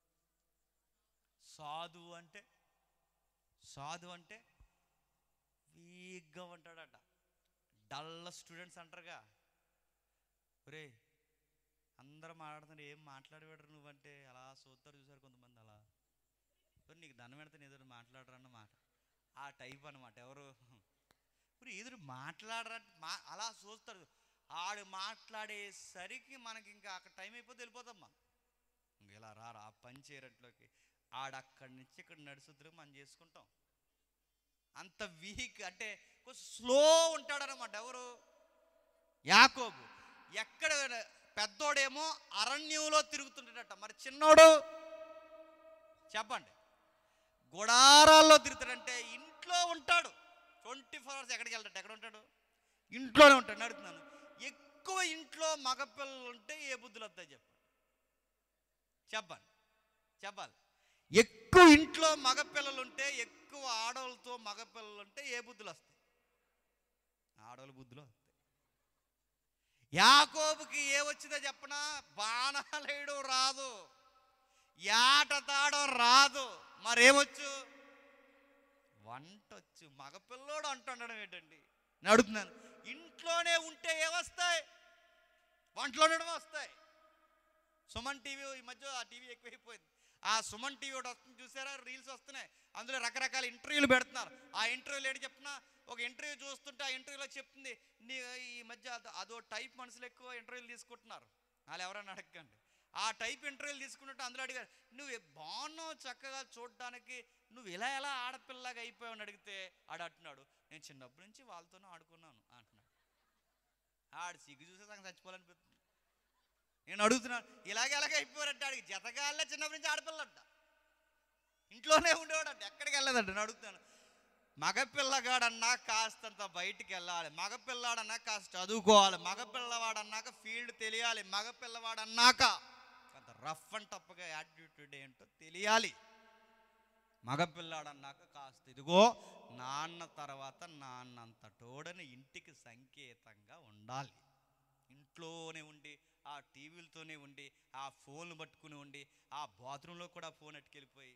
సాధు అంటే సాధు అంటే వీక్గా ఉంటాడట డల్ల స్టూడెంట్స్ అంటారుగా ఒరే అందరూ మాట్లాడుతున్నారు ఏం మాట్లాడేవాడు నువ్వంటే అలా చూస్తారు చూసారు కొంతమంది అలా "ఒరే, నీకు దండం పెడితే ఎదురు మాట్లాడరన్న మాట ఆ టైప్ అన్నమాట ఎవరు ఇప్పుడు ఎదురు మాట్లాడరా మా అలా చూస్తాడు ఆడు మాట్లాడేసరికి మనకి ఇంకా అక్కడ టైం అయిపోతే వెళ్ళిపోతాం మనం ఇంక ఇలా రారా ఆ పని చేయరట్లోకి ఆడక్కడి నుంచి ఇక్కడ నడుచుద్దురు మనం చేసుకుంటాం అంత వీక్ అంటే కొంచెం స్లో ఉంటాడనమాట ఎవరు యాకోబు ఎక్కడ పెద్దోడేమో అరణ్యంలో తిరుగుతుంటాడట మరి చిన్నోడు చెప్పండి గుడారాల్లో తిరుగుతాడంటే ఇంట్లో ఉంటాడు ట్వంటీ ఫోర్ అవర్స్ ఎక్కడికి వెళ్తాడు ఎక్కడ ఉంటాడు ఇంట్లోనే ఉంటాడు నడుతున్నాను ఎక్కువ ఇంట్లో మగపిల్లలు ఉంటే ఏ బుద్ధులు వస్తాయి చెప్పండి చెప్పండి చెప్పాలి ఎక్కువ ఇంట్లో మగపిల్లలు ఉంటే ఎక్కువ ఆడవాళ్ళతో మగపిల్లలు ఉంటే ఏ బుద్ధులు వస్తాయి ఆడవాళ్ళ బుద్ధులు వస్తాయి యాకోబుకి ఏ వచ్చిందో చెప్పనా బాణాలేయడం రాదు యాట తాడడం రాదు మరేమొచ్చు వంట వచ్చు మగపిల్లోడు అంటుండడం ఏంటండి నేను అడుగుతున్నాను ఇంట్లోనే ఉంటే ఏవస్తాయి వంటలో ఉండడం వస్తాయి సుమన్ టీవీ ఈ మధ్య ఆ టీవీ ఎక్కువైపోయింది ఆ సుమన్ టీవీ ఒకటి వస్తుంది చూసారా రీల్స్ వస్తున్నాయి అందులో రకరకాల ఇంటర్వ్యూలు పెడుతున్నారు ఆ ఇంటర్వ్యూలు ఏంటి చెప్పినా ఒక ఇంటర్వ్యూ చూస్తుంటే ఆ ఇంటర్వ్యూలో చెప్తుంది నీ ఈ మధ్య అదో- అదో టైప్ మనుషులు ఎక్కువ ఇంటర్వ్యూలు తీసుకుంటున్నారు వాళ్ళు ఎవరైనా అడగండి ఆ టైప్ ఇంటర్వ్యూలు తీసుకుంటుంటే అందులో అడిగారు నువ్వు బాగున్నావు చక్కగా చూడడానికి నువ్వు ఇలా ఎలా ఆడపిల్లగా అయిపోయావు అని అడిగితే ఆడు అంటున్నాడు నేను చిన్నప్పటి నుంచి వాళ్ళతోనే ఆడుకున్నాను అంటున్నాడు ఆడు సిగ్గు చూసే సంగతి చచ్చిపోవాలనిపిస్తుంది నేను అడుగుతున్నాను ఇలాగే ఎలాగ అయిపోయారంటే ఆడికి జతగాళ్ళే చిన్నప్పటి నుంచి ఆడపిల్లంట ఇంట్లోనే ఉండేవాడంట ఎక్కడికి వెళ్ళదంట నేను అడుగుతాను మగపిల్లగాడన్నా కాస్తంత బయటికి వెళ్ళాలి మగపిల్లాడన్నా కాస్త చదువుకోవాలి మగపిల్లవాడన్నాక ఫీల్డ్ తెలియాలి మగపిల్లవాడన్నాక కొంత రఫ్ అండ్ టఫ్గా యాటిట్యూడ్ ఏంటో తెలియాలి మగపిల్లాడన్నాక కాస్త ఇదిగో నాన్న తర్వాత నాన్నంత తోడని ఇంటికి సంకేతంగా ఉండాలి ఇంట్లోనే ఉండి ఆ టీవీలతోనే ఉండి ఆ ఫోన్లు పట్టుకుని ఉండి ఆ బాత్రూంలో కూడా ఫోన్ ఎట్టుకెళ్ళిపోయి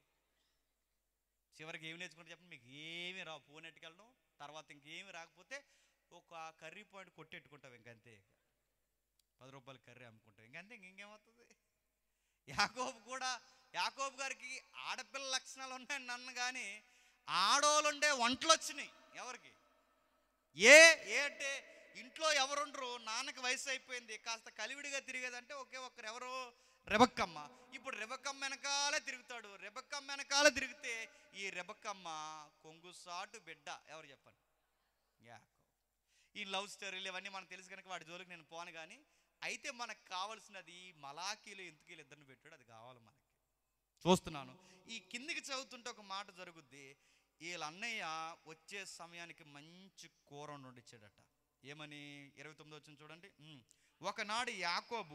చివరికి ఏమి నేర్చుకుంటే చెప్పండి మీకు ఏమి రావు ఫోన్ ఎట్టుకెళ్ళడం తర్వాత ఇంకేమి రాకపోతే ఒక కర్రీ పాయింట్ కొట్టెట్టుకుంటావు ఇంకంతే ఇక. పది రూపాయల కర్రీ అమ్ముకుంటావు ఇంకంతే ఇంకేమవుతుంది యాకోబు కూడా యాకోబు గారికి ఆడపిల్ల లక్షణాలు ఉన్నాయని నన్ను కానీ ఆడోళ్ళుండే వంటలు వచ్చినాయి ఎవరికి ఏ ఏ అంటే ఇంట్లో ఎవరుండరు నాన్నకి వయసు అయిపోయింది కాస్త కలివిడిగా తిరిగేదంటే ఒకే ఒక్కరు ఎవరు రెబక్కమ్మ ఇప్పుడు రెబక్కమ్మ వెనకాలే తిరుగుతాడు రెబక్కమ్మ వెనకాలే తిరిగితే ఈ రెబక్కమ్మ కొంగుసాటు బిడ్డ ఎవరు చెప్పండి యాకో ఈ లవ్ స్టోరీలు ఇవన్నీ మనకు తెలుసు కనుక వాడి జోలికి నేను పోను కానీ అయితే మనకు కావాల్సినది మలాకీలు ఇంతకీలు ఇద్దరిని పెట్టాడు అది కావాలి మనకి చూస్తున్నాను ఈ కిందికి చదువుతుంటే ఒక మాట జరుగుద్ది వీళ్ళ అన్నయ్య వచ్చే సమయానికి మంచి కూర వండిచ్చాడట ఏమని ఇరవై తొమ్మిది వచ్చింది చూడండి ఉమ్. ఒకనాడు యాకోబు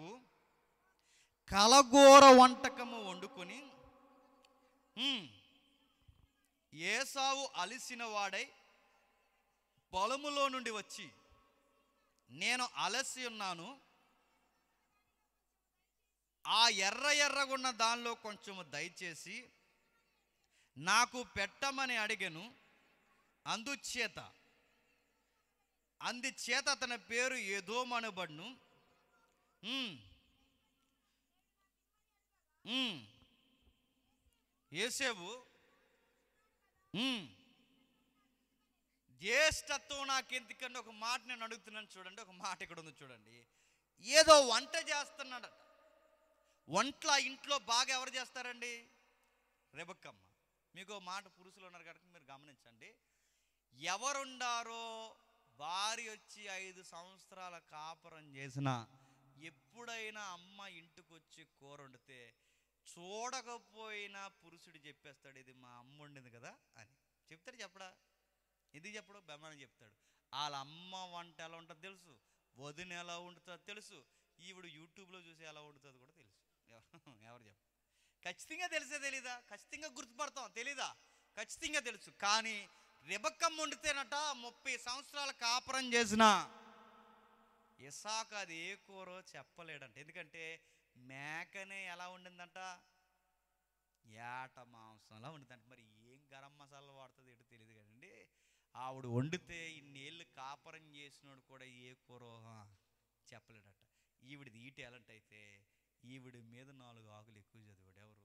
కలగూర వంటకము వండుకొని ఉమ్, ఏసావు అలిసిన వాడై పొలములో నుండి వచ్చి నేను అలసి ఉన్నాను ఆ ఎర్ర ఎర్రగున్న దానిలో కొంచెము దయచేసి నాకు పెట్టమని అడిగను అందుచేత అందుచేత అతని పేరు ఏదో మనబడును ఉమ్. ఉమ్. ఏసేవు ఉమ్. జ్యేష్ఠత్వం నాకు ఎందుకంటే ఒక మాట నేను అడుగుతున్నాను చూడండి ఒక మాట ఇక్కడ ఉంది చూడండి ఏదో వంట చేస్తున్నాడట వంటల ఇంట్లో బాగా ఎవరు చేస్తారండి రెబక్కమ్మ మీకు ఓ మాట పురుషులు ఉన్నారు కనుక మీరు గమనించండి ఎవరుండారో భార్య వచ్చి ఐదు సంవత్సరాల కాపురం చేసిన ఎప్పుడైనా అమ్మ ఇంటికి వచ్చి కూర వండితే చూడకపోయినా పురుషుడు చెప్పేస్తాడు ఇది మా అమ్మ వండింది కదా అని చెప్తాడు చెప్పడా ఎందుకు చెప్పడు బెమ్మని చెప్తాడు వాళ్ళ అమ్మ వంట ఎలా ఉంటుందో తెలుసు వదిన ఎలా వండుతుందో తెలుసు ఈవిడ యూట్యూబ్లో చూసి ఎలా వండుతుందో కూడా తెలుసు ఎవరు ఎవరు చెప్పు ఖచ్చితంగా తెలిసే తెలీదా ఖచ్చితంగా గుర్తుపడతాం తెలీదా ఖచ్చితంగా తెలుసు కానీ రెబక్కమ్మ వండితేనట ముప్పై సంవత్సరాల కాపురం చేసిన ఇసాక అది ఏ కూరో చెప్పలేడంట ఎందుకంటే మేకనే ఎలా ఉండిందంట ఏట మాంసంలా ఉండిందంట మరి ఏం గరం మసాలా వాడుతుంది ఏంటో తెలియదు కదండి ఆవిడ వండితే ఇన్నేళ్ళు కాపురం చేసినోడు కూడా ఏ కూరో ఆ, చెప్పలేడట ఈవిడిది ఈ టాలెంట్ అయితే ఈవిడి మీద నాలుగు ఆకులు ఎక్కువ చదివాడు ఎవరు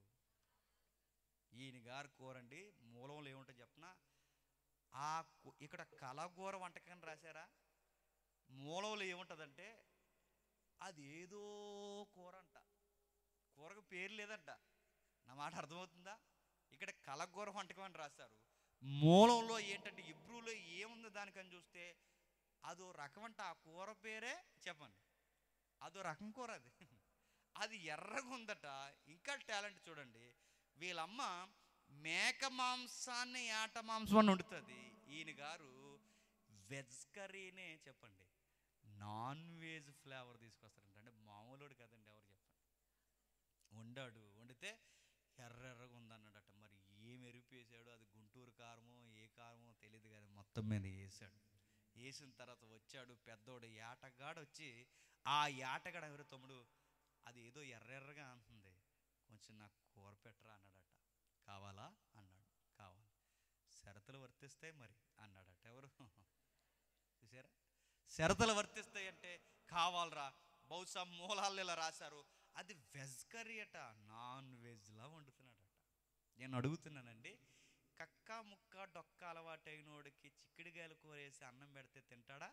ఈయన గారు కూరండి మూలంలో ఏముంటుంది చెప్పనా ఆ కు- ఇక్కడ కలగూర వంటకం రాశారా మూలంలో ఏముంటుందంటే అది ఏదో కూర అంట కూరకు పేరు లేదంట నా మాట అర్థమవుతుందా ఇక్కడ కలగూర వంటకం అని రాశారు మూలంలో ఏంటంటే ఇబ్రూలో ఏముంది దానికని చూస్తే అదో రకం అంట ఆ కూర పేరే చెప్పండి అదో రకం కూర అది అది ఎర్రగా ఉందట ఇంకా టాలెంట్ చూడండి వీళ్ళమ్మ మేక మాంసాన్ని ఏట మాంసం వండుతుంది ఈయన గారు వెజ్ కర్రీనే చెప్పండి నాన్ వెజ్ ఫ్లేవర్ తీసుకొస్తారంట అంటే మామూలుడు కదండి ఎవరు చెప్పండి వండాడు వండితే ఎర్ర ఎర్రగా ఉందన్నాడట మరి ఏం ఎరుపు వేసాడు అది గుంటూరు కారమో ఏ కారమో తెలియదు కానీ మొత్తం మీద వేసాడు వేసిన తర్వాత వచ్చాడు పెద్దోడు ఏటగాడు వచ్చి ఆ ఏటగాడు ఎవరు తమ్ముడు అది ఏదో ఎర్ర ఎర్రగా అంటుంది కొంచెం నాకు కూర పెట్టరా అన్నాడట కావాలా అన్నాడు కావాలి షరతులు వర్తిస్తాయి మరి అన్నాడట ఎవరు చూసారా షరతులు వర్తిస్తాయి అంటే కావాలరా బహుశా మూలాలు ఇలా రాశారు అది వెజ్ కర్రీ అట నాన్ వెజ్లా వండుతున్నాడట నేను అడుగుతున్నానండి కక్క ముక్క డొక్క అలవాటైనోడికి చిక్కుడుగాయలు కూరేసి అన్నం పెడితే తింటాడా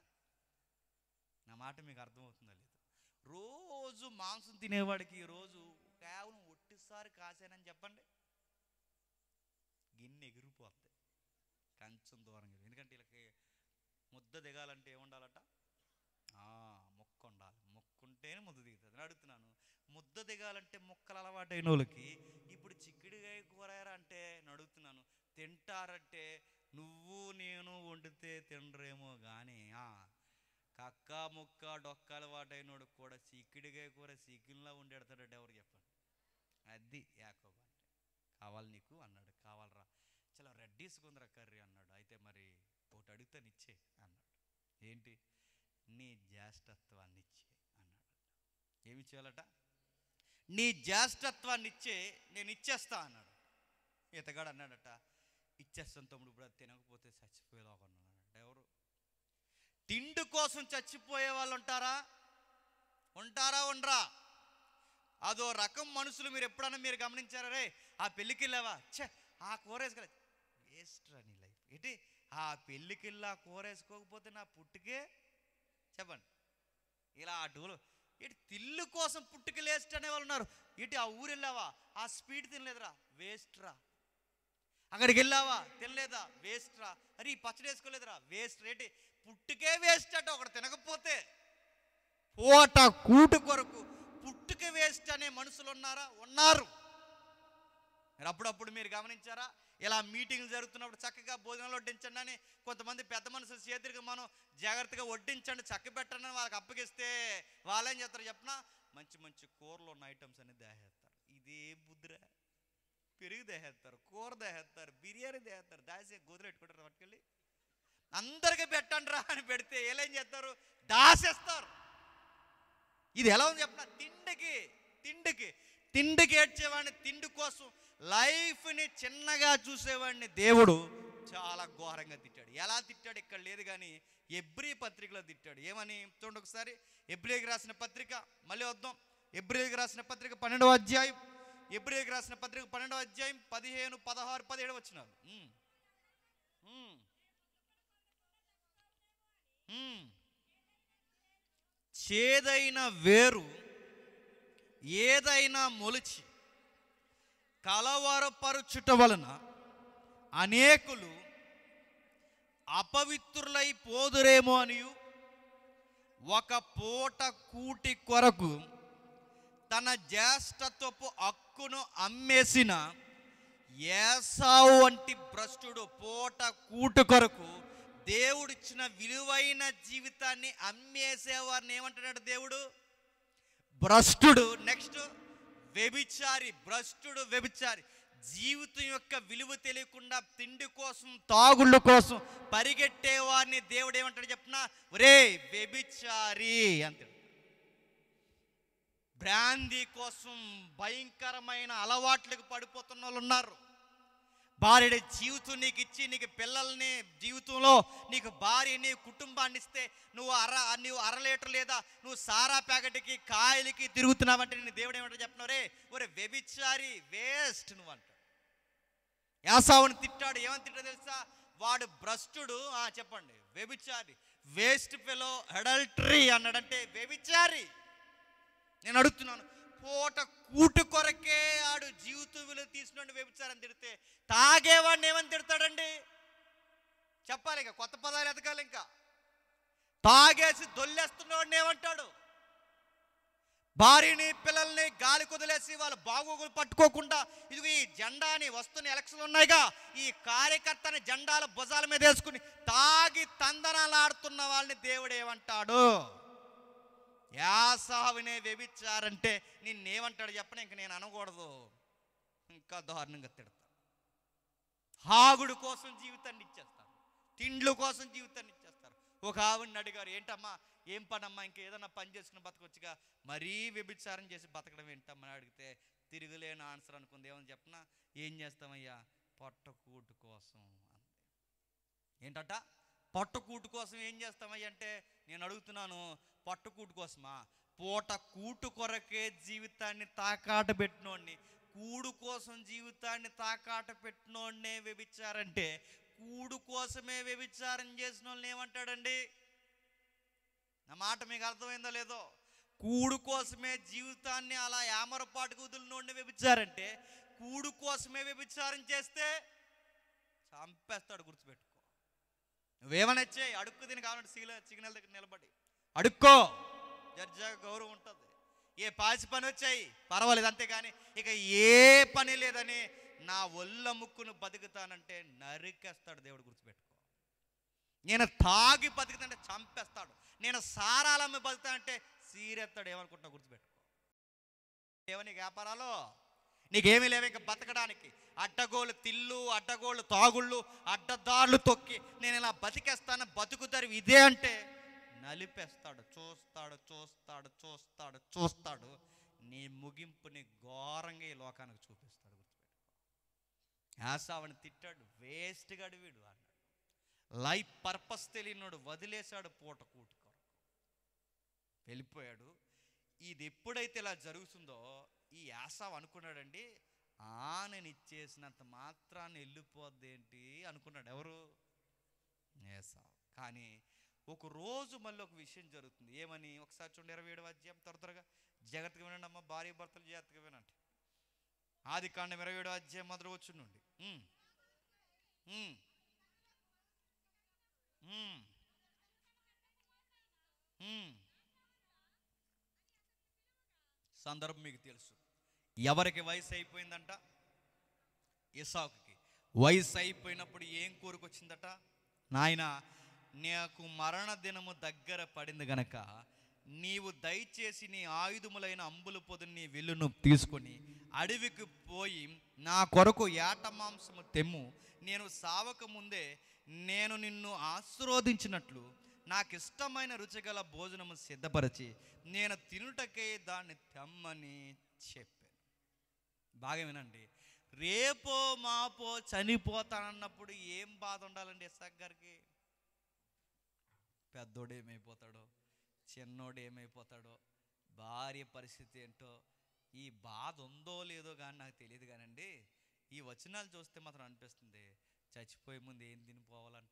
నా మాట మీకు అర్థమవుతుందా లేదు రోజు మాంసం తినేవాడికి రోజు కేవలం ఒట్టిసారి కాసానని చెప్పండి గిన్నె ఎగిరిపోద్ది కంచం దూరంగా ఎందుకంటే వీళ్ళకి ముద్ద దిగాలంటే ఏముండాలట ఆ, మొక్క ఉండాలి మొక్క ఉంటేనే ముద్ద దిగుతుంది నేను అడుగుతున్నాను ముద్ద దిగాలంటే మొక్కలు అలవాటైన వాళ్ళకి ఇప్పుడు చిక్కుడుగాయ కూరారా అంటే నేను అడుగుతున్నాను తింటారంటే నువ్వు నేను వండితే తినరేమో కానీ కక్క ముక్క డొక్క అలవాటైనోడు కూడా చిక్కుడుగాయ కూర చికెన్లా వండెడతాడంటే ఎవరు చెప్పండి అది యాకోబు అంటే కావాలి నీకు అన్నాడు కావాలరా చాలా రెడ్డీసుకుందిరా కర్రీ అన్నాడు అయితే మరి ఒకటి అడిగితే నిచ్చే అన్నాడు ఏంటి నీ జ్యేష్ఠత్వాన్ని ఇచ్చే అన్నాడు ఏమి చేయాలట నీ జ్యేష్ఠత్వాన్ని ఇచ్చే నేను ఇచ్చేస్తా అన్నాడు ఇతగాడు అన్నాడట ఇచ్చేస్తాను తమ్ముడు ఇప్పుడు అది తినకపోతే చచ్చిపోయేలాగా అన్నాడట ఎవరు తిండి కోసం చచ్చిపోయే వాళ్ళు ఉంటారా ఉంటారా ఉండరా అదో రకం మనుషులు మీరు ఎప్పుడన్నా మీరు గమనించారా రే ఆ పెళ్ళికి వెళ్ళావా ఛే ఆ కూర వేసుకోలేదు వేస్ట్ రా నీ లైఫ్ ఏంటి ఆ పెళ్ళికి వెళ్ళి ఆ కూర వేసుకోకపోతే నా పుట్టుకే చెప్పండి ఇలా అటులు ఇటు తిల్లు కోసం పుట్టుక లేస్ట్ అనే వాళ్ళు ఉన్నారు ఇటు ఆ ఊరు వెళ్ళావా ఆ స్పీడ్ తినలేదురా వేస్ట్ రా అక్కడికి వెళ్ళావా తినలేదా వేస్ట్ రా అరే ఈ పచ్చడి వేసుకోలేదురా వేస్ట్ రేటి పుట్టుకే వేస్ట్ అట ఒకటి తినకపోతే పోట కూటు కొరకు పుట్టుక వేస్ట్ అనే మనుషులు ఉన్నారా ఉన్నారు మరి అప్పుడప్పుడు మీరు గమనించారా ఇలా మీటింగ్లు జరుగుతున్నప్పుడు చక్కగా భోజనాలు వడ్డించండి అని కొంతమంది పెద్ద మనుషులు చేతులకు మనం జాగ్రత్తగా వడ్డించండి చక్క పెట్టండి అని వాళ్ళకి అప్పగిస్తే వాళ్ళేం చేస్తారు చెప్పనా మంచి మంచి కూరలు ఉన్న ఐటమ్స్ అన్ని దేహేస్తారు ఇదే బుద్ధిరా పెరుగు దేహేస్తారు కూర దేహేస్తారు బిర్యానీ దేహేస్తారు దాసే గోధులు పెట్టుకుంటారు పట్టుకెళ్ళి అందరికి పెట్టండి రా అని పెడితే ఏం చేస్తారు దాసేస్తారు ఇది ఎలా ఉంది చెప్పిన తిండికి తిండికి తిండికి ఏడ్చేవాడిని తిండి కోసం లైఫ్ని చిన్నగా చూసేవాడిని దేవుడు చాలా ఘోరంగా తిట్టాడు ఎలా తిట్టాడు ఇక్కడ లేదు కానీ ఎబ్రి పత్రికలో తిట్టాడు ఏమని చూడండి ఒకసారి ఎబ్రికి రాసిన పత్రిక మళ్ళీ వద్దాం ఎబ్రికి రాసిన పత్రిక పన్నెండవ అధ్యాయం ఎబ్రికి రాసిన పత్రిక పన్నెండవ అధ్యాయం పదిహేను పదహారు పదిహేడు వచ్చినారు ఉమ్. ఉమ్. ఉమ్. చేదైన వేరు ఏదైనా మొలిచి కలవరపరుచుట వలన అనేకులు అపవిత్రులై పోదురేమో అనియు ఒక పూట కూటి కొరకు తన జ్యేష్ఠత్వపు హక్కును అమ్మేసిన ఏసావు వంటి భ్రష్టుడు పూట కూటు కొరకు దేవుడిచ్చిన విలువైన జీవితాన్ని అమ్మేసేవారిని ఏమంటున్నాడు దేవుడు భ్రష్టుడు నెక్స్ట్ వ్యభిచారి భ్రష్టుడు వ్యభిచారి జీవితం యొక్క విలువ తెలియకుండా తిండి కోసం తాగుళ్ళ కోసం పరిగెట్టేవారిని దేవుడు ఏమంటాడు చెప్పిన ఒరే వ్యభిచారి అంటాడు బ్రాందీ కోసం భయంకరమైన అలవాట్లకు పడిపోతున్న వాళ్ళు ఉన్నారు భార్య జీవితం నీకు ఇచ్చి నీకు పిల్లల్ని జీవితంలో నీకు భార్యని కుటుంబాన్ని ఇస్తే నువ్వు అర నువ్వు అర లీటర్ లేదా నువ్వు సారా ప్యాకెట్కి కాయలకి తిరుగుతున్నావంటే నేను దేవుడు ఏమంటాడు చెప్పినావు రే ఒరే వ్యభిచారి వేస్ట్ నువ్వు అంటాడు యాసావుని తిట్టాడు ఏమని తిట్టాడు తెలుసా వాడు భ్రష్టుడు ఆ, చెప్పండి వ్యభిచారి వేస్ట్ ఫెలో అడల్టరీ అన్నాడంటే వ్యభిచారి నేను అడుగుతున్నాను పూట కూటు కొరకే ఆడు జీవిత విలువ తీసినోడిని వ్యభిచారం తిడితే తాగేవాడిని ఏమని తిడతాడండి చెప్పాలి ఇంకా కొత్త పదాలు ఎతకాలి ఇంకా తాగేసి దొల్లేస్తున్నవాడిని ఏమంటాడు భార్యని పిల్లల్ని గాలి కుదిలేసి వాళ్ళ బాగోగులు పట్టుకోకుండా ఇది ఈ జెండాని వస్తున్న ఎలక్షన్లు ఉన్నాయిగా ఈ కార్యకర్తని జెండాల భుజాల మీద వేసుకుని తాగి తందనాలాడుతున్న వాళ్ళని దేవుడు ఏమంటాడు యాసావినే వ్యభిచారంటే నిన్నేమంటాడు చెప్పని ఇంక నేను అనకూడదు ఇంకా దారుణంగా తిడతా హాగుడు కోసం జీవితాన్ని ఇచ్చేస్తారు తిండ్ల కోసం జీవితాన్ని ఇచ్చేస్తారు ఒక ఆవిడని అడిగారు ఏంటమ్మా ఏం పనమ్మా ఇంకా ఏదన్నా పని చేసుకుని బతకొచ్చుగా మరీ వ్యభిచారం చేసి బతకడం ఏంటమ్మా అని అడిగితే తిరుగులేని ఆన్సర్ అనుకుంది ఏమని చెప్పనా ఏం చేస్తామయ్యా పొట్టకూటు కోసం అంది ఏంటట పొట్టకూటు కోసం ఏం చేస్తామయ్యా అంటే నేను అడుగుతున్నాను పొట్టకూటు కోసమా పూట కూటు కొరకే జీవితాన్ని తాకాట పెట్టినోడిని కూడు కోసం జీవితాన్ని తాకాట పెట్టినోడినే వ్యభిచారంటే కూడు కోసమే వ్యభిచారం చేసిన వాళ్ళని ఏమంటాడండి నా మాట మీకు అర్థమైందో లేదో కూడు కోసమే జీవితాన్ని అలా యామరపాటుకు వదిలినోడిని వ్యభిచారంటే కూడు కోసమే వ్యభిచారం చేస్తే చంపేస్తాడు గుర్తుపెట్టుకో నువ్వేమన్నా చేయి అడుక్కు దీని కావాలంటే సిగ్నల్ సిగ్నల్ దగ్గర నిలబడి అడుక్కో జడ్జా గౌరవం ఉంటుంది ఏ పాసి పని వచ్చాయి పర్వాలేదు అంతేగాని ఇక ఏ పని లేదని నా ఒళ్ళ ముక్కును బతుకుతానంటే నరికేస్తాడు దేవుడు గుర్తుపెట్టుకో నేను తాగి బతుకుతానంటే చంపేస్తాడు నేను సారాలమ్మి బతుకుతానంటే సీరెత్తాడు ఏమనుకుంటున్నా గుర్తుపెట్టుకో ఏమో నీకు వ్యాపారాలు నీకేమీ లేవు ఇంకా బతకడానికి అడ్డగోళ్ళు తిల్లు అడ్డగోళ్ళు తాగుళ్ళు అడ్డదారులు తొక్కి నేను ఇలా బతికేస్తాను బతుకుతారు ఇదే అంటే నలిపేస్తాడు చూస్తాడు చూస్తాడు చూస్తాడు చూస్తాడు నీ ముగింపుని ఘోరంగా ఈ లోకానికి చూపిస్తాడు గుర్తుపెట్టుకో యాసావని తిట్టాడు వేస్ట్ గడు వీడు అన్నాడు లైఫ్ పర్పస్ తెలియనోడు వదిలేశాడు పూట కూటు కొరకు వెళ్ళిపోయాడు ఇది ఎప్పుడైతే ఇలా జరుగుతుందో ఈ యాసావ్ అనుకున్నాడండి ఆ నేను ఇచ్చేసినంత మాత్రాన్ని వెళ్ళిపోద్ది ఏంటి అనుకున్నాడు ఎవరు ఏసావ్ కానీ ఒక రోజు మళ్ళీ ఒక విషయం జరుగుతుంది ఏమని ఒకసారి చూడండి ఇరవై ఏడవ అధ్యాయం త్వర త్వరగా జాగ్రత్తగా వినండి అమ్మ భార్య భర్తలు జాగ్రత్తగా వినండి ఆది కాండం ఇరవై ఏడవ అధ్యాయం మొదలు వచ్చి నుండి ఉమ్. ఉమ్. ఉమ్. ఉమ్. సందర్భం మీకు తెలుసు ఎవరికి వయసు అయిపోయిందంట ఇసాకుకి వయసు అయిపోయినప్పుడు ఏం కోరుకొచ్చిందట నాయన నాకు మరణ దినము దగ్గర పడింది గనక నీవు దయచేసి నీ ఆయుధములైన అంబుల పొదుని నీ విల్లును తీసుకొని అడవికి పోయి నా కొరకు ఏట మాంసము తెమ్ము నేను సావక ముందే నేను నిన్ను ఆశీర్వదించినట్లు నాకు ఇష్టమైన రుచిగల భోజనము సిద్ధపరిచి నేను తినుటకే దాన్ని తెమ్మని చెప్పాను బాగా వినండి రేపో మాపో చనిపోతానన్నప్పుడు ఏం బాధ ఉండాలండి ఇసాక్ గారికి పెద్దోడు ఏమైపోతాడో చిన్నోడు ఏమైపోతాడో భార్య పరిస్థితి ఏంటో ఈ బాధ ఉందో లేదో కానీ నాకు తెలియదు కానండి ఈ వచనాలు చూస్తే మాత్రం అనిపిస్తుంది చచ్చిపోయే ముందు ఏం తినిపోవాలంట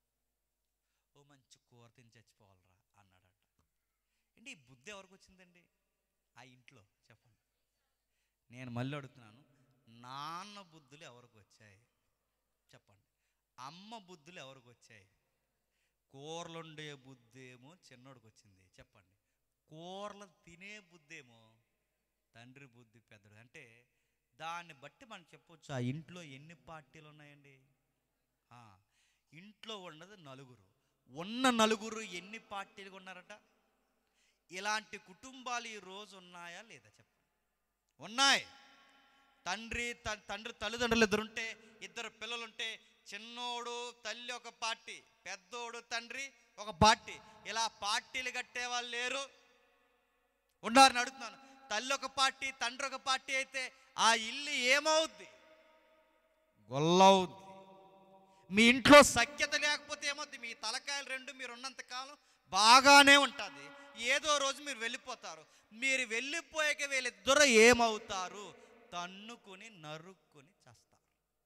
ఓ మంచి కూర తిని చచ్చిపోవాలరా అన్నాడట ఏంటి ఈ బుద్ధి ఎవరికి వచ్చిందండి ఆ ఇంట్లో చెప్పండి నేను మళ్ళీ అడుగుతున్నాను నాన్న బుద్ధులు ఎవరికి వచ్చాయి చెప్పండి అమ్మ బుద్ధులు ఎవరికి వచ్చాయి కూరలుండే బుద్ధి ఏమో చిన్నోడికి వచ్చింది చెప్పండి కూరలు తినే బుద్ధి ఏమో తండ్రి బుద్ధి పెద్దడు అంటే దాన్ని బట్టి మనం చెప్పొచ్చు ఆ ఇంట్లో ఎన్ని పార్టీలు ఉన్నాయండి ఆ, ఇంట్లో ఉన్నది నలుగురు ఉన్న నలుగురు ఎన్ని పార్టీలుగా ఉన్నారట ఇలాంటి కుటుంబాలు ఈ రోజు ఉన్నాయా లేదా చెప్పండి ఉన్నాయి తండ్రి త- తండ్రి తల్లిదండ్రులు ఇద్దరుంటే ఇద్దరు పిల్లలుంటే చిన్నోడు తల్లి ఒక పార్టీ పెద్దోడు తండ్రి ఒక పార్టీ ఇలా పార్టీలు కట్టే వాళ్ళు లేరు ఉన్నారని అడుగుతున్నాను తల్లి ఒక పార్టీ తండ్రి ఒక పార్టీ అయితే ఆ ఇల్లు ఏమవుద్ది గొల్లవుద్ది మీ ఇంట్లో సఖ్యత లేకపోతే ఏమవుద్ది మీ తలకాయలు రెండు మీరు ఉన్నంత కాలం బాగానే ఉంటుంది ఏదో రోజు మీరు వెళ్ళిపోతారు మీరు వెళ్ళిపోయాక వీళ్ళిద్దరు ఏమవుతారు తన్నుకొని నరుక్కొని చేస్తారు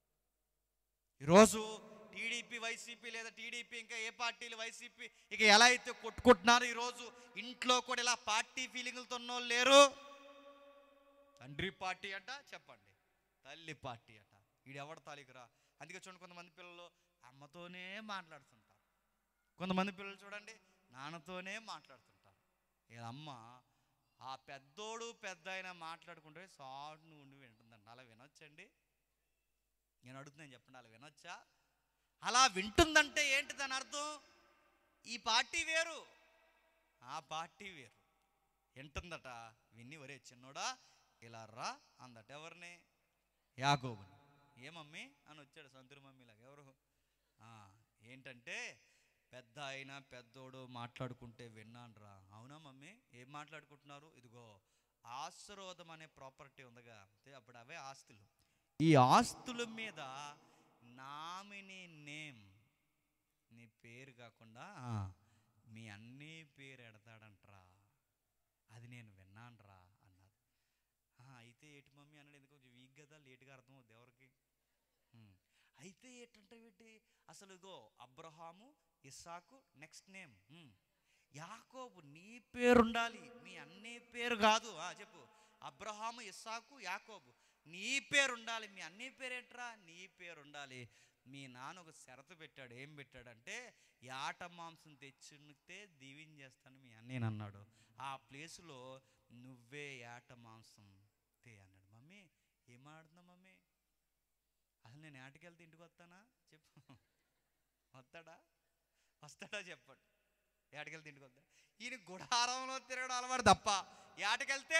ఈరోజు టీడీపీ వైసీపీ లేదా టీడీపీ ఇంకా ఏ పార్టీలు వైసీపీ ఇక ఎలా అయితే కొట్టుకుంటున్నారు ఈరోజు ఇంట్లో కూడా ఇలా పార్టీ ఫీలింగ్లతో ఉన్నోళ్ళు లేరు తండ్రి పార్టీ అంట చెప్పండి తల్లి పార్టీ అట ఈడెవడ తాలికరా అందుకే చూడండి కొంతమంది పిల్లలు అమ్మతోనే మాట్లాడుతుంటారు కొంతమంది పిల్లలు చూడండి నాన్నతోనే మాట్లాడుతుంటారు వీళ్ళ అమ్మ ఆ పెద్దోడు పెద్ద అయినా మాట్లాడుకుంటే సాటును ఉండి వింటుందంట అలా వినొచ్చండి నేను అడుగుతున్నాను చెప్పండి అలా వినొచ్చా అలా వింటుందంటే ఏంటి దాని అర్థం ఈ పార్టీ వేరు ఆ పార్టీ వేరు వింటుందట విన్ని ఒరే చిన్నోడా ఇలా రా అందట ఎవరిని యాకోబుని ఏ మమ్మీ అని వచ్చాడు సంతురు మమ్మీలాగా ఎవరు ఆ, ఏంటంటే పెద్ద అయినా పెద్దోడు మాట్లాడుకుంటే విన్నాను రా అవునా మమ్మీ ఏం మాట్లాడుకుంటున్నారు ఇదిగో ఆశీర్వాదం అనే ప్రాపర్టీ ఉందిగా అంటే అప్పుడు అవే ఆస్తులు ఈ ఆస్తుల మీద నామినీ నేమ్ నీ పేరు కాకుండా ఆ, మీ అన్నీ పేరు ఎడతాడంట్రా అది నేను విన్నానురా అన్నది "ఆ, అయితే ఏటి మమ్మీ అన్నాడు ఎందుకు కొంచెం వీక్ కదా లేట్గా అర్థమవుద్ది ఎవరికి "ఉమ్, అయితే ఏంటంటే ఏంటి అసలు ఇగో అబ్రహాము ఇస్సాకు నెక్స్ట్ నేమ్ యాకోబు నీ పేరు ఉండాలి మీ అన్నీ పేరు కాదు ఆ, చెప్పు అబ్రహాము ఇస్సాకు యాకోబు నీ పేరు ఉండాలి మీ అన్నీ పేరేట్రా నీ పేరు ఉండాలి మీ నాన్న ఒక షరతు పెట్టాడు ఏం పెట్టాడంటే యాట మాంసం తెచ్చితే దీవించేస్తాను మీ అన్నయ్య అన్నాడు ఆ ప్లేస్లో నువ్వే యాట మాంసం తే అన్నాడు మమ్మీ ఏం ఆడుతున్నావు మమ్మీ అసలు నేను ఏటకెళ్తే ఇంటికి వస్తానా చెప్పు వస్తాడా వస్తాడా చెప్పండి ఏటకెళ్తే ఇంటికి వస్తా ఈయన గుడారంలో తిరగడం అలవాటు తప్ప ఏటకెళ్తే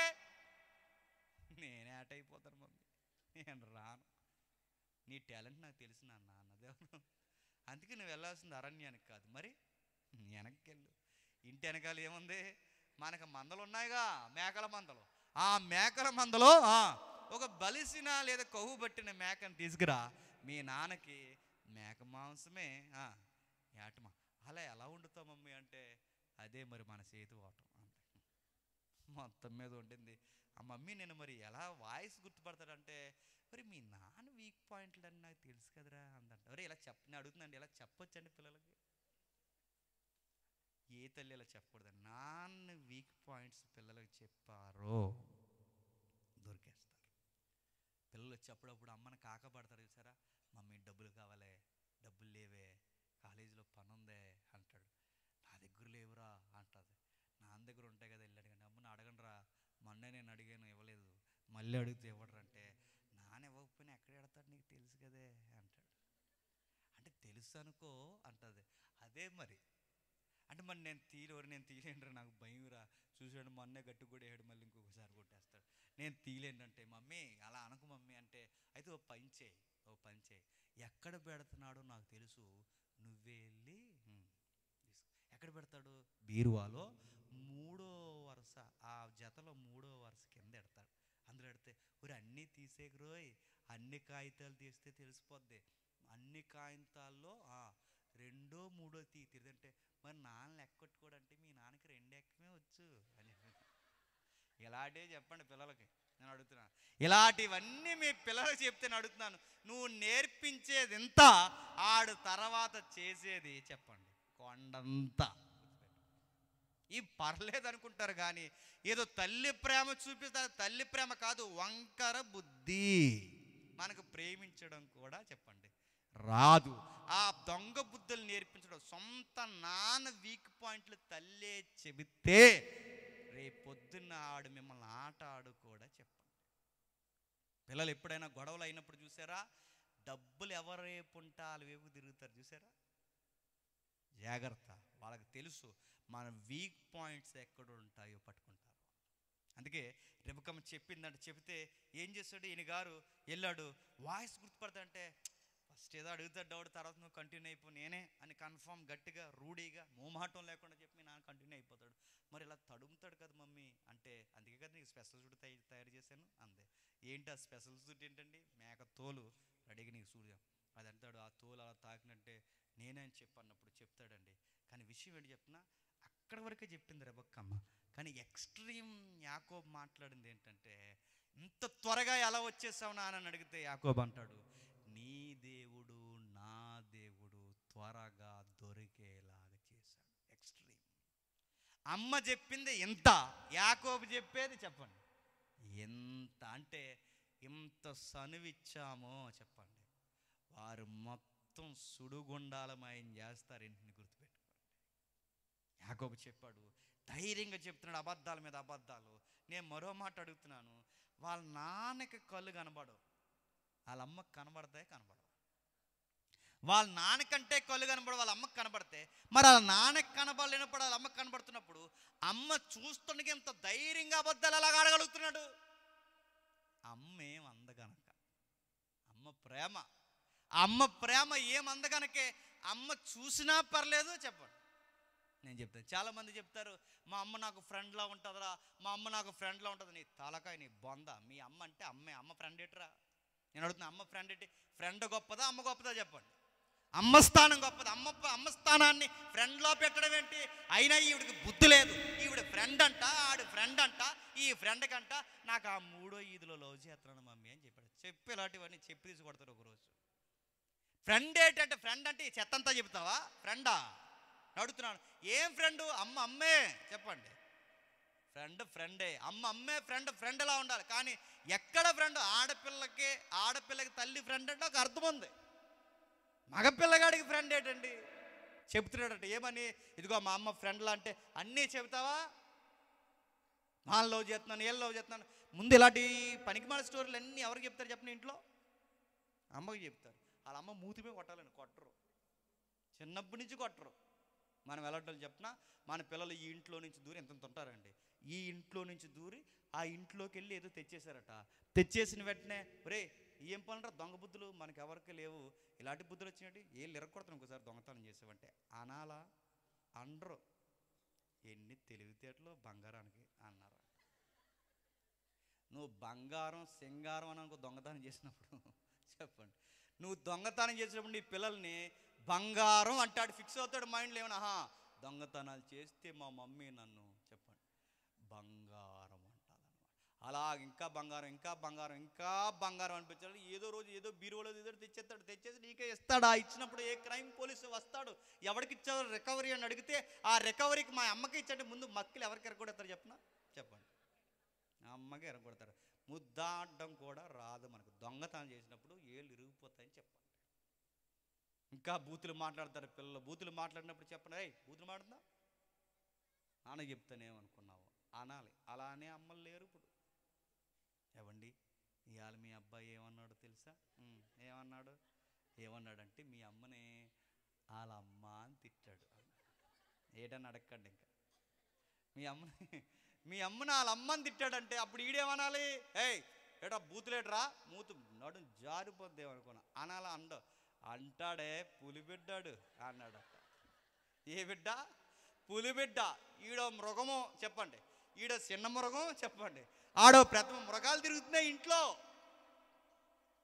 నేను ఏట అయిపోతాను మమ్మీ నేను రాను నీ టాలెంట్ నాకు తెలిసి నాన్న అన్నదేవను అందుకే నువ్వు వెళ్ళాల్సింది అరణ్యానికి కాదు మరి వెనక్కి వెళ్ళు ఇంటి వెనకాల ఏముంది మనకు మందలు ఉన్నాయిగా మేకల మందలు ఆ మేకల మందలో ఆ, ఒక బలిసిన లేదా కొవ్వు పట్టిన మేకను తీసుకురా మీ నాన్నకి మేక మాంసమే ఆ, ఏటమా అలా ఎలా వండుతావు మమ్మీ అంటే అదే మరి మన చేతి ఓటం అంతే మొత్తం మీద ఉండింది ఆ మమ్మీ నేను మరి ఎలా వాయిస్ గుర్తుపడతాడంటే మరి మీ నాన్న వీక్ పాయింట్లు అని నాకు తెలుసు కదరా అందంట మరి ఇలా చెప్ప నేను అడుగుతుందండి ఇలా చెప్పొచ్చండి పిల్లలకి ఏ తల్లి ఇలా చెప్పకూడదు నాన్న వీక్ పాయింట్స్ పిల్లలకు చెప్పారో దొరికేస్తారు పిల్లలు వచ్చి అప్పుడప్పుడు అమ్మని కాకపడతారు చూసారా మమ్మీ డబ్బులు కావాలే డబ్బులు లేవే కాలేజీలో పని ఉందే అంటాడు నా దగ్గర లేవురా అంటది నాన్న దగ్గర ఉంటాయి కదా వెళ్ళి అడిగాను అమ్మ అడగండి రా మొన్నే నేను అడిగాను ఇవ్వలేదు మళ్ళీ అడిగితే ఇవ్వడరు అంటే నాన్న ఇవ్వకపోయినా ఎక్కడ ఎడతాడు నీకు తెలుసు కదే అంటాడు అంటే తెలుసు అనుకో అంటది అదే మరి అంటే మరి నేను తీయలేరు నేను తీయలేనురా నాకు భయంరా చూసాడు మొన్నే గట్టి కూడా వేయడు మళ్ళీ ఇంకొకసారి కొట్టేస్తాడు నేను తీయలేనంటే మమ్మీ అలా అనకు మమ్మీ అంటే అయితే ఓ పని చేయి ఓ పని చేయి ఎక్కడ పెడుతున్నాడో నాకు తెలుసు నువ్వే వెళ్ళి "ఉమ్, తీసుకో." ఎక్కడ పెడతాడు బీరువాలో మూడో వరుస ఆ జతలో మూడో వరుస కింద ఎడతాడు అందులో ఎడితే ఒరే అన్నీ తీసేకురోయ్ అన్ని కాగితాలు తీస్తే తెలిసిపోద్ది అన్ని కాగితాల్లో ఆ, రెండో మూడో తీ తిరిదంటే మరి నాన్న లెక్కొట్టుకోడంటే మీ నాన్నకి రెండు ఎక్కమే వచ్చు అని చెప్పి ఇలాంటివి చెప్పండి పిల్లలకి నేను అడుగుతున్నాను ఇలాంటివన్నీ మీ పిల్లలకి చెప్తే నేను అడుగుతున్నాను నువ్వు నేర్పించేది ఎంత ఆడు తర్వాత చేసేది చెప్పండి కొండంతా ఈ పర్లేదు అనుకుంటారు కానీ ఏదో తల్లి ప్రేమ చూపిస్తారు తల్లి ప్రేమ కాదు వంకర బుద్ధి మనకు ప్రేమించడం కూడా చెప్పండి రాదు ఆ దొంగ బుద్ధులు నేర్పించడం సొంత నాన్న వీక్ పాయింట్లు తల్లే చెబితే రేపొద్దున్న ఆడు మిమ్మల్ని ఆట ఆడు కూడా చెప్పండి పిల్లలు ఎప్పుడైనా గొడవలు అయినప్పుడు చూసారా డబ్బులు ఎవరు రేపు ఉంటా వాళ్ళ వైపు తిరుగుతారు చూసారా జాగ్రత్త వాళ్ళకి తెలుసు మన వీక్ పాయింట్స్ ఎక్కడ ఉంటాయో పట్టుకుంటారు అందుకే రెబకమ్మ చెప్పిందంటే చెప్తే ఏం చేస్తాడు ఈయన గారు వెళ్ళాడు వాయిస్ గుర్తుపడతాడంటే ఫస్ట్ ఏదో అడుగుతాడు డౌట్ తర్వాత నువ్వు కంటిన్యూ అయిపో నేనే అని కన్ఫర్మ్ గట్టిగా రూఢీగా మోమాటం లేకుండా చెప్పి మీ నాన్న కంటిన్యూ అయిపోతాడు మరి ఇలా తడుముతాడు కదా మమ్మీ అంటే అందుకే కదా నీకు స్పెషల్ సూట్ తయారు తయారు చేశాను అందే ఏంటి ఆ స్పెషల్ సూట్ ఏంటండి మేక తోలు రెడీగా నీకు సూర్యం అది అంటాడు ఆ తోలు అలా తాకినంటే నేనే అని చెప్పన్నప్పుడు చెప్తాడండి కానీ విషయం ఏంటి చెప్పినా అక్కడ వరకే చెప్పింది రెబక్కమ్మ కానీ ఎక్స్ట్రీమ్ యాకోబ్ మాట్లాడింది ఏంటంటే ఇంత త్వరగా ఎలా వచ్చేసావు నాన్న అడిగితే యాకోబ్ అంటాడు నీ దేవుడు నా దేవుడు త్వరగా దొరికేలాగా చేశాడు ఎక్స్ట్రీమ్ అమ్మ చెప్పింది ఎంత యాకోబు చెప్పేది చెప్పండి ఎంత అంటే ఇంత సనువిచ్చామో చెప్పండి వారు మొత్తం సుడుగుండాలమయం చేస్తారు ఇంటిని గుర్తుపెట్టుకోండి యాకోబు చెప్పాడు ధైర్యంగా చెప్తున్నాడు అబద్ధాల మీద అబద్ధాలు నేను మరో మాట అడుగుతున్నాను వాళ్ళ నాన్నకి కళ్ళు కనబడవు వాళ్ళ అమ్మకి కనబడతాయి కనబడవు వాళ్ళ నాన్నకంటే కళ్ళు కనబడవు వాళ్ళ అమ్మకి కనబడితే మరి వాళ్ళ నాన్నకి కనబడలేనప్పుడు వాళ్ళ అమ్మకి కనబడుతున్నప్పుడు అమ్మ చూస్తుండగా ఇంత ధైర్యంగా అబద్ధాలు ఎలాగ ఆడగలుగుతున్నాడు అమ్మ ఏం అందగనక అమ్మ ప్రేమ అమ్మ ప్రేమ ఏం అందగనకే అమ్మ చూసినా పర్లేదు చెప్పండి నేను చెప్తాను చాలా మంది చెప్తారు మా అమ్మ నాకు ఫ్రెండ్లా ఉంటుందిరా మా అమ్మ నాకు ఫ్రెండ్లా ఉంటుంది నీ తలకాయ నీ బొంద మీ అమ్మ అంటే అమ్మే అమ్మ ఫ్రెండ్ ఏట్రా నేను అడుగుతున్నా అమ్మ ఫ్రెండ్ ఏంటి ఫ్రెండ్ గొప్పదా అమ్మ గొప్పదా చెప్పండి అమ్మ స్థానం గొప్పది అమ్మ అమ్మ స్థానాన్ని ఫ్రెండ్లో పెట్టడం ఏంటి అయినా ఈవిడికి బుద్ధి లేదు ఈవిడ ఫ్రెండ్ అంట ఆడు ఫ్రెండ్ అంట ఈ ఫ్రెండ్ కంట నాకు ఆ మూడో ఈదులో లవ్ చేస్తున్నాను మమ్మీ అని చెప్పాడు చెప్పి ఇలాంటివన్నీ చెప్పి తీసుకొడతారు ఒకరోజు ఫ్రెండ్ ఏంటంటే ఫ్రెండ్ అంటే ఈ చెత్తంతా చెప్తావా ఫ్రెండా అడుగుతున్నాను ఏం ఫ్రెండ్ అమ్మ అమ్మే చెప్పండి ఫ్రెండ్ ఫ్రెండే అమ్మ అమ్మే ఫ్రెండ్ ఫ్రెండ్ ఎలా ఉండాలి కానీ ఎక్కడ ఫ్రెండ్ ఆడపిల్లకి ఆడపిల్లకి తల్లి ఫ్రెండ్ అంటే ఒక అర్థం ఉంది మగపిల్లగాడికి ఫ్రెండ్ ఏంటండి చెప్తున్నాడట ఏమని ఇదిగో మా అమ్మ ఫ్రెండ్లా అంటే అన్నీ చెబుతావా మా లవ్ చేస్తున్నాను ఏం లవ్ చేస్తున్నాను ముందు ఇలాంటి పనికిమాల స్టోరీలు అన్నీ ఎవరికి చెప్తారు చెప్పండి ఇంట్లో అమ్మకి చెప్తారు వాళ్ళ అమ్మ మూతి మీద కొట్టాలని కొట్టరు చిన్నప్పటి నుంచి కొట్టరు మనం ఎలాంటి చెప్పినా మన పిల్లలు ఈ ఇంట్లో నుంచి దూరి ఎంత ఉంటారండి ఈ ఇంట్లో నుంచి దూరి ఆ ఇంట్లోకి వెళ్ళి ఏదో తెచ్చేశారట తెచ్చేసిన వెంటనే ఒరే ఏం పనురా దొంగ బుద్ధులు మనకి ఎవరికి లేవు ఇలాంటి బుద్ధులు వచ్చినట్టు ఏళ్ళు ఇరగొడతాను ఒకసారి దొంగతనం చేసావంటే అనాలా అండరు ఎన్ని తెలివితేటలు బంగారానికి అన్నారు నువ్వు బంగారం సింగారం అని అనుకో దొంగతనం చేసినప్పుడు చెప్పండి నువ్వు దొంగతనం చేసినప్పుడు నీ పిల్లల్ని బంగారం అంటాడు ఫిక్స్ అవుతాడు మైండ్లో ఏమన్నా "ఆహా, దొంగతనాలు చేస్తే మా మమ్మీ నన్ను చెప్పండి బంగారం అంటాదన్నమాట అలా ఇంకా బంగారం ఇంకా బంగారం ఇంకా బంగారం అనిపించాడు ఏదో రోజు ఏదో బీరువాలో ఏదో తెచ్చేస్తాడు తెచ్చేసి నీకే ఇస్తాడు ఆ ఇచ్చినప్పుడు ఏ క్రైమ్ పోలీసు వస్తాడు ఎవరికి ఇచ్చారు రికవరీ అని అడిగితే ఆ రికవరీకి మా అమ్మకి ఇచ్చండి ముందు మక్కలు ఎవరికి ఎరగొడతారు చెప్పనా చెప్పండి ఆ అమ్మకి ఎరగొడతారు ముద్దాడడం కూడా రాదు మనకు దొంగతనం చేసినప్పుడు ఏళ్ళు ఇరిగిపోతాయని చెప్పండి ఇంకా బూతులు మాట్లాడతారు పిల్లలు బూతులు మాట్లాడినప్పుడు చెప్పండి ఏయ్ బూతులు మాట్లాడుతుందా నాన్న చెప్తానేమనుకున్నావు అనాలి అలానే అమ్మలు లేరు ఇప్పుడు ఏవండి ఇవాళ మీ అబ్బాయి ఏమన్నాడు తెలుసా "ఉమ్, ఏమన్నాడు ఏమన్నాడంటే మీ అమ్మని వాళ్ళ అమ్మ అని తిట్టాడు ఏటని అడగండి ఇంకా మీ అమ్మని మీ అమ్మని వాళ్ళ అమ్మని తిట్టాడంటే అప్పుడు ఈడేమనాలి ఏయ్ ఏటా బూతులేట్రా మూతు నడు జారిపోద్దేమనుకున్నా అనాలా అండ అంటాడే పులిబిడ్డాడు అన్నాడట ఏ బిడ్డ పులిబిడ్డ ఈడో మృగము చెప్పండి ఈడో చిన్న మృగం చెప్పండి ఆడో ప్రథమ మృగాలు తిరుగుతున్నాయి ఇంట్లో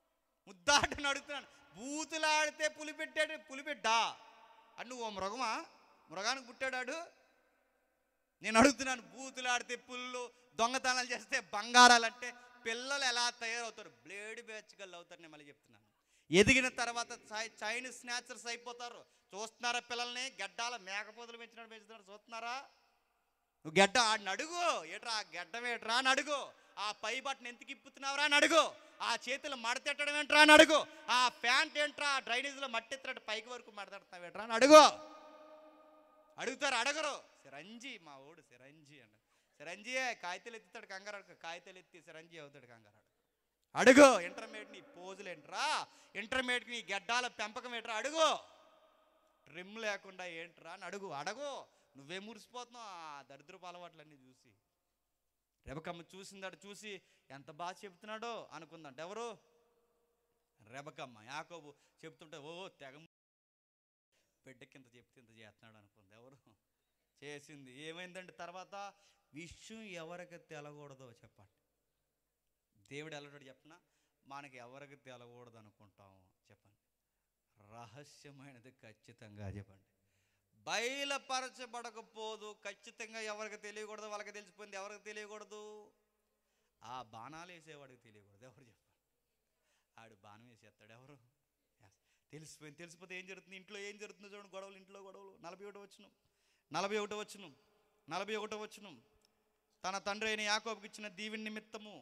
ముద్దాటని అడుగుతున్నాను బూతులాడితే పులి పెట్టాడు పులి పెట్టా అని నువ్వు ఓ మృగమా మృగానికి పుట్టాడాడు నేను అడుగుతున్నాను బూతులాడితే పుల్లు దొంగతనాలు చేస్తే బంగారాలు అంటే పిల్లలు ఎలా తయారవుతారు బ్లేడ్ బేచగళ్ళు అవుతారు నేను మళ్ళీ చెప్తున్నాను ఎదిగిన తర్వాత చై- చైనీస్ స్నాచర్స్ అయిపోతారు చూస్తున్నారా పిల్లల్ని గడ్డాల మేకపోతలు పెంచినట్టు పెంచుతున్నారు చూస్తున్నారా నువ్వు గడ్డ ఆడిని అడుగు ఏట్రా ఆ గడ్డం ఏట్రా అని అడుగు ఆ పై బట్టను ఎందుకు ఇప్పుతున్నావురా అని అడుగు ఆ చేతులు మడతెట్టడం ఏంట్రా అని అడుగు ఆ ప్యాంట్ ఏంట్రా ఆ డ్రైనేజీలో మట్టి ఎత్తినట్టు పైకి వరకు మడతెడతావు ఏంట్రా అని అడుగు అడుగుతారు అడగరు సిరంజి మా ఓడు సిరంజి అంట సిరంజియే కాగితాలు ఎత్తుతాడు కంగారు అడుగు కాగితాలు ఎత్తి సిరంజి అవుతాడు కంగారు అడుగు అడుగు ఇంటర్మీడియట్ నీ పోజులు ఏంట్రా ఇంటర్మీడియట్ నీ గడ్డాల పెంపకం ఏంట్రా అడుగు ట్రిమ్ లేకుండా ఏంట్రా అని అడుగు అడగు నువ్వే మురిసిపోతున్నావు ఆ దరిద్రపు అలవాట్లన్నీ చూసి రెబకమ్మ చూసిందాడు చూసి ఎంత బాగా చెప్తున్నాడో అనుకుందంట ఎవరు రెబకమ్మ యాకోబు చెప్తుంటే ఓ తెగ బిడ్డకి ఇంత చెప్తే ఇంత చేస్తున్నాడు అనుకుంది ఎవరు చేసింది ఏమైందంటే తర్వాత విషయం ఎవరికి తెలకూడదో చెప్పండి దేవుడు ఎలాంటి చెప్పిన మనకి ఎవరికి తెలకూడదు అనుకుంటాం చెప్పండి రహస్యమైనది ఖచ్చితంగా చెప్పండి బయలుపరచబడకపోదు ఖచ్చితంగా ఎవరికి తెలియకూడదు వాళ్ళకి తెలిసిపోయింది ఎవరికి తెలియకూడదు ఆ బాణాలు వేసేవాడికి తెలియకూడదు ఎవరు చెప్పండి ఆడు బాణం వేసేస్తాడు ఎవరు Yes. తెలిసిపోయింది తెలిసిపోతే ఏం జరుగుతుంది ఇంట్లో ఏం జరుగుతుందో చూడండి గొడవలు ఇంట్లో గొడవలు నలభై ఒకటి వచ్చును నలభై ఒకటి వచ్చును నలభై ఒకటి వచ్చును తన తండ్రి అయిన యాకోబుకి ఇచ్చిన దీవిని నిమిత్తము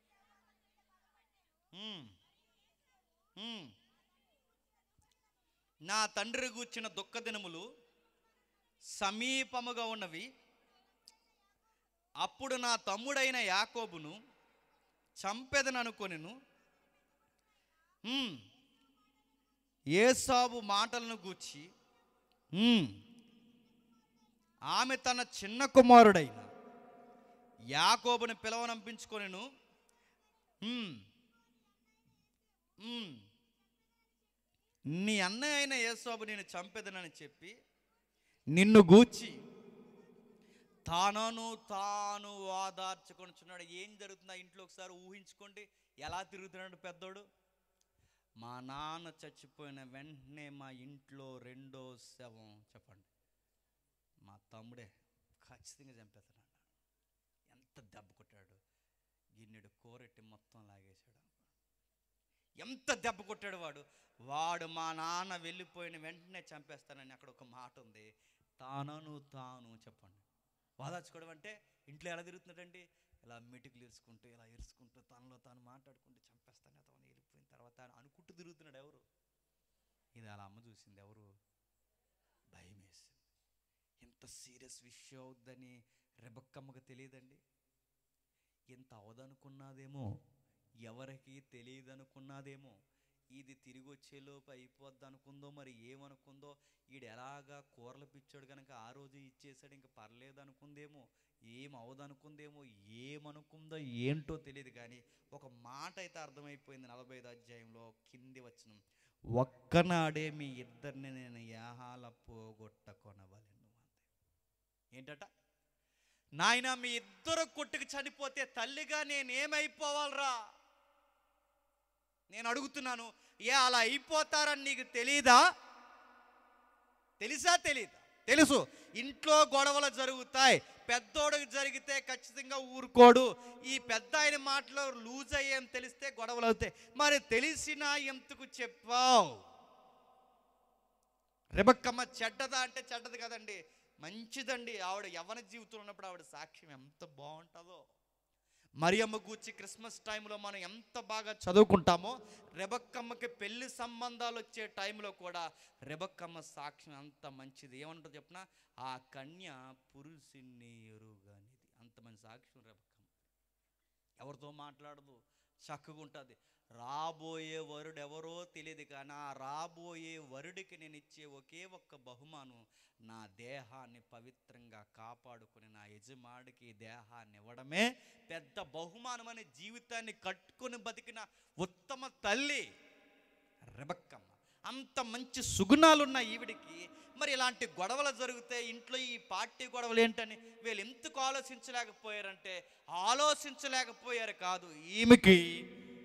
ఉమ్. ఉమ్. నా తండ్రి కూర్చిన దుఃఖ దినములు సమీపముగా ఉన్నవి అప్పుడు నా తమ్ముడైన యాకోబును చంపెదననుకొనిను ఉమ్. ఏసాబు మాటలను గూర్చి ఉమ్. ఆమె తన చిన్న కుమారుడైన యాకోబుని పిలవనంపించుకొనిను ఉమ్. ఉమ్. నీ అన్నయ్య అయిన యేసోబు నేను చంపెదనని చెప్పి నిన్ను గూర్చి తానను తాను ఓదార్చుకొనిచున్నాడు ఏం జరుగుతుందో ఆ ఇంట్లో ఒకసారి ఊహించుకోండి ఎలా తిరుగుతున్నాడు పెద్దోడు మా నాన్న చచ్చిపోయిన వెంటనే మా ఇంట్లో రెండో శవం చెప్పండి మా తమ్ముడే ఖచ్చితంగా చంపేస్తున్నాడు ఎంత దెబ్బ కొట్టాడు గిన్నెడు కోరెట్టి మొత్తం లాగేశాడు ఎంత దెబ్బ కొట్టాడు వాడు వాడు మా నాన్న వెళ్ళిపోయిన వెంటనే చంపేస్తానని అక్కడ ఒక మాట ఉంది తానను తాను చెప్పండి వాదాచుకోవడం అంటే ఇంట్లో ఎలా తిరుగుతున్నాడండి ఇలా మిటికలు ఇరుచుకుంటూ ఇలా ఇరుచుకుంటూ తనలో తాను మాట్లాడుకుంటూ చంపేస్తాను అతను వెళ్ళిపోయిన తర్వాత అని అనుకుంటూ తిరుగుతున్నాడు ఎవరు ఇది అలా అమ్మ చూసింది ఎవరు భయం వేసింది ఇంత సీరియస్ విషయం అవుద్దని రెబక్కమ్మకు తెలియదండి ఇంత అవదనుకున్నదేమో ఎవరికి తెలియదు అనుకున్నదేమో ఇది తిరిగి వచ్చేలోపు అయిపోద్ది అనుకుందో మరి ఏమనుకుందో ఈడు ఎలాగా కూరలు పిచ్చాడు కనుక ఆ రోజు ఇచ్చేసాడు ఇంకా పర్లేదు అనుకుందేమో ఏం అవదనుకుందేమో ఏమనుకుందో ఏంటో తెలియదు కానీ ఒక మాట అయితే అర్థమైపోయింది నలభై ఐదు అధ్యాయంలో కింది వచ్చిన ఒక్కనాడే మీ ఇద్దరిని నేను యాహాల పోగొట్టకొనవలెను అంతే ఏంటట నాయన మీ ఇద్దరు కొట్టుకు చనిపోతే తల్లిగా నేనేమైపోవాలరా నేను అడుగుతున్నాను ఏ అలా అయిపోతారని నీకు తెలీదా తెలుసా తెలీదా తెలుసు ఇంట్లో గొడవలు జరుగుతాయి పెద్దోడికి జరిగితే ఖచ్చితంగా ఊరుకోడు ఈ పెద్ద ఆయన మాటలో లూజ్ అయ్యేం తెలిస్తే గొడవలు అవుతాయి మరి తెలిసినా ఎందుకు చెప్పావు రెబక్కమ్మ చెడ్డదా అంటే చెడ్డది కదండి మంచిదండి ఆవిడ యవన జీవితంలో ఉన్నప్పుడు ఆవిడ సాక్ష్యం ఎంత బాగుంటుందో మరియమ్మ గూర్చి క్రిస్మస్ టైంలో మనం ఎంత బాగా చదువుకుంటామో రెబక్కమ్మకి పెళ్లి సంబంధాలు వచ్చే టైంలో కూడా రెబక్కమ్మ సాక్ష్యం అంత మంచిది ఏమంటారు చెప్పిన ఆ కన్య పురుషుని ఎరుగనిది అంత మంచి సాక్ష్యం రెబక్కమ్మ ఎవరితో మాట్లాడదు చక్కగా ఉంటుంది రాబోయే వరుడు ఎవరో తెలియదు కానీ ఆ రాబోయే వరుడికి నేను ఇచ్చే ఒకే ఒక్క బహుమానం నా దేహాన్ని పవిత్రంగా కాపాడుకుని నా యజమాడికి ఈ దేహాన్ని ఇవ్వడమే పెద్ద బహుమానం అనే జీవితాన్ని కట్టుకొని బతికిన ఉత్తమ తల్లి రెబక్కమ్మ అంత మంచి సుగుణాలున్న ఈవిడికి మరి ఇలాంటి గొడవలు జరిగితే ఇంట్లో ఈ పార్టీ గొడవలు ఏంటని వీళ్ళు ఎందుకు ఆలోచించలేకపోయారంటే ఆలోచించలేకపోయారు కాదు ఈమెకి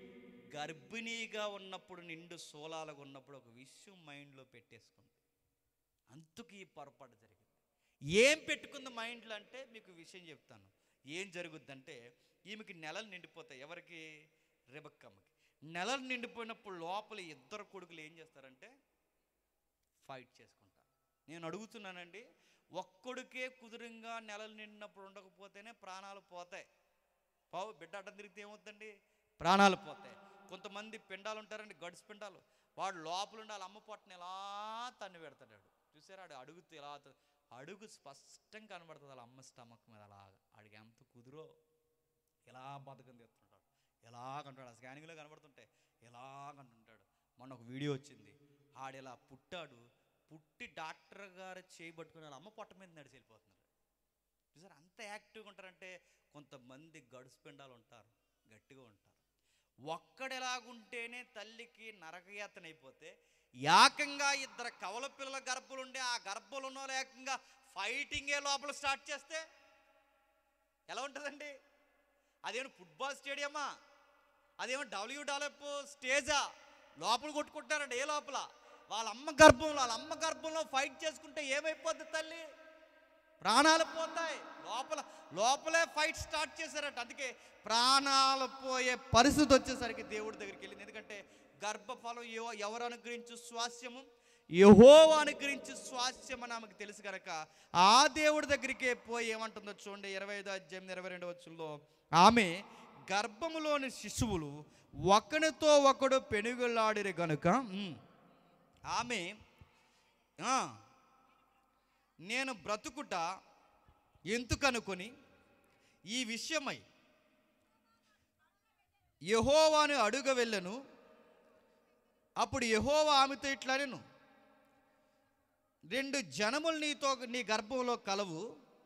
గర్భిణీగా ఉన్నప్పుడు నిండు సోలాలుగా ఉన్నప్పుడు ఒక విషయం మైండ్లో పెట్టేసుకుంది అందుకు ఈ పొరపాటు జరిగింది ఏం పెట్టుకుంది మైండ్లో అంటే మీకు విషయం చెప్తాను ఏం జరుగుద్దంటే ఈమెకి నెలలు నిండిపోతాయి ఎవరికి రెబక్కమ్మకి నెలలు నిండిపోయినప్పుడు లోపల ఇద్దరు కొడుకులు ఏం చేస్తారంటే ఫైట్ చేసుకుంటారు నేను అడుగుతున్నానండి ఒక్కడికే కుదురుగా నెలలు నిండినప్పుడు ఉండకపోతేనే ప్రాణాలు పోతాయి పావు బిడ్డ అడ్డం తిరిగితే ఏమవుతుందండి ప్రాణాలు పోతాయి కొంతమంది పిండాలు ఉంటారండి గడ్స్ పిండాలు వాడు లోపల ఉండి వాళ్ళ అమ్మ పొట్టని ఎలా తన్ను పెడతాడు వాడు. చూసారా ఆడు అడుగుతూ ఎలా త- అడుగు స్పష్టంగా కనబడుతుంది వాళ్ళ అమ్మ స్టమక్ మీద అలాగా ఆడికి ఎంత కుదురో ఎలా బతకం తీస్తుంటాడు ఎలా కంటాడు ఆ స్కానింగ్లో కనబడుతుంటే ఎలా కంటుంటాడు మొన్న ఒక వీడియో వచ్చింది ఆడు ఇలా పుట్టాడు పుట్టి డాక్టర్ గారు చేయబట్టుకుని వాళ్ళ అమ్మ పొట్ట మీద నడిచి వెళ్ళిపోతున్నారు చూసారు అంత యాక్టివ్గా ఉంటారంటే కొంతమంది గడుసుపిండాలు ఉంటారు గట్టిగా ఉంటారు ఒక్కడెలాగుంటేనే తల్లికి నరకయాతన అయిపోతే ఏకంగా ఇద్దరు కవల పిల్లల గర్భలు ఉండే ఆ గర్భంలో ఉన్న వాళ్ళు ఏకంగా ఫైటింగే లోపల స్టార్ట్ చేస్తే ఎలా ఉంటుందండి అదేమో ఫుట్బాల్ స్టేడియమా అదేమో డబ్ల్యూ డెవలప్ స్టేజా లోపల కొట్టుకుంటారండి ఏ లోపల వాళ్ళ అమ్మ గర్భంలో వాళ్ళ అమ్మ గర్భంలో ఫైట్ చేసుకుంటే ఏమైపోద్ది తల్లి ప్రాణాలు పోతాయి లోపల లోపలే ఫైట్ స్టార్ట్ చేశారట అందుకే ప్రాణాలు పోయే పరిస్థితి వచ్చేసరికి దేవుడి దగ్గరికి వెళ్ళింది ఎందుకంటే గర్భఫలం ఎవ- ఎవరు అనుగ్రహించు స్వాస్యము యహోవా అనుగ్రహించు స్వాస్యం అని ఆమెకు తెలుసు కనుక ఆ దేవుడి దగ్గరికే పోయి ఏమంటుందో చూడండి ఇరవై ఐదు అధ్యాయం ఇరవై రెండు వచ్చుల్లో ఆమె గర్భములోని శిశువులు ఒకనితో ఒకడు పెనుగులాడిరి గనుక ఉమ్, ఆమె ఆ, నేను బ్రతుకుట ఎందుకనుకొని ఈ విషయమై యహోవాను అడుగ వెళ్ళను అప్పుడు యహోవా ఆమెతో ఇట్లా నేను రెండు జనములు నీతో నీ గర్భంలో కలవు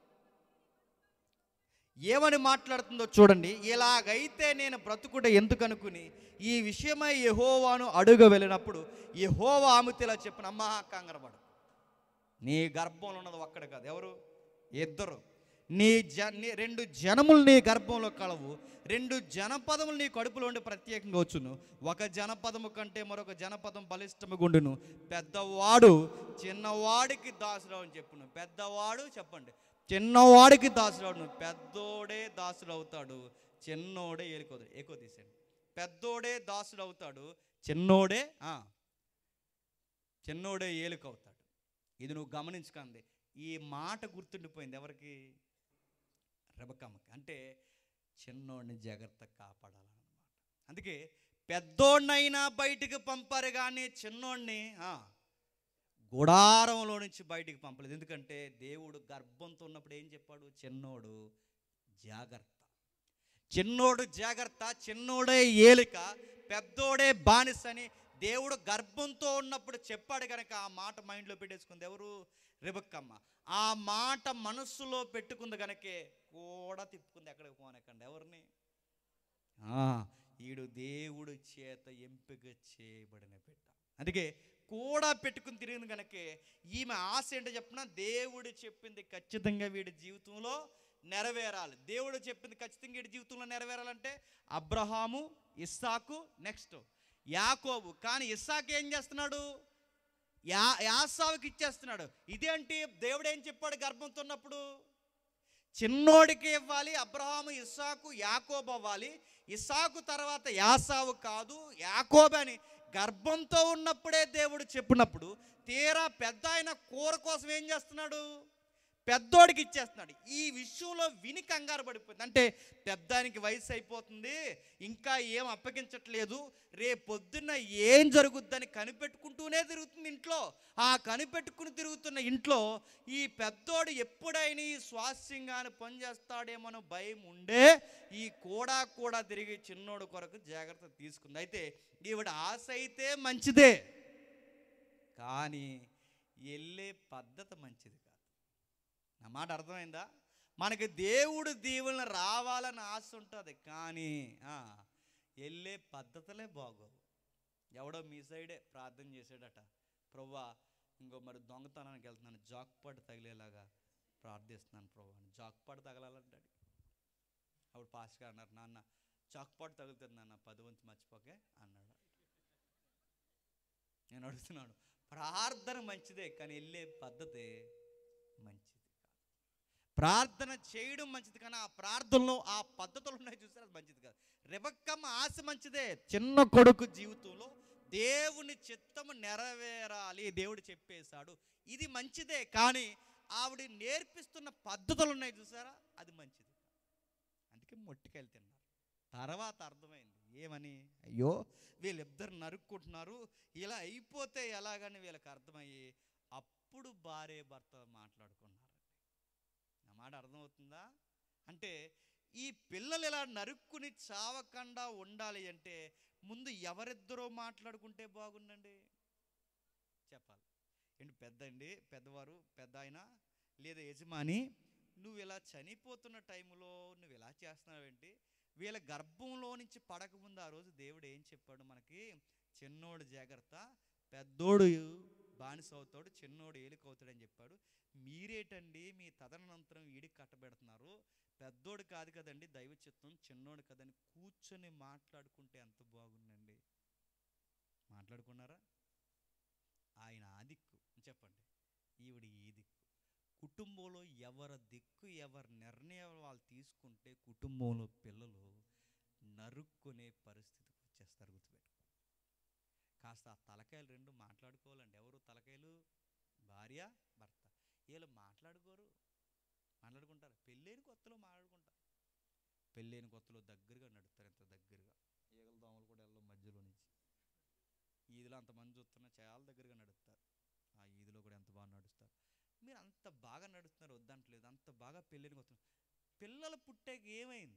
ఏమని మాట్లాడుతుందో చూడండి ఇలాగైతే నేను బ్రతుకుట ఎందుకనుకుని ఈ విషయమై యహోవాను అడుగ వెళ్ళినప్పుడు యహోవా ఆమెతో ఇలా చెప్పిన అమ్మా కంగరపడు నీ గర్భంలో ఉన్నది ఒక్కడ కాదు ఎవరు ఇద్దరు నీ జ నీ రెండు జనములు నీ గర్భంలో కలవు రెండు జనపదములు నీ కడుపులో ఉండి ప్రత్యేకంగా వచ్చును ఒక జనపదము కంటే మరొక జనపదం బలిష్టము గుండును పెద్దవాడు చిన్నవాడికి దాసుడు అని చెప్పును పెద్దవాడు చెప్పండి చిన్నవాడికి దాసుడు అవును పెద్దోడే దాసుడు అవుతాడు చిన్నోడే ఏలుకోదు ఎక్కువ తీసేయండి పెద్దోడే దాసుడు అవుతాడు చిన్నోడే ఆ, చిన్నోడే ఏలుకవుతాడు ఇది నువ్వు గమనించుకుంది ఈ మాట గుర్తుండిపోయింది ఎవరికి రెబకమ్మకి అంటే చిన్నోడిని జాగ్రత్త కాపాడాలన్నమాట అందుకే పెద్దోడినైనా బయటికి పంపారు కానీ చిన్నోడిని ఆ, గుడారంలో నుంచి బయటికి పంపలేదు ఎందుకంటే దేవుడు గర్భంతో ఉన్నప్పుడు ఏం చెప్పాడు చిన్నోడు జాగ్రత్త చిన్నోడు జాగ్రత్త చిన్నోడే ఏలిక పెద్దోడే బానిస అని దేవుడు గర్భంతో ఉన్నప్పుడు చెప్పాడు కనుక ఆ మాట మైండ్లో పెట్టేసుకుంది ఎవరు రిబక్కమ్మ ఆ మాట మనస్సులో పెట్టుకుంది కనుకే కూడా తిప్పుకుంది ఎక్కడికి పోనకండి ఎవరిని ఆ, ఈడు దేవుడు చేత ఎంపిక చేయబడిన బిడ్డ అందుకే కూడా పెట్టుకుని తిరిగింది కనుకే ఈమె ఆశ ఏంటో చెప్పిన దేవుడు చెప్పింది ఖచ్చితంగా వీడి జీవితంలో నెరవేరాలి దేవుడు చెప్పింది ఖచ్చితంగా వీడి జీవితంలో నెరవేరాలంటే అబ్రహాము ఇస్సాకు నెక్స్ట్ యాకోబు కానీ ఇస్సాకు ఏం చేస్తున్నాడు యా యాసావుకి ఇచ్చేస్తున్నాడు ఇదేంటి దేవుడు ఏం చెప్పాడు గర్భంతో ఉన్నప్పుడు చిన్నోడికి ఇవ్వాలి అబ్రహాము ఇస్సాకు యాకోబు అవ్వాలి ఇస్సాకు తర్వాత యాసావు కాదు యాకోబు అని గర్భంతో ఉన్నప్పుడే దేవుడు చెప్పినప్పుడు తీరా పెద్ద ఆయన కూర కోసం ఏం చేస్తున్నాడు పెద్దోడికి ఇచ్చేస్తున్నాడు ఈ విషయంలో విని కంగారు పడిపోయింది అంటే పెద్దానికి వయసు అయిపోతుంది ఇంకా ఏం అప్పగించట్లేదు రేపు పొద్దున్న ఏం జరుగుద్దని కనిపెట్టుకుంటూనే తిరుగుతుంది ఇంట్లో ఆ కనిపెట్టుకుని తిరుగుతున్న ఇంట్లో ఈ పెద్దోడు ఎప్పుడైనా ఈ స్వాస్యంగాని పని చేస్తాడేమో భయం ఉండే ఈ కూడా కూడా తిరిగి చిన్నోడు కొరకు జాగ్రత్త తీసుకుంది అయితే ఈవిడ ఆశ అయితే మంచిదే కానీ వెళ్ళే పద్ధతి మంచిది కాదు నా మాట అర్థమైందా మనకి దేవుడు దీవులను రావాలని ఆశ ఉంటుంది కానీ ఆ, వెళ్ళే పద్ధతులే బాగోవు ఎవడో మీ సైడే ప్రార్థన చేసాడట ప్రవ్వా ఇంకో మరి దొంగతనానికి వెళ్తున్నాను జాక్పాటు తగిలేలాగా ప్రార్థిస్తున్నాను ప్రభు అని జాక్పాటు తగలాలంటాడు అప్పుడు పాస్టర్ గారు అన్నారు నాన్న చాక్పాటు తగులుతుంది నాన్న పది వంతు మర్చిపోకే అన్నాడు నేను అడుగుతున్నాను ప్రార్థన మంచిదే కానీ వెళ్ళే పద్ధతి మంచిది కాదు ప్రార్థన చేయడం మంచిది కానీ ఆ ప్రార్థనలో ఆ పద్ధతులు ఉన్నాయి చూసారు అది మంచిది కాదు రెబక్కమ్మ ఆశ మంచిదే చిన్న కొడుకు జీవితంలో దేవుని చిత్తము నెరవేరాలి దేవుడు చెప్పేశాడు ఇది మంచిదే కానీ ఆవిడ నేర్పిస్తున్న పద్ధతులు ఉన్నాయి చూసారా అది మంచిది కాదు. అందుకే మొట్టికాయలు తిన్నారు తర్వాత అర్థమైంది ఏమని అయ్యో వీళ్ళిద్దరు నరుక్కుంటున్నారు ఇలా అయిపోతే ఎలాగని వీళ్ళకి అర్థమయ్యి అప్పుడు భార్య భర్త మాట్లాడుకున్నారండి నా మాట అర్థమవుతుందా అంటే ఈ పిల్లలు ఇలా నరుక్కుని చావకుండా ఉండాలి అంటే ముందు ఎవరిద్దరో మాట్లాడుకుంటే బాగుండండి చెప్పాలి ఏంటి పెద్ద అండి పెద్దవారు పెద్ద ఆయన లేదా యజమాని నువ్వు ఇలా చనిపోతున్న టైంలో నువ్వు ఇలా చేస్తున్నావేంటి వీళ్ళ గర్భంలో నుంచి పడకముందు ఆ రోజు దేవుడు ఏం చెప్పాడు మనకి చిన్నోడు జాగ్రత్త పెద్దోడు బానిస అవుతాడు చిన్నోడు ఏలికవుతాడని చెప్పాడు మీరేటండి మీ తదనంతరం ఈడికి కట్టబెడుతున్నారు పెద్దోడు కాదు కదండి దైవ చిత్తం చిన్నోడు కదని కూర్చొని మాట్లాడుకుంటే ఎంత బాగుందండి మాట్లాడుకున్నారా ఆయన ఆ దిక్కు చెప్పండి ఈవిడ ఈ దిక్కు కుటుంబంలో ఎవరి దిక్కు ఎవరి నిర్ణయం వాళ్ళు తీసుకుంటే కుటుంబంలో పిల్లలు నరుక్కునే పరిస్థితికి వచ్చేస్తారు గుర్తుపెట్టుకో కాస్త ఆ తలకాయలు రెండు మాట్లాడుకోవాలండి ఎవరు తలకాయలు భార్య భర్త వీళ్ళు మాట్లాడుకోరు మాట్లాడుకుంటారు పెళ్ళైన కొత్తలో మాట్లాడుకుంటారు పెళ్ళైన కొత్తలో దగ్గరగా నడుస్తారు ఎంత దగ్గరగా ఈగల దోమలు కూడా వెళ్ళవు మధ్యలో నుంచి ఈదిలో అంతమంది చూస్తున్నా చాలా దగ్గరగా నడుస్తారు ఆ ఈదిలో కూడా ఎంత బాగా నడుస్తారు మీరు అంత బాగా నడుస్తున్నారు వద్దంటలేదు అంత బాగా పెళ్ళిని వస్తున్నారు పిల్లలు పుట్టాక ఏమైంది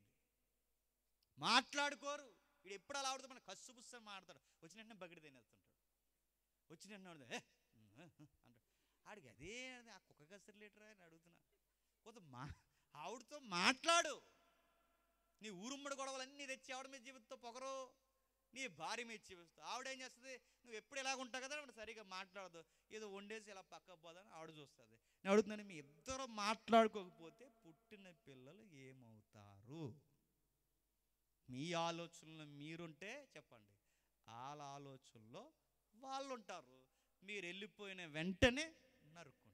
మాట్లాడుకోరు వీడు ఎప్పుడు అలా ఆడుతూ మన కస్సు పుస్తకం మాడతాడు వచ్చిన వెంటనే బగిడి తినేస్తుంటాడు వచ్చిన వెంటనే ఆడుతా, "ఏ, ఉమ్, ఏ, ఏ" అంటాడు ఆడికి అదే అదే, ఆ కుక్క కసరు లీటరా అని అడుగుతున్నా కొంత మా ఆవిడతో మాట్లాడు నీ ఊరుమ్మడి గొడవలన్నీ తెచ్చి ఆవిడ మీద జీవితంతో పొగరు నీ భార్య మీద జీవిస్తావు ఆవిడ ఏం చేస్తుంది నువ్వు ఎప్పుడు ఎలాగ ఉంటావు కదా ఆవిడ సరిగా మాట్లాడదు ఏదో వండేసి ఇలా పక్క పోదని ఆవిడ చూస్తుంది నేను అడుగుతున్నాను మీ ఇద్దరు మాట్లాడుకోకపోతే పుట్టిన పిల్లలు ఏమవుతారు మీ ఆలోచనలో మీరుంటే చెప్పండి వాళ్ళ ఆలోచనలో వాళ్ళు ఉంటారు మీరు వెళ్ళిపోయిన వెంటనే నరుక్కుంటారు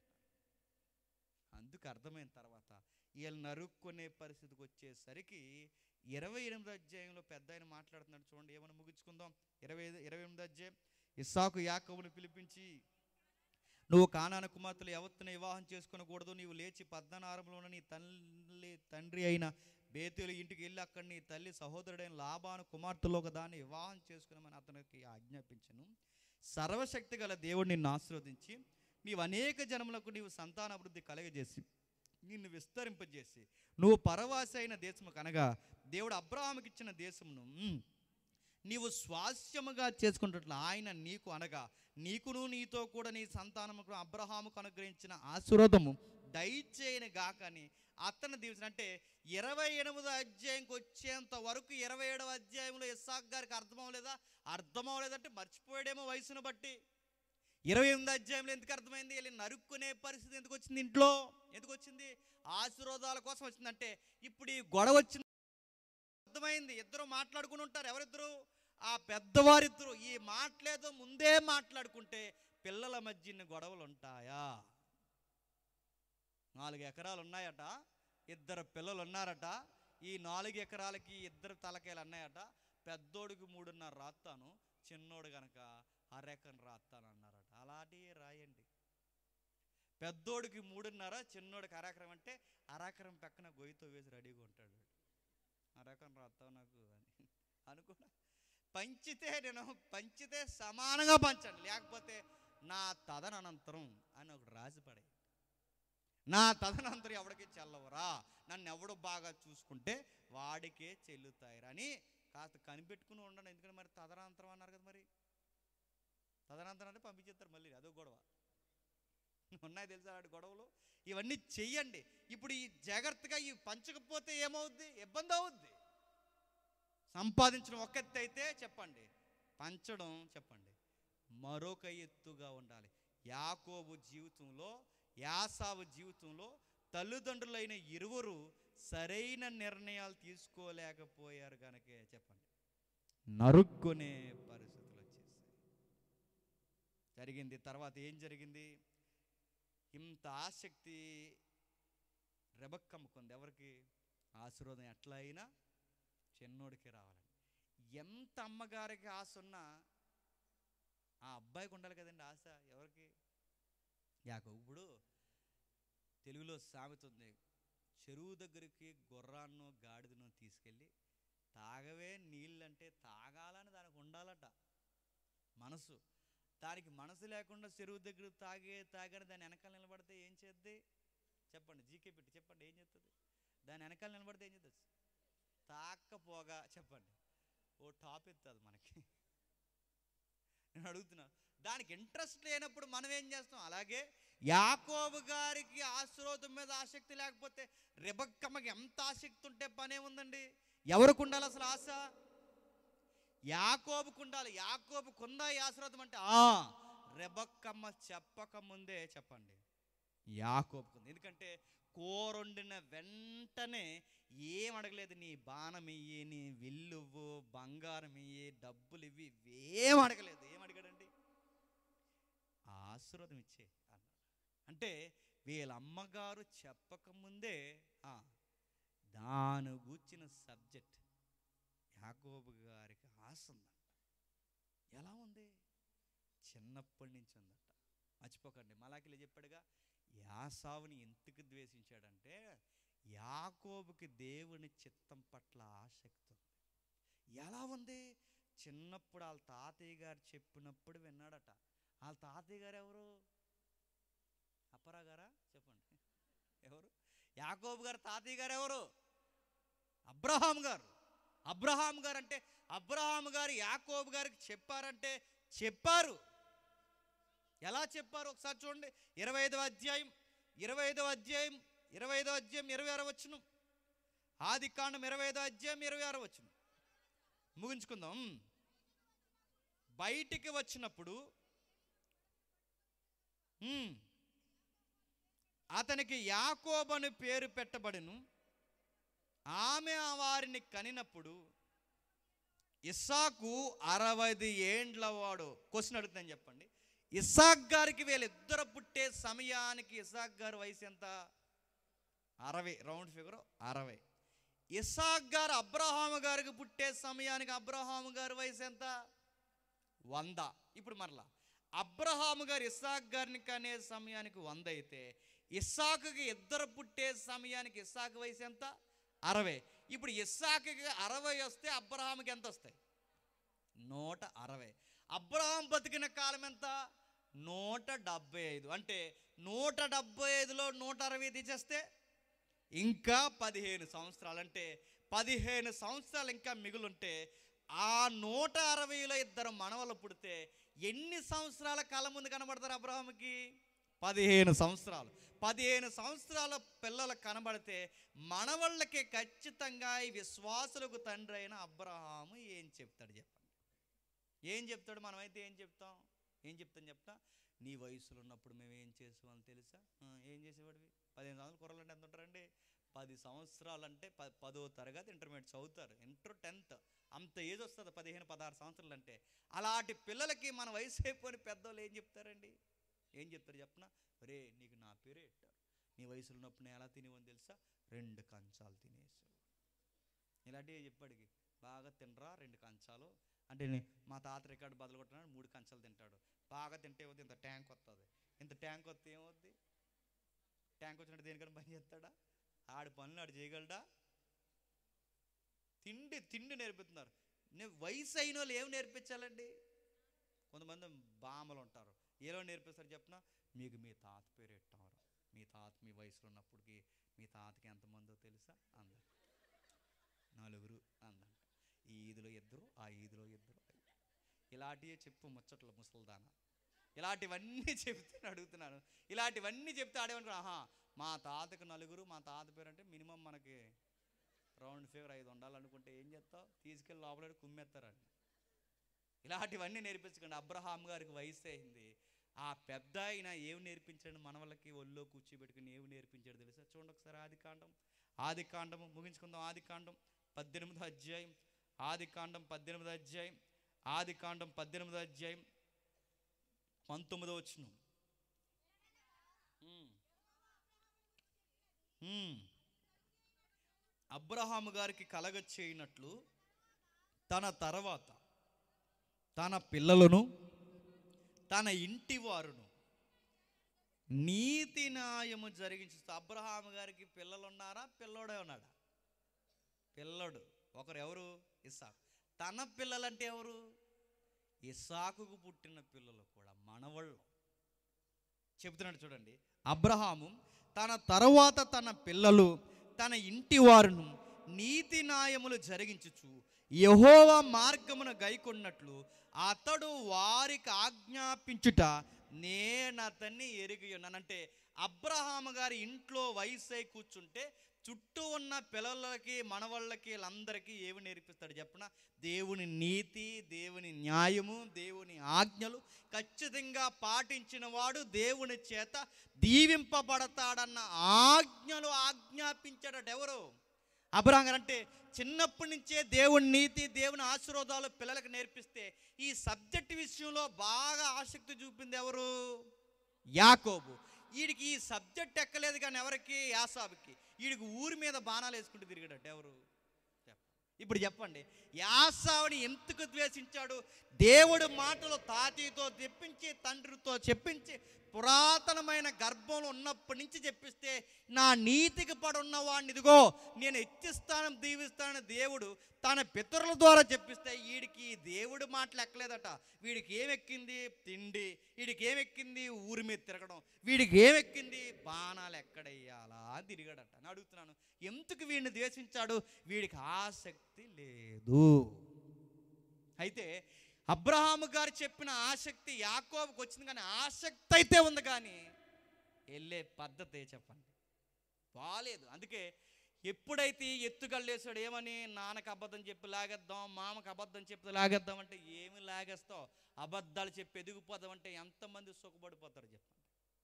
అందుకు అర్థమైన తర్వాత వీళ్ళు నరుక్కునే పరిస్థితికి వచ్చేసరికి ఇరవై ఎనిమిది అధ్యాయంలో పెద్ద ఆయన మాట్లాడుతున్నాడు చూడండి ఏమైనా ముగించుకుందాం ఇరవై ఐదు ఇరవై ఎనిమిది అధ్యాయం ఇస్సాకు యాకోబుని పిలిపించి నువ్వు కానాన కుమార్తెలు ఎవత్తున వివాహం చేసుకొనకూడదు నీవు లేచి పద్మనారంలో ఉన్న నీ తల్లి తండ్రి అయిన బేతేలు ఇంటికి వెళ్ళి అక్కడ నీ తల్లి సహోదరుడైన లాభాను కుమార్తెలో ఒక దాన్ని వివాహం చేసుకున్నామని అతనికి ఆజ్ఞాపించను సర్వశక్తి గల దేవుడు నిన్ను ఆశీర్వదించి నీవు అనేక జనములకు నీవు సంతానాభివృద్ధి కలగజేసి నిన్ను విస్తరింపజేసి నువ్వు పరవాసి అయిన దేశము కనగా దేవుడు అబ్రహాముకి ఇచ్చిన దేశమును మ్, నీవు స్వాస్యముగా చేసుకుంటున్న ఆయన నీకు అనగా నీకును నీతో కూడా నీ సంతానముకు అబ్రహాముకు అనుగ్రహించిన ఆశీర్వాదము దయచేయని గాకని అతను దీవించిన అంటే ఇరవై ఎనిమిదో అధ్యాయంకి వచ్చేంత వరకు ఇరవై ఏడవ అధ్యాయంలో ఇస్సాక్ గారికి అర్థమవలేదా అర్థమవలేదంటే మర్చిపోయాడేమో వయసును బట్టి ఇరవై ఎనిమిది అధ్యాయంలో ఎందుకు అర్థమైంది వీళ్ళు నరుక్కునే పరిస్థితి ఎందుకు వచ్చింది ఇంట్లో ఎందుకు వచ్చింది ఆశీర్వాదాల కోసం వచ్చిందంటే ఇప్పుడు ఈ గొడవ వచ్చింది అర్థమైంది ఇద్దరు మాట్లాడుకుని ఉంటారు ఎవరిద్దరు ఆ పెద్దవారిద్దరు ఈ మాటలేదో ముందే మాట్లాడుకుంటే పిల్లల మధ్య ఇన్ని గొడవలు ఉంటాయా నాలుగు ఎకరాలు ఉన్నాయట ఇద్దరు పిల్లలు ఉన్నారట ఈ నాలుగు ఎకరాలకి ఇద్దరు తలకాయలు ఉన్నాయట పెద్దోడికి మూడున్నర రాస్తాను చిన్నోడు గనక అరెకరం రాస్తాను అన్నారట అలాంటివి రాయండి పెద్దోడికి మూడున్నర చిన్నోడికి అరెకరం అంటే అరెకరం పక్కన గొయ్యితో వేసి రెడీగా ఉంటాడు అరెకరం రాస్తావు నాకు అని అనుకున్నా పంచితే నేను పంచితే సమానంగా పంచండి లేకపోతే నా తదనంతరం అని ఒకటి రాసి పడే నా తదనంతరం ఎవడికి చెల్లవరా నన్ను ఎవడు బాగా చూసుకుంటే వాడికే చెల్లుతాయిరా అని కాస్త కనిపెట్టుకుని ఉండండి ఎందుకంటే మరి తదనంతరం అన్నారు కదా మరి తదనంతరం అంటే పంపించేస్తారు మళ్ళీ అదో గొడవ ఉన్నాయి తెలుసా వాడి గొడవలు ఇవన్నీ చెయ్యండి ఇప్పుడు ఈ జాగ్రత్తగా ఇవి పంచకపోతే ఏమవుద్ది ఇబ్బంది అవుద్ది సంపాదించడం ఒక ఎత్తు అయితే చెప్పండి పంచడం చెప్పండి మరొక ఎత్తుగా ఉండాలి యాకోబు జీవితంలో యాసావు జీవితంలో తల్లిదండ్రులైన ఇరువురు సరైన నిర్ణయాలు తీసుకోలేకపోయారు కనుకే చెప్పండి నరుక్కునే పరిస్థితులు వచ్చేసాయి జరిగింది తర్వాత ఏం జరిగింది ఇంత ఆసక్తి రెబక్కమ్మకుంది ఎవరికి ఆశీర్వాదం ఎట్లా అయినా చిన్నోడికి రావాలని ఎంత అమ్మగారికి ఆశ ఉన్నా ఆ అబ్బాయికి ఉండాలి కదండి ఆశ ఎవరికి యాకోబు ఇప్పుడు తెలుగులో సామెత ఉంది చెరువు దగ్గరికి గుర్రాన్నో గాడిదనో తీసుకెళ్ళి తాగవే నీళ్ళంటే తాగాలని దానికి ఉండాలట మనసు దానికి మనసు లేకుండా చెరువు దగ్గర తాగే తాగని దాని వెనకాల నిలబడితే ఏం చేద్ది చెప్పండి జీకే పెట్టి చెప్పండి ఏం చేస్తుంది దాని వెనకాల నిలబడితే ఏం చేస్తుంది తాక్కపోగా చెప్పండి ఓ టాప్ ఎత్తుంది మనకి నేను అడుగుతున్నా దానికి ఇంట్రెస్ట్ లేనప్పుడు మనం ఏం చేస్తాం అలాగే యాకోబు గారికి ఆశ్రోతం మీద ఆసక్తి లేకపోతే రెబక్కమ్మకి ఎంత ఆసక్తి ఉంటే పనే ఉందండి ఎవరికి ఉండాలి అసలు ఆశ యాకోబుకు ఉండాలి యాకోబుకుందా ఈ ఆశ్రోతం అంటే ఆ రెబక్కమ్మ చెప్పక ముందే చెప్పండి యాకోబుకుంది ఎందుకంటే కూరొండిన వెంటనే ఏం అడగలేదు నీ బాణం ఇయ్యి నీ విల్లువ్వు బంగారం ఇయ్యి డబ్బులు ఇవ్వి ఏం అడగలేదు ఏం అడిగాడండి ఆశీర్వాదం ఇచ్చే అన్నాడు అంటే వీళ్ళ అమ్మగారు చెప్పకముందే ఆ, దాని గూర్చిన సబ్జెక్ట్ యాకోబు గారికి ఆశ ఉందంట ఎలా ఉంది చిన్నప్పటి నుంచి ఉందట మర్చిపోకండి మలాకిలో చెప్పాడుగా యాసావుని ఎందుకు ద్వేషించాడంటే యాకోబుకి దేవుని చిత్తం పట్ల ఆసక్తి ఉంది ఎలా ఉంది చిన్నప్పుడు వాళ్ళ తాతయ్య గారు చెప్పినప్పుడు విన్నాడట వాళ్ళ తాతయ్య గారు ఎవరు అప్పరా గారా చెప్పండి ఎవరు యాకోబు గారు తాతయ్య గారు ఎవరు అబ్రహాం గారు అబ్రహాం గారు అంటే అబ్రహాం గారు యాకోబు గారికి చెప్పారంటే చెప్పారు ఎలా చెప్పారు ఒకసారి చూడండి ఇరవై ఐదవ అధ్యాయం ఇరవై ఐదవ అధ్యాయం ఇరవై ఐదవ అధ్యాయం ఇరవై ఆరో వచ్చును ఆది కాండం ఇరవై ఐదో అధ్యాయం ఇరవై ఆరో వచ్చును ముగించుకుందాం బయటికి వచ్చినప్పుడు ఉమ్, అతనికి యాకోబను పేరు పెట్టబడును ఆమె ఆ వారిని కనినప్పుడు ఇస్సాకు అరవై ఏండ్ల వాడు క్వశ్చన్ అడుగుతాను చెప్పండి ఇస్సాక్ గారికి వీళ్ళిద్దరు పుట్టే సమయానికి ఇస్సాక్ గారి వయసు ఎంత అరవై రౌండ్ ఫిగర్ అరవై ఇస్సాక్ గారు అబ్రహాము గారికి పుట్టే సమయానికి అబ్రహాము గారి వయసు ఎంత వంద ఇప్పుడు మరలా అబ్రహాము గారు ఇస్సాక్ గారిని కనే సమయానికి వంద అయితే ఇస్సాకుకి ఇద్దరు పుట్టే సమయానికి ఇస్సాకు వయసు ఎంత అరవై ఇప్పుడు ఇస్సాకుకి అరవై వస్తే అబ్రహాముకి ఎంత వస్తాయి నూట అరవై అబ్రహాం బతికిన కాలం ఎంత నూట డెబ్బై ఐదు అంటే నూట డెబ్బై ఐదులో నూట అరవై తీసేస్తే ఇంకా పదిహేను సంవత్సరాలు అంటే పదిహేను సంవత్సరాలు ఇంకా మిగులుంటే ఆ నూట అరవైలో ఇద్దరు మనవలు పుడితే ఎన్ని సంవత్సరాల కాలం ముందు కనబడతారు అబ్రహాంకి పదిహేను సంవత్సరాలు పదిహేను సంవత్సరాల పిల్లలు కనబడితే మనవళ్ళకి ఖచ్చితంగా ఈ విశ్వాసులకు తండ్రి అయిన అబ్రహాము ఏం చెప్తాడు చెప్పండి ఏం చెప్తాడు మనమైతే ఏం చెప్తాం ఏం చెప్తాం చెప్తా నీ వయసులో ఉన్నప్పుడు మేము ఏం చేసేవాళ్ళం తెలుసా ఆ, ఏం చేసేవాడివి పదిహేను సంవత్సరాల కుర్రలు అంటే ఎంత ఉంటారండి పది సంవత్సరాలు అంటే ప పదో తరగతి ఇంటర్మీడియట్ చదువుతారు ఇంటర్ టెన్త్ అంత ఏజ్ వస్తుంది పదిహేను పదహారు సంవత్సరాలు అంటే అలాంటి పిల్లలకి మన వయసు అయిపోయిన పెద్దోళ్ళు ఏం చెప్తారండి ఏం చెప్తారు చెప్పనా రే నీకు నా పేరే పెట్టారు నీ వయసులో ఉన్నప్పుడు నేను ఎలా తినేవని తెలుసా రెండు కంచాలు తినేసావు ఇలాంటివి చెప్పాడికి బాగా తినరా రెండు కంచాలు అంటే నే- మా తాత రికార్డు బదులు కొట్టినాడు మూడు కంచాలు తింటాడు బాగా తింటే ఏమవుతుంది ఇంత ట్యాంక్ వస్తుంది ఇంత ట్యాంక్ వస్తే ఏమవుద్ది ట్యాంక్ వచ్చినట్టు దేనికైనా పని చేస్తాడా ఆడి పనులు ఆడు చేయగలడా తిండి తిండి నేర్పుతున్నారు నే- వయసు అయిన వాళ్ళు ఏం నేర్పించాలండి కొంతమంది బామలు ఉంటారు ఏలో నేర్పిస్తారు చెప్పిన మీకు మీ తాత పేరు ఎట్టారు మీ తాత మీ వయసులో ఉన్నప్పటికి మీ తాతకి ఎంతమందో తెలుసా అంద నలుగురు అందంట ఈ ఈదులో ఇద్దరు ఆ ఈదులో ఇద్దరు ఇలాంటివే చెప్పు ముచ్చట్లు ముసల్దాన ఇలాంటివన్నీ చెప్తే నేను అడుగుతున్నాను ఇలాంటివన్నీ చెప్తే ఆడేమనుకో ఆహా మా తాతకు నలుగురు మా తాత పేరు అంటే మినిమం మనకి రౌండ్ ఫిగర్ ఐదు ఉండాలనుకుంటే ఏం చేస్తావు తీసుకెళ్ళి లోపల కుమ్మేస్తారండి ఇలాంటివన్నీ నేర్పించకండి అబ్రహాం గారికి వయసు అయింది ఆ పెద్ద ఆయన ఏమి నేర్పించాడు మన వాళ్ళకి ఒళ్ళో కూర్చోబెట్టుకుని ఏమి నేర్పించాడు తెలుసా చూడండి ఒకసారి ఆది కాండం ఆది కాండము ముగించుకుందాం ఆది కాండం పద్దెనిమిదో అధ్యాయం ఆది కాండం పద్దెనిమిదో అధ్యాయం ఆది కాండం పద్దెనిమిదో అధ్యాయం పంతొమ్మిదో వచ్చిన అబ్రహాము గారికి కలగ చేయనట్లు తన తర్వాత తన పిల్లలను తన ఇంటి వారును నీతి న్యాయము జరిగించి అబ్రహాము గారికి పిల్లలు ఉన్నారా పిల్లోడే ఉన్నాడా పిల్లడు ఒకరు ఎవరు ఇస్సాకు తన పిల్లలంటే ఎవరు ఇస్సాకుకు పుట్టిన పిల్లలు కూడా మనవళ్ళు చెబుతున్నాడు చూడండి అబ్రహాము తన తరువాత తన పిల్లలు తన ఇంటి వారును నీతి న్యాయములు జరిగించుచు యహోవ మార్గమును గైకొన్నట్లు అతడు వారికి ఆజ్ఞాపించుట నేను అతన్ని ఎరిగి ఉన్నానంటే అబ్రహాము గారి ఇంట్లో వయసు అయి కూర్చుంటే చుట్టూ ఉన్న పిల్లలకి మనవాళ్ళకి వీళ్ళందరికీ ఏమి నేర్పిస్తాడు చెప్పన దేవుని నీతి దేవుని న్యాయము దేవుని ఆజ్ఞలు ఖచ్చితంగా పాటించిన వాడు దేవుని చేత దీవింపబడతాడన్న ఆజ్ఞలు ఆజ్ఞాపించాడట ఎవరు అబ్రహాం గారు అంటే చిన్నప్పటి నుంచే దేవుని నీతి దేవుని ఆశీర్వాదాలు పిల్లలకు నేర్పిస్తే ఈ సబ్జెక్ట్ విషయంలో బాగా ఆసక్తి చూపింది ఎవరు యాకోబు వీడికి ఈ సబ్జెక్ట్ ఎక్కలేదు కానీ ఎవరికి యాసాబుకి వీడికి ఊరి మీద బాణాలు వేసుకుంటూ తిరిగాడట ఎవరు ఇప్పుడు చెప్పండి యాసావుని ఎందుకు ద్వేషించాడు దేవుడు మాటలు తాతయ్యతో తెప్పించి తండ్రితో చెప్పించి పురాతనమైన గర్భంలో ఉన్నప్పటి నుంచి చెప్పిస్తే నా నీతికి పడున్న వాడిని ఇదిగో నేను హెచ్చిస్తానని దీవిస్తానని దేవుడు తన పితరుల ద్వారా చెప్పిస్తే వీడికి దేవుడి మాటలు ఎక్కలేదట వీడికి ఏమెక్కింది తిండి వీడికి ఏమెక్కింది ఊరి మీద తిరగడం వీడికి ఏమెక్కింది బాణాలు ఎక్కడెయ్యాలా అని తిరిగాడట అని అడుగుతున్నాను ఎందుకు వీడిని ద్వేషించాడు వీడికి ఆసక్తి లేదు అయితే అబ్రహాము గారు చెప్పిన ఆసక్తి యాకోబుకి వచ్చింది కానీ ఆసక్తి అయితే ఉంది కానీ వెళ్ళే పద్ధతి చెప్పండి బాలేదు అందుకే ఎప్పుడైతే ఈ ఎత్తుగల్లేసాడు ఏమని నాన్నకు అబద్ధం చెప్పి లాగేద్దాం మామకు అబద్ధం చెప్పి లాగేద్దాం అంటే ఏమి లాగేస్తావు అబద్ధాలు చెప్పి ఎదిగిపోదాం అంటే ఎంతమంది సుఖపడిపోతారు చెప్పండి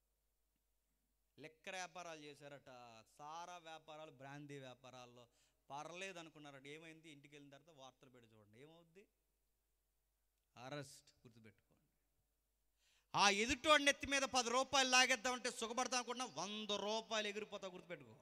లెక్కర వ్యాపారాలు చేశారట సారా వ్యాపారాలు బ్రాందీ వ్యాపారాల్లో పర్లేదు అనుకున్నారట ఏమైంది ఇంటికి వెళ్ళిన తర్వాత వార్తలు పెట్టి చూడండి ఏమవుద్ది అరెస్ట్ గుర్తుపెట్టుకోండి ఆ ఎదుటోడి నెత్తి మీద పది రూపాయలు లాగేద్దామంటే సుఖపడతాం అనుకున్నా వంద రూపాయలు ఎగిరిపోతావు గుర్తుపెట్టుకో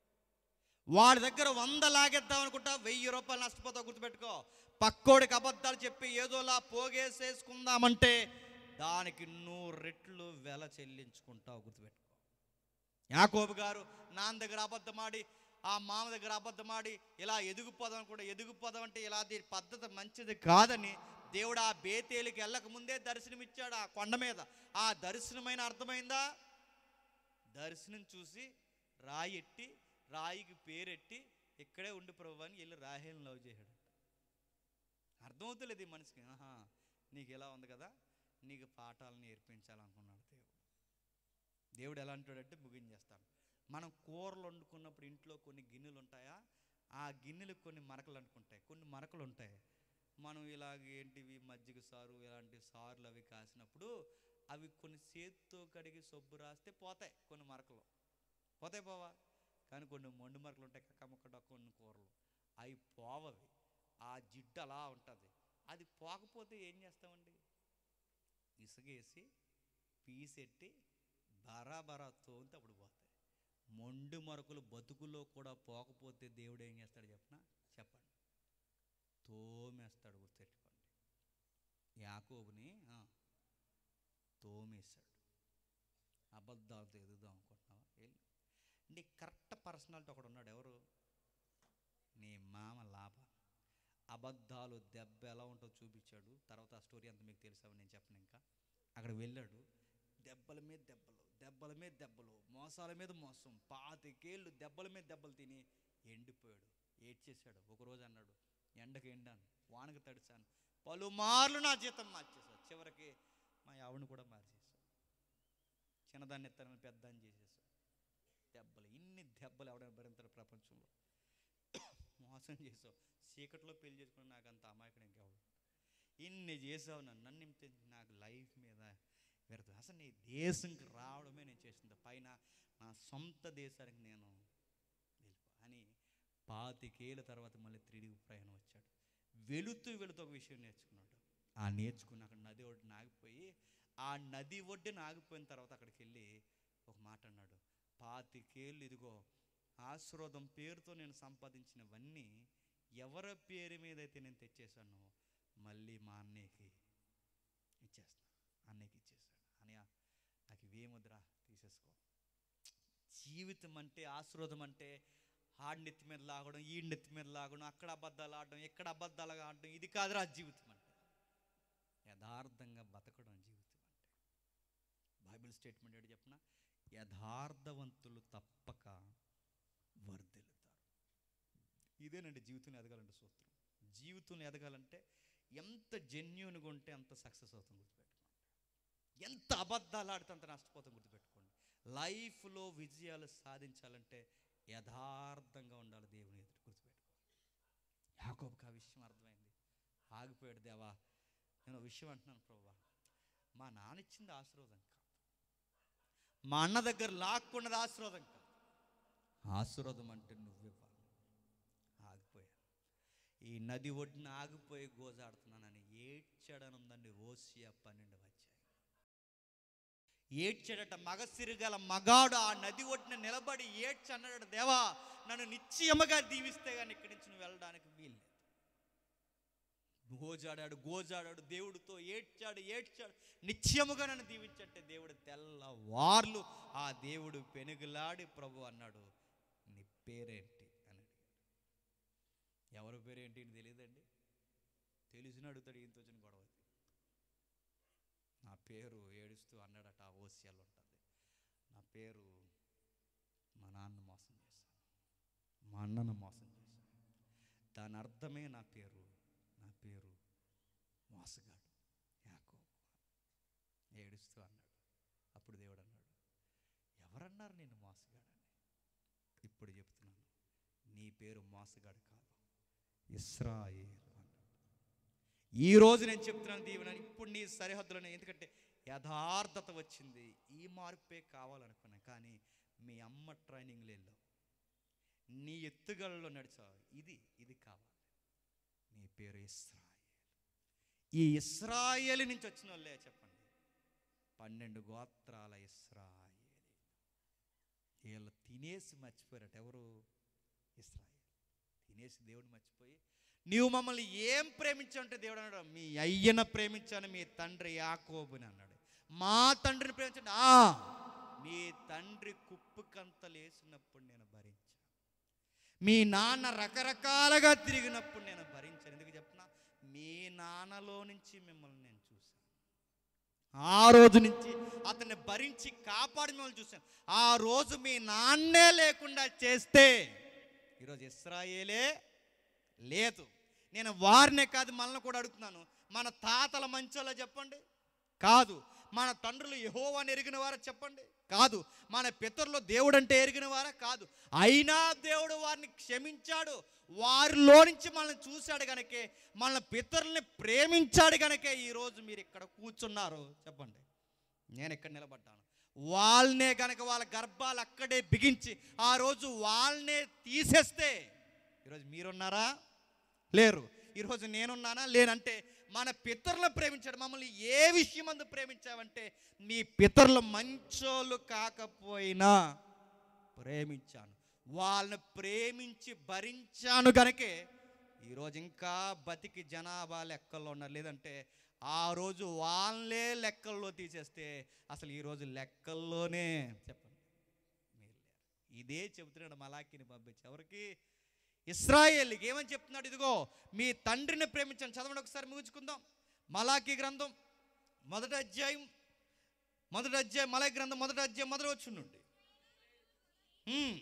వాడి దగ్గర వంద లాగేద్దాం అనుకుంటా వెయ్యి రూపాయలు నష్టపోతావు గుర్తుపెట్టుకో పక్కోడికి అబద్ధాలు చెప్పి ఏదోలా పోగేసేసుకుందామంటే దానికి నూరు రెట్లు వెల చెల్లించుకుంటావు గుర్తుపెట్టుకో యాకోబు గారు నాన్న దగ్గర అబద్ధమాడి ఆ మామ దగ్గర అబద్ధమాడి ఇలా ఎదిగిపోదాం కూడా ఎదిగిపోదాం అంటే ఇలా దీని పద్ధతి మంచిది కాదని దేవుడు ఆ బేతేలికి వెళ్ళక ముందే దర్శనమిచ్చాడు ఆ కొండ మీద ఆ దర్శనమైన అర్థమైందా దర్శనం చూసి రాయి ఎట్టి రాయికి పేరెట్టి ఇక్కడే ఉండి ప్రభు అని వెళ్ళి రాహేల్ని లవ్ చేశాడు అర్థమవుతలేదు ఈ మనిషికి ఆహా నీకు ఎలా ఉంది కదా నీకు పాఠాలు నేర్పించాలనుకున్నాడు దేవుడు దేవుడు ఎలా అంటాడంటే ముగించేస్తాడు మనం కూరలు వండుకున్నప్పుడు ఇంట్లో కొన్ని గిన్నెలు ఉంటాయా ఆ గిన్నెలు కొన్ని మరకలు అనుకుంటాయి కొన్ని మరకలు ఉంటాయి మనం ఇలాగ ఏంటివి మజ్జిగ సారు ఇలాంటి సారులు అవి కాసినప్పుడు అవి కొన్ని చేత్తో కడిగి సబ్బు రాస్తే పోతాయి కొన్ని మరకలు పోతాయి పోవా కానీ కొన్ని మొండు మరకలు ఉంటాయి కక్కముక్క కొన్ని కూరలు అవి పోవవి ఆ జిడ్డు అలా ఉంటుంది అది పోకపోతే ఏం చేస్తామండి ఇసుగేసి పీసెట్టి బరాబరా తోంతే అప్పుడు పోతాయి మొండు మరకులు బతుకులో కూడా పోకపోతే దేవుడు ఏం చేస్తాడు చెప్పనా చెప్పండి తోమేస్తాడు గుర్తెట్టుకోండి యాకోబుని ఆ, తోమేశాడు అబద్ధాలతో ఎదుగుదాం అనుకుంటున్నావా వెళ్ళు నీ కరెక్ట్ పర్సనాలిటీ ఒకడు ఉన్నాడు ఎవరు నీ మామ లాభ అబద్ధాలు దెబ్బ ఎలా ఉంటుందో చూపించాడు తర్వాత ఆ స్టోరీ అంతా మీకు తెలుసామని నేను చెప్పను ఇంకా అక్కడ వెళ్ళాడు దెబ్బల మీద దెబ్బలు దెబ్బల మీద దెబ్బలు మోసాల మీద మోసం పాతికేళ్ళు దెబ్బల మీద దెబ్బలు తిని ఎండిపోయాడు ఏడ్చేశాడు ఒకరోజు అన్నాడు ఎండకు ఎండాను వానకు తడిచాను పలుమార్లు నా జీతం మార్చేశాడు చివరికి మా ఆవిడని కూడా మార్చేశాడు చిన్నదాన్ని ఎత్తానని పెద్దాన్ని చేసేసాడు దెబ్బలు ఇన్ని దెబ్బలు ఎవడైనా భరింతారు ప్రపంచంలో మోసం చేసావు చీకట్లో పెళ్లి చేసుకుని నాకు అంత అమాయకుడు ఇంకెవడు ఇన్ని చేసావు నన్ను నన్ను ఇంత నాకు లైఫ్ మీద వ్యర్థం అసలు నీ దేశంకి రావడమే నేను చేసింది పైన నా సొంత దేశానికి నేను వెళ్ళిపో అని పాతికేళ్ళ తర్వాత మళ్ళీ తిరిగి ప్రయాణం వచ్చాడు వెళుతూ వెళుతూ ఒక విషయం నేర్చుకున్నాడు ఆ నేర్చుకుని అక్కడ నది ఒడ్డున ఆగిపోయి ఆ నది ఒడ్డున ఆగిపోయిన తర్వాత అక్కడికి వెళ్ళి ఒక మాట అన్నాడు పాతికేళ్ళు ఇదిగో ఆశీర్వాదం పేరుతో నేను సంపాదించినవన్నీ ఎవరి పేరు మీద అయితే నేను తెచ్చేసానో మళ్ళీ మా అన్నయ్యకి ఇచ్చేస్తాను అన్నయ్యకి ఇచ్చేసాడు అన్నయ్య నాకు ఇవేముద్రా తీసేసుకో జీవితం అంటే ఆశీర్వాదం అంటే ఆడి నెత్తి మీద లాగడం ఈ నెత్తి మీద లాగడం అక్కడ అబద్ధాలు ఆడడం ఇక్కడ అబద్ధాలు ఆడడం ఇది కాదురా జీవితం అంటే యథార్థంగా బతకడం జీవితం అంటే బైబిల్ స్టేట్మెంట్ ఏంటి చెప్పిన యథార్థవంతులు తప్పక వర్ధిల్లుతారు ఇదేనండి జీవితంలో ఎదగాలంటే సూత్రం జీవితంలో ఎదగాలంటే ఎంత జెన్యున్గా ఉంటే అంత సక్సెస్ అవుతుంది గుర్తుపెట్టుకోండి ఎంత అబద్ధాలు ఆడితే అంత నష్టపోతాం గుర్తుపెట్టుకోండి లైఫ్లో విజయాలు సాధించాలంటే యథార్థంగా ఉండాలి దేవుని ఎదురు గుర్తుపెట్టుకోవాలి యాకోబుకి ఆ విషయం అర్థమైంది ఆగిపోయాడు దేవా నేను ఒక విషయం అంటున్నాను ప్రభా మా నాన్న ఇచ్చింది ఆశీర్వాదం కాదు మా అన్న దగ్గర లాక్కున్నది ఆశీర్వాదం కాదు ఆశీర్వాదం అంటే నువ్వివ్వాలి ఆగిపోయాను ఈ నది ఒడ్డున ఆగిపోయి గోజాడుతున్నానని ఏడ్చాడని ఉందండి ఓసియా పన్నెండు వచ్చాయి ఏడ్చాడట మగసిరిగల మగాడు ఆ నది ఒడ్డున నిలబడి ఏడ్చి అన్నాడట దేవా నన్ను నిశ్చయముగా దీవిస్తే కానీ ఇక్కడి నుంచి నువ్వు వెళ్ళడానికి వీల్లేదు గోజాడాడు గోజాడాడు దేవుడితో ఏడ్చాడు ఏడ్చాడు నిశ్చయముగా నన్ను దీవించంటే దేవుడు తెల్లవార్లు ఆ దేవుడు పెనుగులాడి ప్రభు అన్నాడు నీ పేరేంటి అని అడిగాడు ఎవరి పేరేంటి అని తెలియదండి తెలిసిన అడుగుతాడు ఈయనతో వచ్చిన గొడవ అది. నా పేరు ఏడుస్తూ అన్నాడట ఆ ఓసియాలో ఉంటుంది నా పేరు మా నాన్న మోసం చేశాను మా అన్నను మోసం చేశాను దాని అర్థమే నా పేరు నా పేరు మోసగాడు యాకోబు ఏడుస్తూ అన్నాడు అప్పుడు దేవుడు అన్నాడు ఎవరన్నారు నేను మోసగాడని ఇప్పుడు చెప్తున్నాను నీ పేరు మోసగాడు కాదు ఇస్రాయేల్ అన్నాడు ఈ రోజు నేను చెప్తున్నాను దీవెన ఇప్పుడు నీ సరిహద్దులోనే ఎందుకంటే యథార్థత వచ్చింది ఈ మార్పే కావాలనుకున్నా కానీ మీ అమ్మ ట్రైనింగ్లో వెళ్ళావు నీ ఎత్తుగలలో నడిచావు ఇది ఇది కావాలి నీ పేరు ఇస్రాయేల్ ఈ ఇస్రాయేల్ నుంచి వచ్చిన వాళ్ళే చెప్పండి పన్నెండు గోత్రాల ఇస్రాయేల్ వీళ్ళు తినేసి మర్చిపోయారట ఎవరు ఇస్రాయేల్ తినేసి దేవుడు మర్చిపోయి నీవు మమ్మల్ని ఏం ప్రేమించావంటే దేవుడు అన్నాడు మీ అయ్యన ప్రేమించాను మీ తండ్రి యాకోబుని అన్నాడు మా తండ్రిని ప్రేమించండి ఆ మీ తండ్రి కుప్పుకంతలేసినప్పుడు నేను భరించాను మీ నాన్న రకరకాలుగా తిరిగినప్పుడు నేను భరించాను ఎందుకు చెప్పిన మీ నాన్నలో నుంచి మిమ్మల్ని నేను చూశాను ఆ రోజు నుంచి అతన్ని భరించి కాపాడి మిమ్మల్ని చూశాను ఆ రోజు మీ నాన్నే లేకుండా చేస్తే ఈరోజు ఇస్రాయేలే లేదు నేను వారినే కాదు మనల్ని కూడా అడుగుతున్నాను మన తాతల మంచోళ్ళ చెప్పండి కాదు మన తండ్రులు యహోవాని ఎరిగిన వారా చెప్పండి కాదు మన పితరులు దేవుడు అంటే ఎరిగిన వారా కాదు అయినా దేవుడు వారిని క్షమించాడు వారిలో నుంచి మనల్ని చూశాడు గనకే మన పితరుల్ని ప్రేమించాడు గనకే ఈరోజు మీరు ఇక్కడ కూర్చున్నారు చెప్పండి నేను ఇక్కడ నిలబడ్డాను వాళ్ళనే గనక వాళ్ళ గర్భాలు అక్కడే బిగించి ఆ రోజు వాళ్ళనే తీసేస్తే ఈరోజు మీరున్నారా లేరు ఈరోజు నేనున్నానా లేనంటే మన పితరులను ప్రేమించాడు మమ్మల్ని ఏ విషయం అందు ప్రేమించావంటే నీ పితరులు మంచోళ్ళు కాకపోయినా ప్రేమించాను వాళ్ళని ప్రేమించి భరించాను గనకే ఈరోజు ఇంకా బతికి జనాభా లెక్కల్లో ఉన్నారు లేదంటే ఆ రోజు వాళ్ళే లెక్కల్లో తీసేస్తే అసలు ఈరోజు లెక్కల్లోనే చెప్పండి మీరు లేరు. ఇదే చెబుతున్నాడు మలాకిని పంపించి ఎవరికి ఇస్రాయేల్కి ఏమని చెప్తున్నాడు ఇదిగో మీ తండ్రిని ప్రేమించండి చదవండి ఒకసారి ముగించుకుందాం మలాకి గ్రంథం మొదటి అధ్యాయం మొదటి అధ్యాయం మలాకి గ్రంథం మొదటి అధ్యాయం మొదటి వచ్చి నుండి హ్మ్.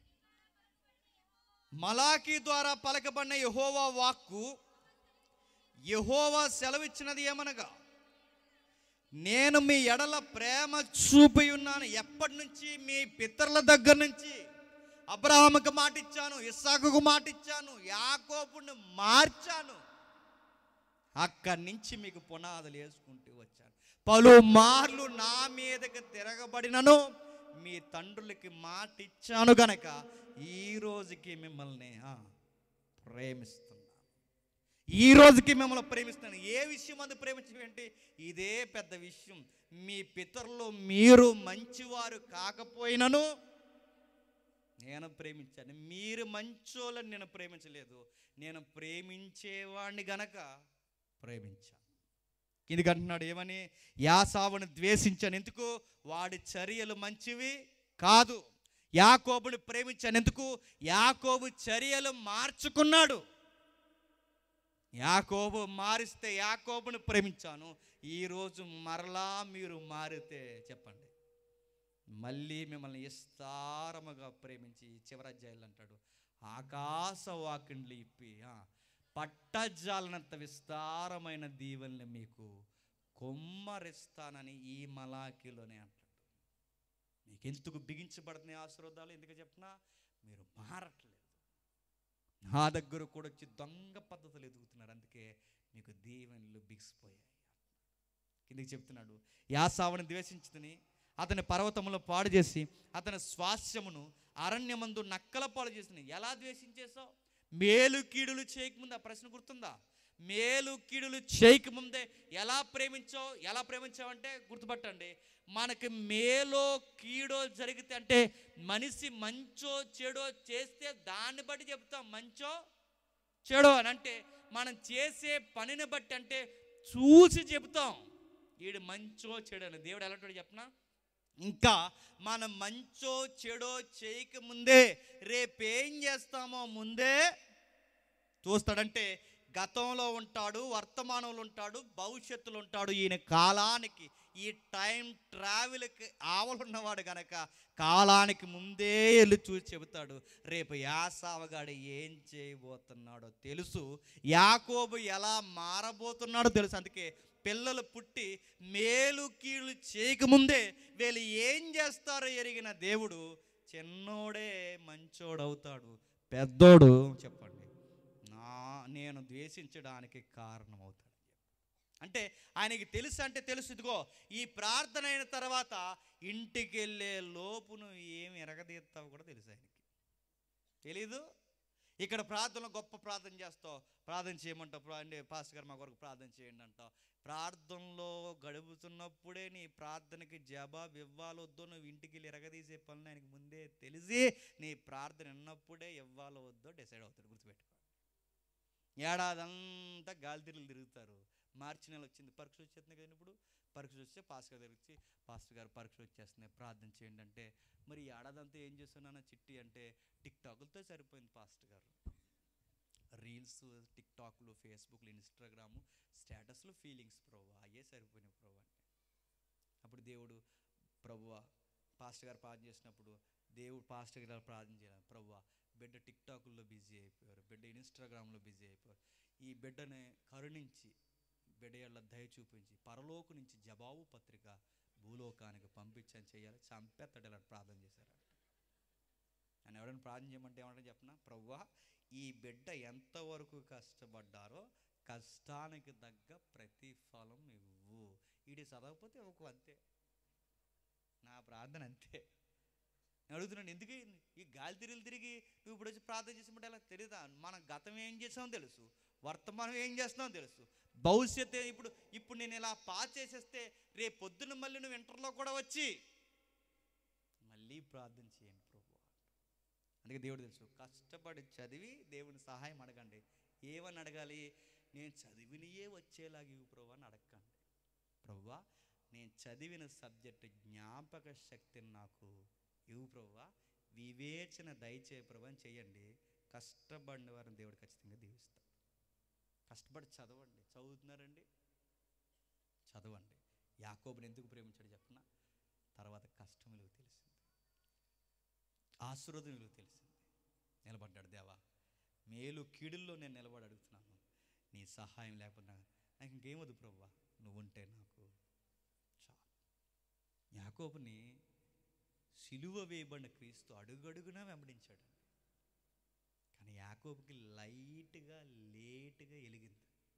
మలాకి ద్వారా పలకబడిన యహోవా వాక్కు యహోవా సెలవిచ్చినది ఏమనగా నేను మీ ఎడల ప్రేమ చూపి ఉన్నాను ఎప్పటి నుంచి మీ పితరుల దగ్గర నుంచి అబ్రహాముకు మాట ఇచ్చాను ఇస్సాకుకు మాట ఇచ్చాను యాకోబుని మార్చాను అక్కడి నుంచి మీకు పునాదులు వేసుకుంటూ వచ్చాను పలు మార్లు నా మీదకి తిరగబడినను మీ తండ్రులకి మాట ఇచ్చాను గనక ఈ రోజుకి మిమ్మల్ని ఆ, ప్రేమిస్తున్నాను ఈ రోజుకి మిమ్మల్ని ప్రేమిస్తున్నాను ఏ విషయం అది ప్రేమించడం ఏంటి ఇదే పెద్ద విషయం మీ పితరులు మీరు మంచివారు కాకపోయినను నేను ప్రేమించాను మీరు మంచోళ్ళని నేను ప్రేమించలేదు నేను ప్రేమించేవాడిని గనక ప్రేమించాను కిందికి అంటున్నాడు ఏమని యాసావుని ద్వేషించాను ఎందుకు వాడి చర్యలు మంచివి కాదు యాకోబుని ప్రేమించాను ఎందుకు యాకోబు చర్యలు మార్చుకున్నాడు యాకోబు మారిస్తే యాకోబుని ప్రేమించాను ఈరోజు మరలా మీరు మారితే చెప్పండి మళ్ళీ మిమ్మల్ని విస్తారముగా ప్రేమించి చివరి అధ్యాయులు అంటాడు ఆకాశ వాకిండ్లు ఇప్పి ఆ, పట్టజాలనంత విస్తారమైన దీవెనలు మీకు కొమ్మరిస్తానని ఈ మలాకిలోనే అంటాడు మీకు ఎందుకు బిగించబడుతున్నాయి ఆశీర్వాదాలు ఎందుకు చెప్పినా మీరు మారట్లేదు నా దగ్గర కూడా వచ్చి దొంగ పద్ధతులు ఎదుగుతున్నారు అందుకే మీకు దీవెనలు బిగిసిపోయాయి కిందికి చెప్తున్నాడు యాసావుని ద్వేషించుదని అతని పర్వతములో పాడు చేసి అతని స్వాస్యమును అరణ్యమందు నక్కల పాడు చేసిన ఎలా ద్వేషించేసావు మేలు కీడులు చేయకముందు ఆ ప్రశ్న గుర్తుందా మేలు కీడులు చేయకముందే ఎలా ప్రేమించావు ఎలా ప్రేమించావంటే గుర్తుపట్టండి మనకి మేలో కీడో జరిగితే అంటే మనిషి మంచో చెడో చేస్తే దాన్ని బట్టి చెప్తాం మంచో చెడో అని అంటే మనం చేసే పనిని బట్టి అంటే చూసి చెబుతాం వీడు మంచో చెడో అని దేవుడు ఎలాంటి చెప్పనా ఇంకా మనం మంచో చెడో చేయకముందే రేపేం చేస్తామో ముందే చూస్తాడంటే గతంలో ఉంటాడు వర్తమానంలో ఉంటాడు భవిష్యత్తులో ఉంటాడు ఈయన కాలానికి ఈ టైం ట్రావెల్కి ఆవలున్నవాడు గనక కాలానికి ముందే వెళ్ళి చూసి చెబుతాడు రేపు యాసావగాడు ఏం చేయబోతున్నాడో తెలుసు యాకోబు ఎలా మారబోతున్నాడో తెలుసు అందుకే పిల్లలు పుట్టి మేలు కీళ్ళు చేయకముందే వీళ్ళు ఏం చేస్తారో ఎరిగిన దేవుడు చిన్నోడే మంచోడవుతాడు పెద్దోడు చెప్పండి నా నేను ద్వేషించడానికి కారణమవుతాడు అంటే ఆయనకి తెలుసు అంటే తెలుసు ఇదిగో ఈ ప్రార్థన అయిన తర్వాత ఇంటికి వెళ్ళే లోపును ఏమి ఎరగదీస్తావు కూడా తెలుసు ఆయనకి తెలీదు ఇక్కడ ప్రార్థనలో గొప్ప ప్రార్థన చేస్తావు ప్రార్థన చేయమంటావు ప్రా- అంటే పాస్టర్ గారు మా కొరకు ప్రార్థన చేయండి అంటావు ప్రార్థనలో గడుపుతున్నప్పుడే నీ ప్రార్థనకి జవాబు ఇవ్వాలొద్దో నువ్వు ఇంటికి వెళ్ళి ఎరగదీసే పనులు ఆయనకి ముందే తెలిసి నీ ప్రార్థన విన్నప్పుడే ఇవ్వాలో వద్దో డిసైడ్ అవుతాడు గుర్తుపెట్టుకో ఏడాదంతా గాలిదిరులు తిరుగుతారు మార్చి నెల వచ్చింది పరీక్ష వచ్చేస్తుంది కదా ఇప్పుడు పరీక్ష వస్తే పాస్టర్ గారు వచ్చి పాస్టర్ గారు పరీక్ష వచ్చేస్తున్నాయి ప్రార్థన చేయండి అంటే మరి ఈ ఏడాదంతా ఏం చేస్తున్నానో చిట్టి అంటే టిక్ టాకులతో సరిపోయింది పాస్టర్ గారు రీల్స్ టిక్ టాక్లు ఫేస్బుక్లు ఇన్స్టాగ్రాము స్టేటస్లు ఫీలింగ్స్ ప్రభు అయ్యే సరిపోయినాయి ప్రభు అంటే అప్పుడు దేవుడు ప్రభువా పాస్టర్ గారు ప్రార్థన చేసినప్పుడు దేవుడు పాస్టర్ గారు ప్రార్థన చేయాలి ప్రభువా బిడ్డ టిక్ టాకుల్లో బిజీ అయిపోయారు బిడ్డ ఇన్స్టాగ్రామ్లో బిజీ అయిపోయారు ఈ బిడ్డని కరుణించి బిడ్డ యొక్క దయ చూపించి పరలోకు నుంచి జవాబు పత్రిక భూలోకానికి పంపించని చేయాలి చంపేస్తాడు ఇలా ప్రార్థన చేశారట అని ఎవరైనా ప్రార్థన చేయమంటే ఏమంటే చెప్పనా ప్రవ్వా ఈ బిడ్డ ఎంతవరకు కష్టపడ్డారో కష్టానికి తగ్గ ప్రతిఫలం ఇవ్వు ఇది చదవకపోతే ఒక అంతే నా ప్రార్థన అంతే నేను అడుగుతున్నాను ఎందుకు ఈ గాలి తిరిగి తిరిగి నువ్వు ఇప్పుడు వచ్చి ప్రార్థన చేసినప్పుడు అలా తెలియదా మనం గతం ఏం చేసామో తెలుసు వర్తమానం ఏం చేస్తున్నామో తెలుసు భవిష్యత్తు ఏ- ఇప్పుడు ఇప్పుడు నేను ఇలా పాస్ చేసేస్తే రేపు పొద్దున్న మళ్ళీ నువ్వు ఇంటర్లో కూడా వచ్చి మళ్ళీ ప్రార్థన చేయండి ప్రభు అందుకే దేవుడు తెలుసు కష్టపడి చదివి దేవుని సహాయం అడగండి ఏమని అడగాలి నేను చదివినయే వచ్చేలాగా ఇవ్వు ప్రభు అని అడగండి ప్రభువా నేను చదివిన సబ్జెక్ట్ జ్ఞాపక శక్తిని నాకు ఇవ్వు ప్రభువా వివేచన దయచే ప్రభు అని చేయండి కష్టపడిన వారిని దేవుడు ఖచ్చితంగా దీవిస్తాడు కష్టపడి చదవండి చదువుతున్నారండి చదవండి యాకోబుని ఎందుకు ప్రేమించాడు చెప్పిన తర్వాత కష్టం విలువ తెలిసింది ఆశీర్వాదం విలువ తెలిసింది నిలబడ్డాడు దేవా మేలు కీడుల్లో నేను నిలబడి అడుగుతున్నాను నీ సహాయం లేకపోతే నాకు నాకు ఇంకేమొద్దు ప్రవ్వా నువ్వు ఉంటే నాకు చాలు యాకోబుని సిలువ వేయబడిన క్రీస్తు అడుగడుగునా వెంబడించాడు కానీ యాకోబుకి లైట్గా లేటుగా ఎలిగింది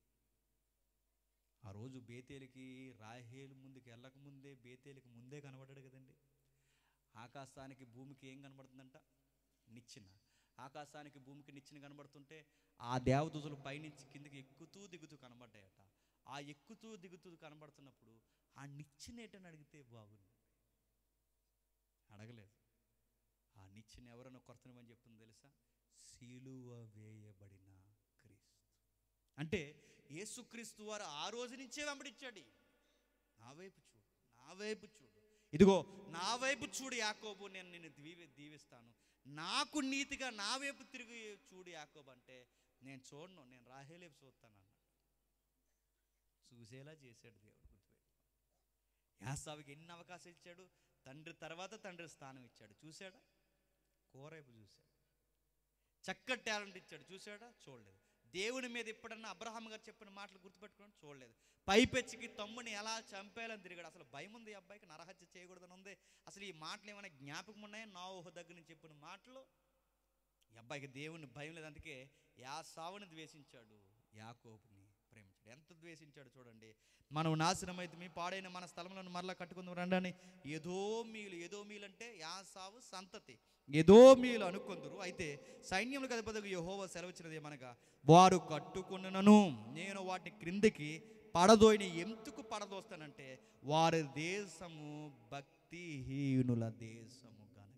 ఆ రోజు బేతేలికి రాహేలు ముందుకు వెళ్ళక ముందే బేతేలికి ముందే కనబడ్డాడు కదండి ఆకాశానికి భూమికి ఏం కనబడుతుందంట నిచ్చిన ఆకాశానికి భూమికి నిచ్చిన కనబడుతుంటే ఆ దేవదూతలు పైనుంచి కిందకి ఎక్కుతూ దిగుతూ కనబడ్డాయట ఆ ఎక్కుతూ దిగుతూ కనబడుతున్నప్పుడు ఆ నిచ్చిన ఏంటని అడిగితే బాగుంది అడగలేదు ఆ నిచ్చిన ఎవరైనా కొరతనమని చెప్తుంది తెలుసా సిలువ వేయబడిన క్రీస్తు అంటే యేసుక్రీస్తు వారు ఆ రోజు నుంచే వెంబడించాడు నా వైపు చూడు నా వైపు చూడు ఇదిగో నా వైపు చూడు యాకోబు నేను నిన్ను దీవి దీవిస్తాను నాకు నీతిగా నా వైపు తిరిగి చూడు యాకోబు అంటే నేను చూడను నేను రాహేలేపు చూస్తాను అన్నాడు చూసేలా చేశాడు దేవుడు గుర్తుపెట్టుకో యాసావికి ఎన్ని అవకాశాలు ఇచ్చాడు తండ్రి తర్వాత తండ్రి స్థానం ఇచ్చాడు చూశాడా కోరైపు చూశాడు చక్కటి టాలెంట్ ఇచ్చాడు చూశాడా చూడలేదు దేవుని మీద ఎప్పుడన్నా అబ్రహాం గారు చెప్పిన మాటలు గుర్తుపెట్టుకోవడం చూడలేదు పైపెచ్చికి తమ్ముని ఎలా చంపేయాలని తిరిగాడు అసలు భయం ఉంది ఈ అబ్బాయికి నరహత్య చేయకూడదని ఉంది అసలు ఈ మాటలు ఏమైనా జ్ఞాపకం ఉన్నాయా నా ఊహ దగ్గర నుంచి చెప్పిన మాటలు ఈ అబ్బాయికి దేవుని భయం లేదు అందుకే యాసావుని ద్వేషించాడు యాకోబుని ప్రేమించాడు ఎంత ద్వేషించాడు చూడండి మనం నాశనం అయితే మీ పాడైన మన స్థలంలో మరలా కట్టుకుందాం రండి అని ఏదో మీలు ఏదో మీలు అంటే యాసావు సంతతి ఏదో మీలు అనుకుందరు అయితే సైన్యములకు అధిపతికి యహోవ సెలవిచ్చినది ఏమనగా వారు కట్టుకున్నను నేను వాటిని క్రిందికి పడదోయిని ఎందుకు పడదోస్తానంటే వారి దేశము భక్తిహీనుల దేశము గనక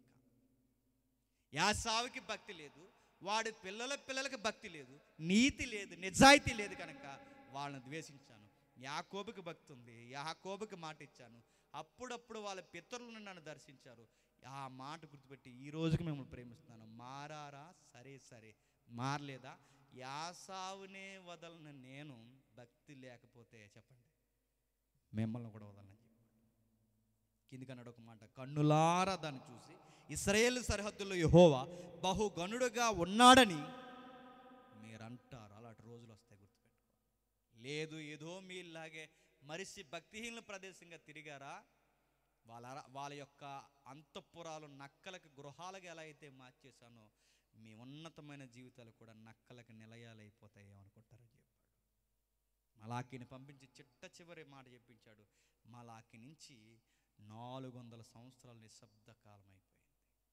యాసావుకి భక్తి లేదు వాడి పిల్లల పిల్లలకి భక్తి లేదు నీతి లేదు నిజాయితీ లేదు కనుక వాళ్ళని ద్వేషించాను యాకోబుకి భక్తి ఉంది యాకోబుకి మాట ఇచ్చాను అప్పుడప్పుడు వాళ్ళ పితరులను నన్ను దర్శించారు ఆ మాట గుర్తుపెట్టి ఈ రోజుకి మిమ్మల్ని ప్రేమిస్తున్నాను మారారా సరే సరే మారలేదా యాసావునే వదలను నేను భక్తి లేకపోతే చెప్పండి మిమ్మల్ని కూడా వదలని చెప్పి కిందికి అన్నాడు ఒక మాట కన్నులారా దాన్ని చూసి ఇస్రాయేల్ సరిహద్దుల్లో యెహోవా బహుగనుడుగా ఉన్నాడని మీరంటారు అలాంటి రోజులు వస్తాయి గుర్తుపెట్టుకో లేదు ఏదో మీలాగే మరిసి భక్తిహీన ప్రదేశంగా తిరిగారా వాళ్ళ అర- వాళ్ళ యొక్క అంతఃపురాలు నక్కలకి గృహాలకు ఎలా అయితే మార్చేశానో మీ ఉన్నతమైన జీవితాలు కూడా నక్కలకి నిలయాలైపోతాయి అనుకుంటారని చెప్పాడు మలాకిని పంపించి చిట్ట చివరి మాట చెప్పించాడు మలాకి నుంచి నాలుగు వందల సంవత్సరాల నిశ్శబ్ద కాలం అయిపోయింది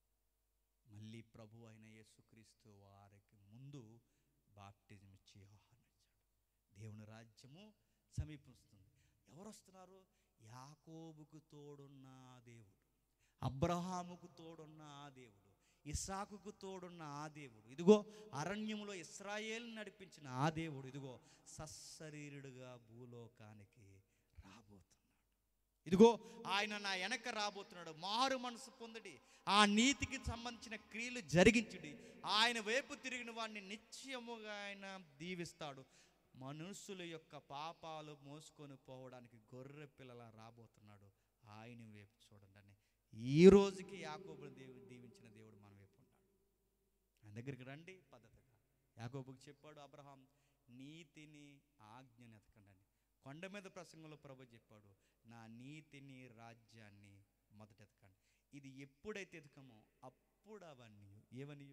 మళ్ళీ ప్రభు అయిన యేసుక్రీస్తు వారికి ముందు బాప్టిజం ఇచ్చి ఆహ్వానించాడు దేవుని రాజ్యము సమీపిస్తుంది ఎవరు వస్తున్నారు యాకోబుకు తోడున్న ఆ దేవుడు అబ్రహాముకు తోడున్న ఆ దేవుడు ఇసాకుకు తోడున్న ఆ దేవుడు ఇదిగో అరణ్యములో ఇస్రాయేల్ నడిపించిన ఆ దేవుడు ఇదిగో సశరీరుడుగా భూలోకానికి రాబోతున్నాడు ఇదిగో ఆయన నా వెనక రాబోతున్నాడు మారు మనసు పొందడి ఆ నీతికి సంబంధించిన క్రియలు జరిగించుడి ఆయన వైపు తిరిగిన వాడిని నిశ్చయముగా ఆయన దీవిస్తాడు మనుషుల యొక్క పాపాలు మోసుకొని పోవడానికి గొర్రె పిల్లల రాబోతున్నాడు ఆయన వైపు చూడండి అని ఈ రోజుకి యాకోబుని దేవు దీవించిన దేవుడు మన వైపు ఉన్నాడు ఆయన దగ్గరికి రండి పద్ధతిగా యాకోబుకి చెప్పాడు అబ్రహాం నీతిని ఆజ్ఞని ఎతకండి అని కొండ మీద ప్రసంగంలో ప్రభు చెప్పాడు నా నీతిని రాజ్యాన్ని మొదట ఎతకండి ఇది ఎప్పుడైతే ఎతకమో అప్పుడు అవన్నీ ఏవని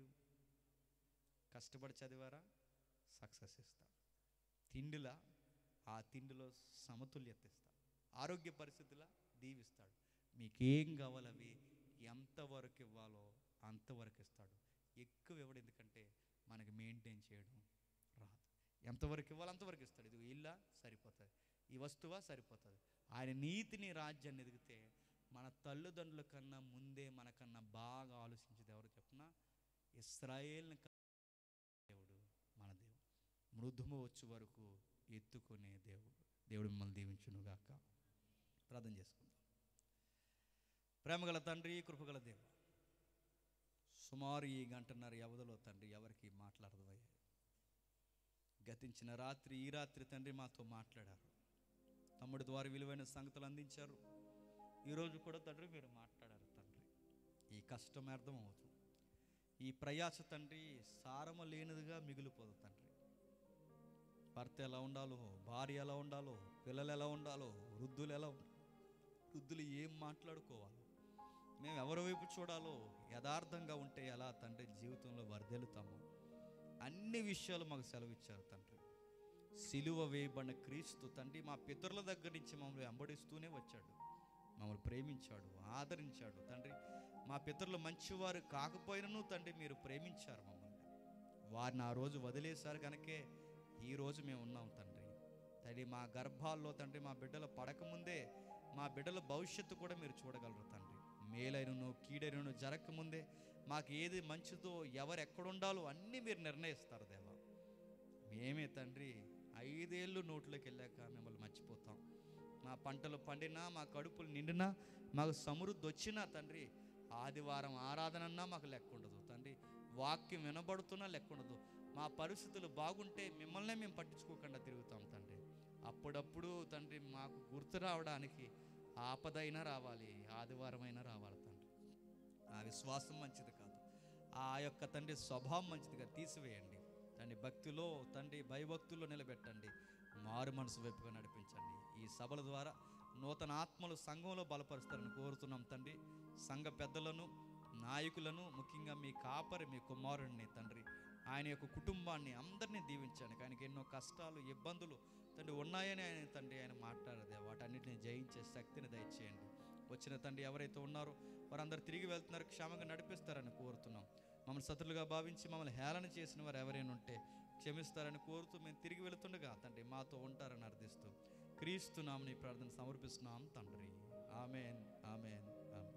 కష్టపడి చదివారా సక్సెస్ ఇస్తాడు తిండిలా ఆ తిండిలో సమతుల్యత ఇస్తాడు ఆరోగ్య పరిస్థితుల దీవిస్తాడు మీకేం కావాలి అవి ఎంతవరకు ఇవ్వాలో అంతవరకు ఇస్తాడు ఎక్కువ ఇవ్వడు ఎందుకంటే మనకి మెయింటైన్ చేయడం రాదు ఎంతవరకు ఇవ్వాలో అంతవరకు ఇస్తాడు ఇది ఇల్లా సరిపోతుంది ఈ వస్తువా సరిపోతుంది ఆయన నీతిని రాజ్యాన్ని ఎదిగితే మన తల్లిదండ్రుల కన్నా ముందే మనకన్నా బాగా ఆలోచించేది ఎవరు చెప్పినా ఇస్రాయేల్ని కన్నా దేవుడు మన దేవుడు మృదుము వచ్చే వరకు ఎత్తుకునే దేవుడు దేవుడు మిమ్మల్ని దీవించునుగాక ప్రార్థన చేసుకుందాం ప్రేమగల తండ్రి కృపగల దేవుడు సుమారు ఈ గంటన్నర వ్యవధిలో తండ్రి ఎవరికి మాట్లాడదవయ్యా గతించిన రాత్రి ఈ రాత్రి తండ్రి మాతో మాట్లాడారు తమ్ముడి ద్వారా విలువైన సంగతులు అందించారు ఈరోజు కూడా తండ్రి మీరు మాట్లాడారు తండ్రి ఈ కష్టం అర్థమవుతుంది ఈ ప్రయాస తండ్రి సారము లేనిదిగా మిగిలిపోదు తండ్రి భర్త ఎలా ఉండాలో భార్య ఎలా ఉండాలో పిల్లలు ఎలా ఉండాలో వృద్ధులు ఎలా ఉండాలో వృద్ధులు ఏం మాట్లాడుకోవాలో మేము ఎవరి వైపు చూడాలో యథార్థంగా ఉంటే ఎలా తండ్రి జీవితంలో వర్ధెలుతాము అన్ని విషయాలు మాకు సెలవిచ్చారు తండ్రి సిలువ వేయబడిన క్రీస్తు తండ్రి మా పితరుల దగ్గర నుంచి మమ్మల్ని వెంబడిస్తూనే వచ్చాడు మమ్మల్ని ప్రేమించాడు ఆదరించాడు తండ్రి మా పితరులు మంచివారు కాకపోయినను తండ్రి మీరు ప్రేమించారు మమ్మల్ని వారిని ఆ రోజు వదిలేశారు కనుకే ఈ రోజు మేము ఉన్నాం తండ్రి తండ్రి మా గర్భాల్లో తండ్రి మా బిడ్డలు పడకముందే మా బిడ్డల భవిష్యత్తు కూడా మీరు చూడగలరు తండ్రి మేలైనను కీడైనను జరగకముందే మాకు ఏది మంచిదో ఎవరు ఎక్కడుండాలో అన్నీ మీరు నిర్ణయిస్తారు దేవా మేమే తండ్రి ఐదేళ్ళు నోట్లోకి వెళ్ళాక మిమ్మల్ని మర్చిపోతాం మా పంటలు పండినా మా కడుపులు నిండినా మాకు సమృద్ధి వచ్చినా తండ్రి ఆదివారం ఆరాధన అన్నా మాకు లెక్క ఉండదు తండ్రి వాక్యం వినబడుతున్నా లెక్క ఉండదు మా పరిస్థితులు బాగుంటే మిమ్మల్నే మేము పట్టించుకోకుండా తిరుగుతాం తండ్రి అప్పుడప్పుడు తండ్రి మాకు గుర్తు రావడానికి ఆపదైనా రావాలి ఆదివారం అయినా రావాలి తండ్రి ఆ విశ్వాసం మంచిది కాదు ఆ యొక్క తండ్రి స్వభావం మంచిదిగా తీసివేయండి తండ్రి భక్తిలో తండ్రి భయభక్తుల్లో నిలబెట్టండి మారు మనసు వైపుగా నడిపించండి ఈ సభల ద్వారా నూతన ఆత్మలు సంఘంలో బలపరుస్తారని కోరుతున్నాం తండ్రి సంఘ పెద్దలను నాయకులను ముఖ్యంగా మీ కాపరి మీ కుమారుడిని తండ్రి ఆయన యొక్క కుటుంబాన్ని అందరినీ దీవించండి ఆయనకి ఎన్నో కష్టాలు ఇబ్బందులు తండ్రి ఉన్నాయని ఆయన తండ్రి ఆయన మాట్లాడదే వాటన్నిటిని జయించే శక్తిని దయచేయండి వచ్చిన తండ్రి ఎవరైతే ఉన్నారో వారందరూ తిరిగి వెళ్తున్నారు క్షేమంగా నడిపిస్తారని కోరుతున్నాం మమ్మల్ని శత్రులుగా భావించి మమ్మల్ని హేళన చేసిన వారు ఎవరైనా ఉంటే క్షమిస్తారని కోరుతూ మేము తిరిగి వెళుతుండగా తండ్రి మాతో ఉంటారని అర్థిస్తూ క్రీస్తు నామని ప్రార్థన సమర్పిస్తున్నాం తండ్రి ఆమెన్ ఆమెన్ ఆమెన్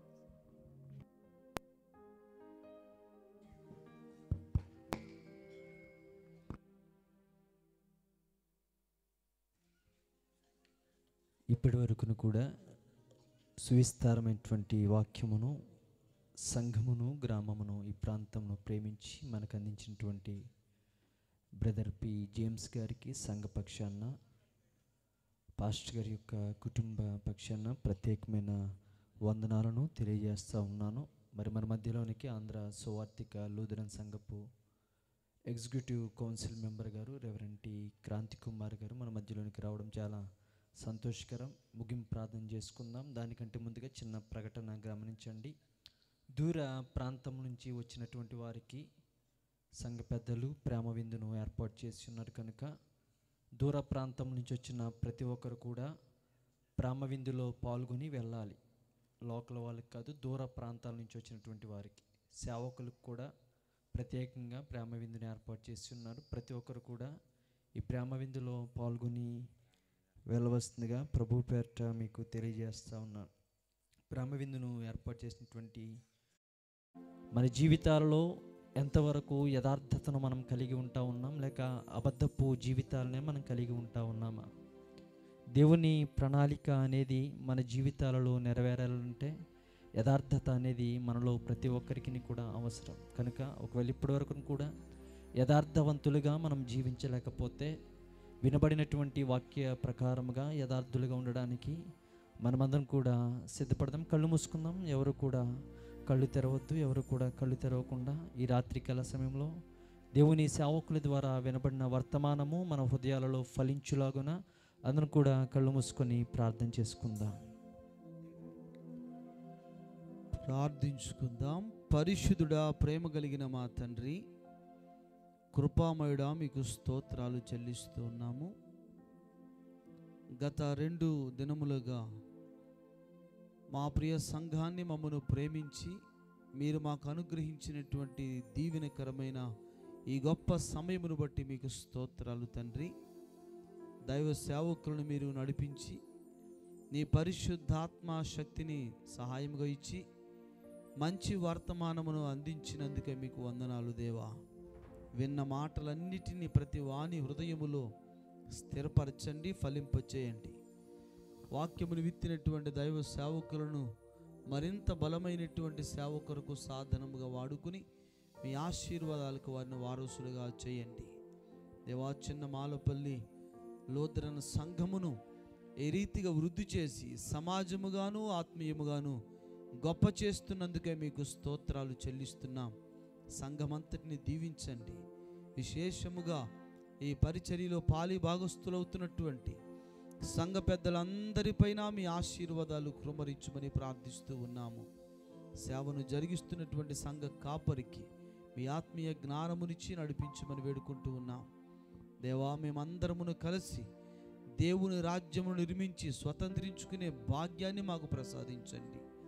ఇప్పటి వరకును కూడా సువిస్తారమైనటువంటి వాక్యమును సంఘమును గ్రామమును ఈ ప్రాంతంను ప్రేమించి మనకు అందించినటువంటి బ్రదర్ పి జేమ్స్ గారికి సంఘ పక్షాన పాస్టర్ గారి యొక్క కుటుంబ పక్షాన ప్రత్యేకమైన వందనాలను తెలియజేస్తూ ఉన్నాను మరి మన మధ్యలోనికి ఆంధ్ర సువార్థిక లూథరన్ సంఘపు executive council member garu reverend Kranti Kumar గారు మన మధ్యలోనికి రావడం చాలా సంతోషకరం ముగింపు ప్రార్థన చేసుకుందాం దానికంటే ముందుగా చిన్న ప్రకటన గమనించండి దూర ప్రాంతం నుంచి వచ్చినటువంటి వారికి సంఘ పెద్దలు ప్రేమ విందును ఏర్పాటు చేసి ఉన్నారు కనుక దూర ప్రాంతం నుంచి వచ్చిన ప్రతి ఒక్కరు కూడా ప్రేమ విందులో పాల్గొని వెళ్ళాలి లోకల్ వాళ్ళకి కాదు దూర ప్రాంతాల నుంచి వచ్చినటువంటి వారికి సేవకులకు కూడా ప్రత్యేకంగా ప్రేమ విందుని ఏర్పాటు చేసి ఉన్నారు ప్రతి ఒక్కరు కూడా ఈ ప్రేమ విందులో పాల్గొని వెళ్ళవలసిందిగా ప్రభు పేరిట మీకు తెలియజేస్తూ ఉన్నాను ప్రేమ విందును ఏర్పాటు చేసినటువంటి మన జీవితాలలో ఎంతవరకు యథార్థతను మనం కలిగి ఉంటా ఉన్నాం లేక అబద్ధపు జీవితాలనే మనం కలిగి ఉంటా ఉన్నామా దేవుని ప్రణాళిక అనేది మన జీవితాలలో నెరవేరాలంటే యథార్థత అనేది మనలో ప్రతి ఒక్కరికి కూడా అవసరం కనుక ఒకవేళ ఇప్పటి వరకు కూడా యథార్థవంతులుగా మనం జీవించలేకపోతే వినబడినటువంటి వాక్య ప్రకారముగా యథార్థులుగా ఉండడానికి మనమందరం కూడా సిద్ధపడదాం కళ్ళు మూసుకుందాం ఎవరు కూడా కళ్ళు తెరవద్దు ఎవరు కూడా కళ్ళు తెరవకుండా ఈ రాత్రికాల సమయంలో దేవుని సేవకుల ద్వారా వినబడిన వర్తమానము మన హృదయాలలో ఫలించులాగున అందరం కూడా కళ్ళు మూసుకొని ప్రార్థన చేసుకుందాం ప్రార్థించుకుందాం పరిశుద్ధుడా ప్రేమ కలిగిన మా తండ్రి కృపామయుడా మీకు స్తోత్రాలు చెల్లిస్తూ ఉన్నాము గత రెండు దినములుగా మా ప్రియ సంఘాన్ని మమ్మను ప్రేమించి మీరు మాకు అనుగ్రహించినటువంటి దీవెనకరమైన ఈ గొప్ప సమయమును బట్టి మీకు స్తోత్రాలు తండ్రి దైవ సేవకులను మీరు నడిపించి నీ పరిశుద్ధాత్మ శక్తిని సహాయముగా ఇచ్చి మంచి వర్తమానమును అందించినందుకే మీకు వందనాలు దేవా విన్న మాటలన్నిటినీ ప్రతి వాణి హృదయములో స్థిరపరచండి ఫలింపచేయండి వాక్యమును విత్తినటువంటి దైవ సేవకులను మరింత బలమైనటువంటి సేవకులకు సాధనముగా వాడుకుని మీ ఆశీర్వాదాలకు వారిని వారసులుగా చేయండి దేవా చిన్న మాలపల్లి లోద్రన సంఘమును ఏ రీతిగా వృద్ధి చేసి సమాజముగాను ఆత్మీయముగాను గొప్ప చేస్తున్నందుకే మీకు స్తోత్రాలు చెల్లిస్తున్నాం సంఘమంతటిని దీవించండి విశేషముగా ఈ పరిచర్యలో పాలి భాగస్థులవుతున్నటువంటి సంఘ పెద్దలందరిపైన మీ ఆశీర్వాదాలు కృమరించమని ప్రార్థిస్తూ ఉన్నాము సేవను జరిగిస్తున్నటువంటి సంఘ కాపరికి మీ ఆత్మీయ జ్ఞానమునిచ్చి నడిపించమని వేడుకుంటూ ఉన్నాం దేవా మేమందరమును కలిసి దేవుని రాజ్యమును నిర్మించి స్వతంత్రించుకునే భాగ్యాన్ని మాకు ప్రసాదించండి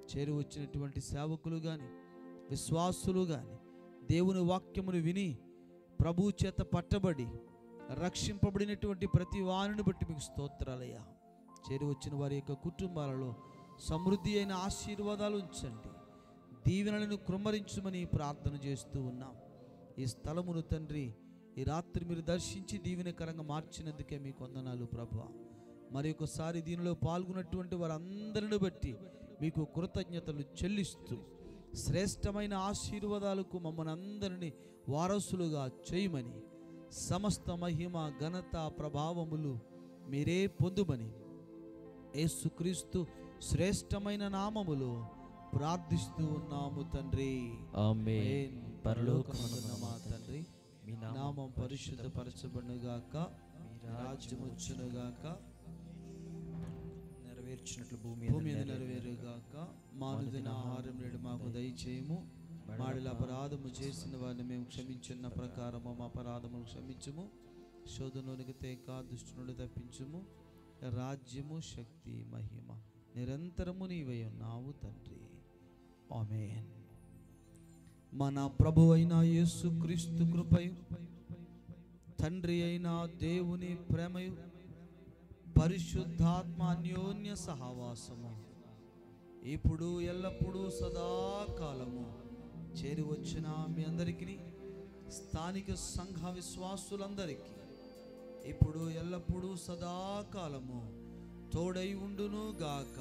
చేరి వచ్చినటువంటి సేవకులు కానీ విశ్వాసులు కానీ దేవుని వాక్యమును విని ప్రభు చేత పట్టబడి రక్షింపబడినటువంటి ప్రతి వారిని బట్టి మీకు స్తోత్రాలయ్యా చేరి వచ్చిన వారి యొక్క కుటుంబాలలో సమృద్ధి అయిన ఆశీర్వాదాలు ఉంచండి దీవెనలను కృమ్మరించమని ప్రార్థన చేస్తూ ఉన్నాం ఈ స్థలమును తండ్రి ఈ రాత్రి మీరు దర్శించి దీవెనకరంగా మార్చినందుకే మీకు వందనాలు ప్రభా మరి ఒకసారి దీనిలో పాల్గొన్నటువంటి వారందరిని బట్టి మీకు కృతజ్ఞతలు చెల్లిస్తూ శ్రేష్టమైన ఆశీర్వాదాలకు మమ్మల్ని అందరినీ వారసులుగా చేయమని సమస్త మహిమ ఘనత ప్రభావములు మీరే పొందుమని యేసుక్రీస్తు శ్రేష్టమైన నామములో ప్రార్థిస్తూ ఉన్నాము తండ్రి ఆమేన్. పరలోకమందున్న మా తండ్రి మీ నామం పరిశుద్ధపరచబడుగాక మీ రాజ్యం వచ్చునుగాక నెరవేర్చినట్లు భూమి భూమి మీద నెరవేరుగాక మానుదిన ఆహారం నేడు మాకు దయచేయము మాడిల అపరాధము చేసిన వారిని మేము క్షమించున్న ప్రకారము మా అపరాధములు క్షమించుము శోధనలోనికి తేక దుష్టు నుండి తప్పించుము రాజ్యము శక్తి మహిమ నిరంతరము నీవై ఉన్నావు తండ్రి ఆమేన్ మన ప్రభు అయిన యేసు క్రీస్తు కృపయు తండ్రి అయిన దేవుని ప్రేమయు పరిశుద్ధాత్మ అన్యోన్య సహవాసము ఇప్పుడు ఎల్లప్పుడూ సదాకాలము చేరి వచ్చిన మీ అందరికీ స్థానిక సంఘ విశ్వాసులందరికీ ఇప్పుడు ఎల్లప్పుడూ సదాకాలము తోడై ఉండును గాక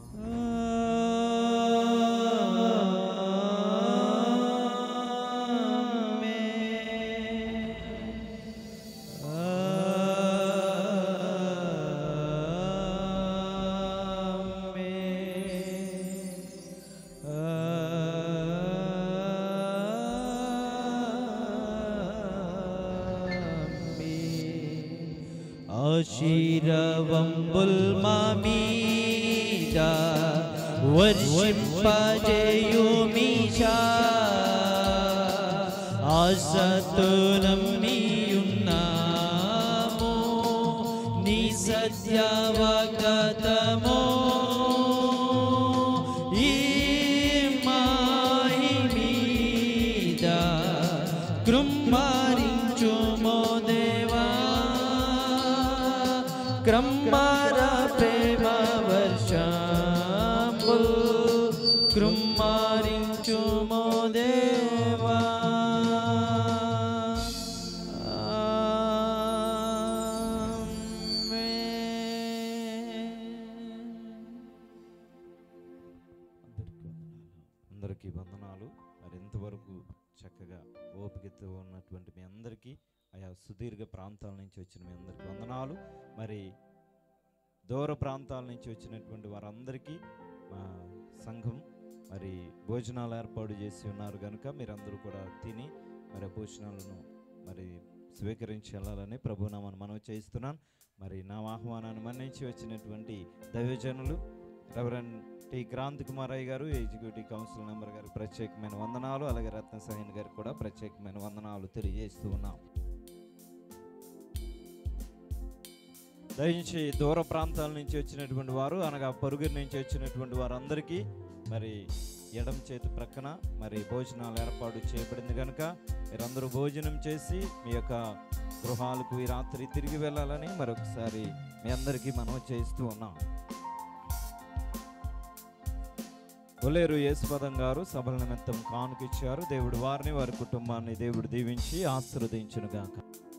ఆశీరవంబుల్ మామీద వర్షింపజేయుమీషా ఆసతులమ్మియున్నాము నీ సత్యవాగ్దతమో ఈ మాయి మీద కృమ్మారించుమో దేవా క్రమ్మర ప్రేమ వర్షంబు కృమ్మారించుమో దేవా అందరికీ వందనాలు మరి ఇంతవరకు చక్కగా ఓపికతో ఉన్నటువంటి మీ అందరికీ ఆయా సుదీర్ఘ ప్రాంతాల నుంచి వచ్చిన మీ అందరికీ వందనాలు మరి దూర ప్రాంతాల నుంచి వచ్చినటువంటి వారందరికీ మా సంఘం మరి భోజనాలు ఏర్పాటు చేసి ఉన్నారు కనుక మీరందరూ కూడా తిని మరి ఆ భోజనాలను మరి స్వీకరించి వెళ్ళాలని ప్రభునామాన్ని మనం చేయిస్తున్నాను మరి నా ఆహ్వానాన్ని మన్నించి వచ్చినటువంటి దైవజనులు రెవరెండ్ టి క్రాంతి కుమారయ్య గారు ఎగ్జిక్యూటివ్ కౌన్సిల్ మెంబర్ గారికి ప్రత్యేకమైన వందనాలు అలాగే రత్న సహన్ గారికి కూడా ప్రత్యేకమైన వందనాలు తెలియజేస్తూ ఉన్నాం దయించి దూర ప్రాంతాల నుంచి వచ్చినటువంటి వారు అనగా పొరుగురు నుంచి వచ్చినటువంటి వారందరికీ మరి ఎడమ చేతి ప్రక్కన మరి భోజనాలు ఏర్పాటు చేయబడింది కనుక మీరందరూ భోజనం చేసి మీ యొక్క గృహాలకు ఈ రాత్రి తిరిగి వెళ్ళాలని మరొకసారి మీ అందరికీ మనం చేస్తూ ఉన్నాం ఒలేరు యేసుపదం గారు సభల నిమిత్తం కానుకిచ్చారు దేవుడు వారిని వారి కుటుంబాన్ని దేవుడు దీవించి ఆశీర్వదించునుగాక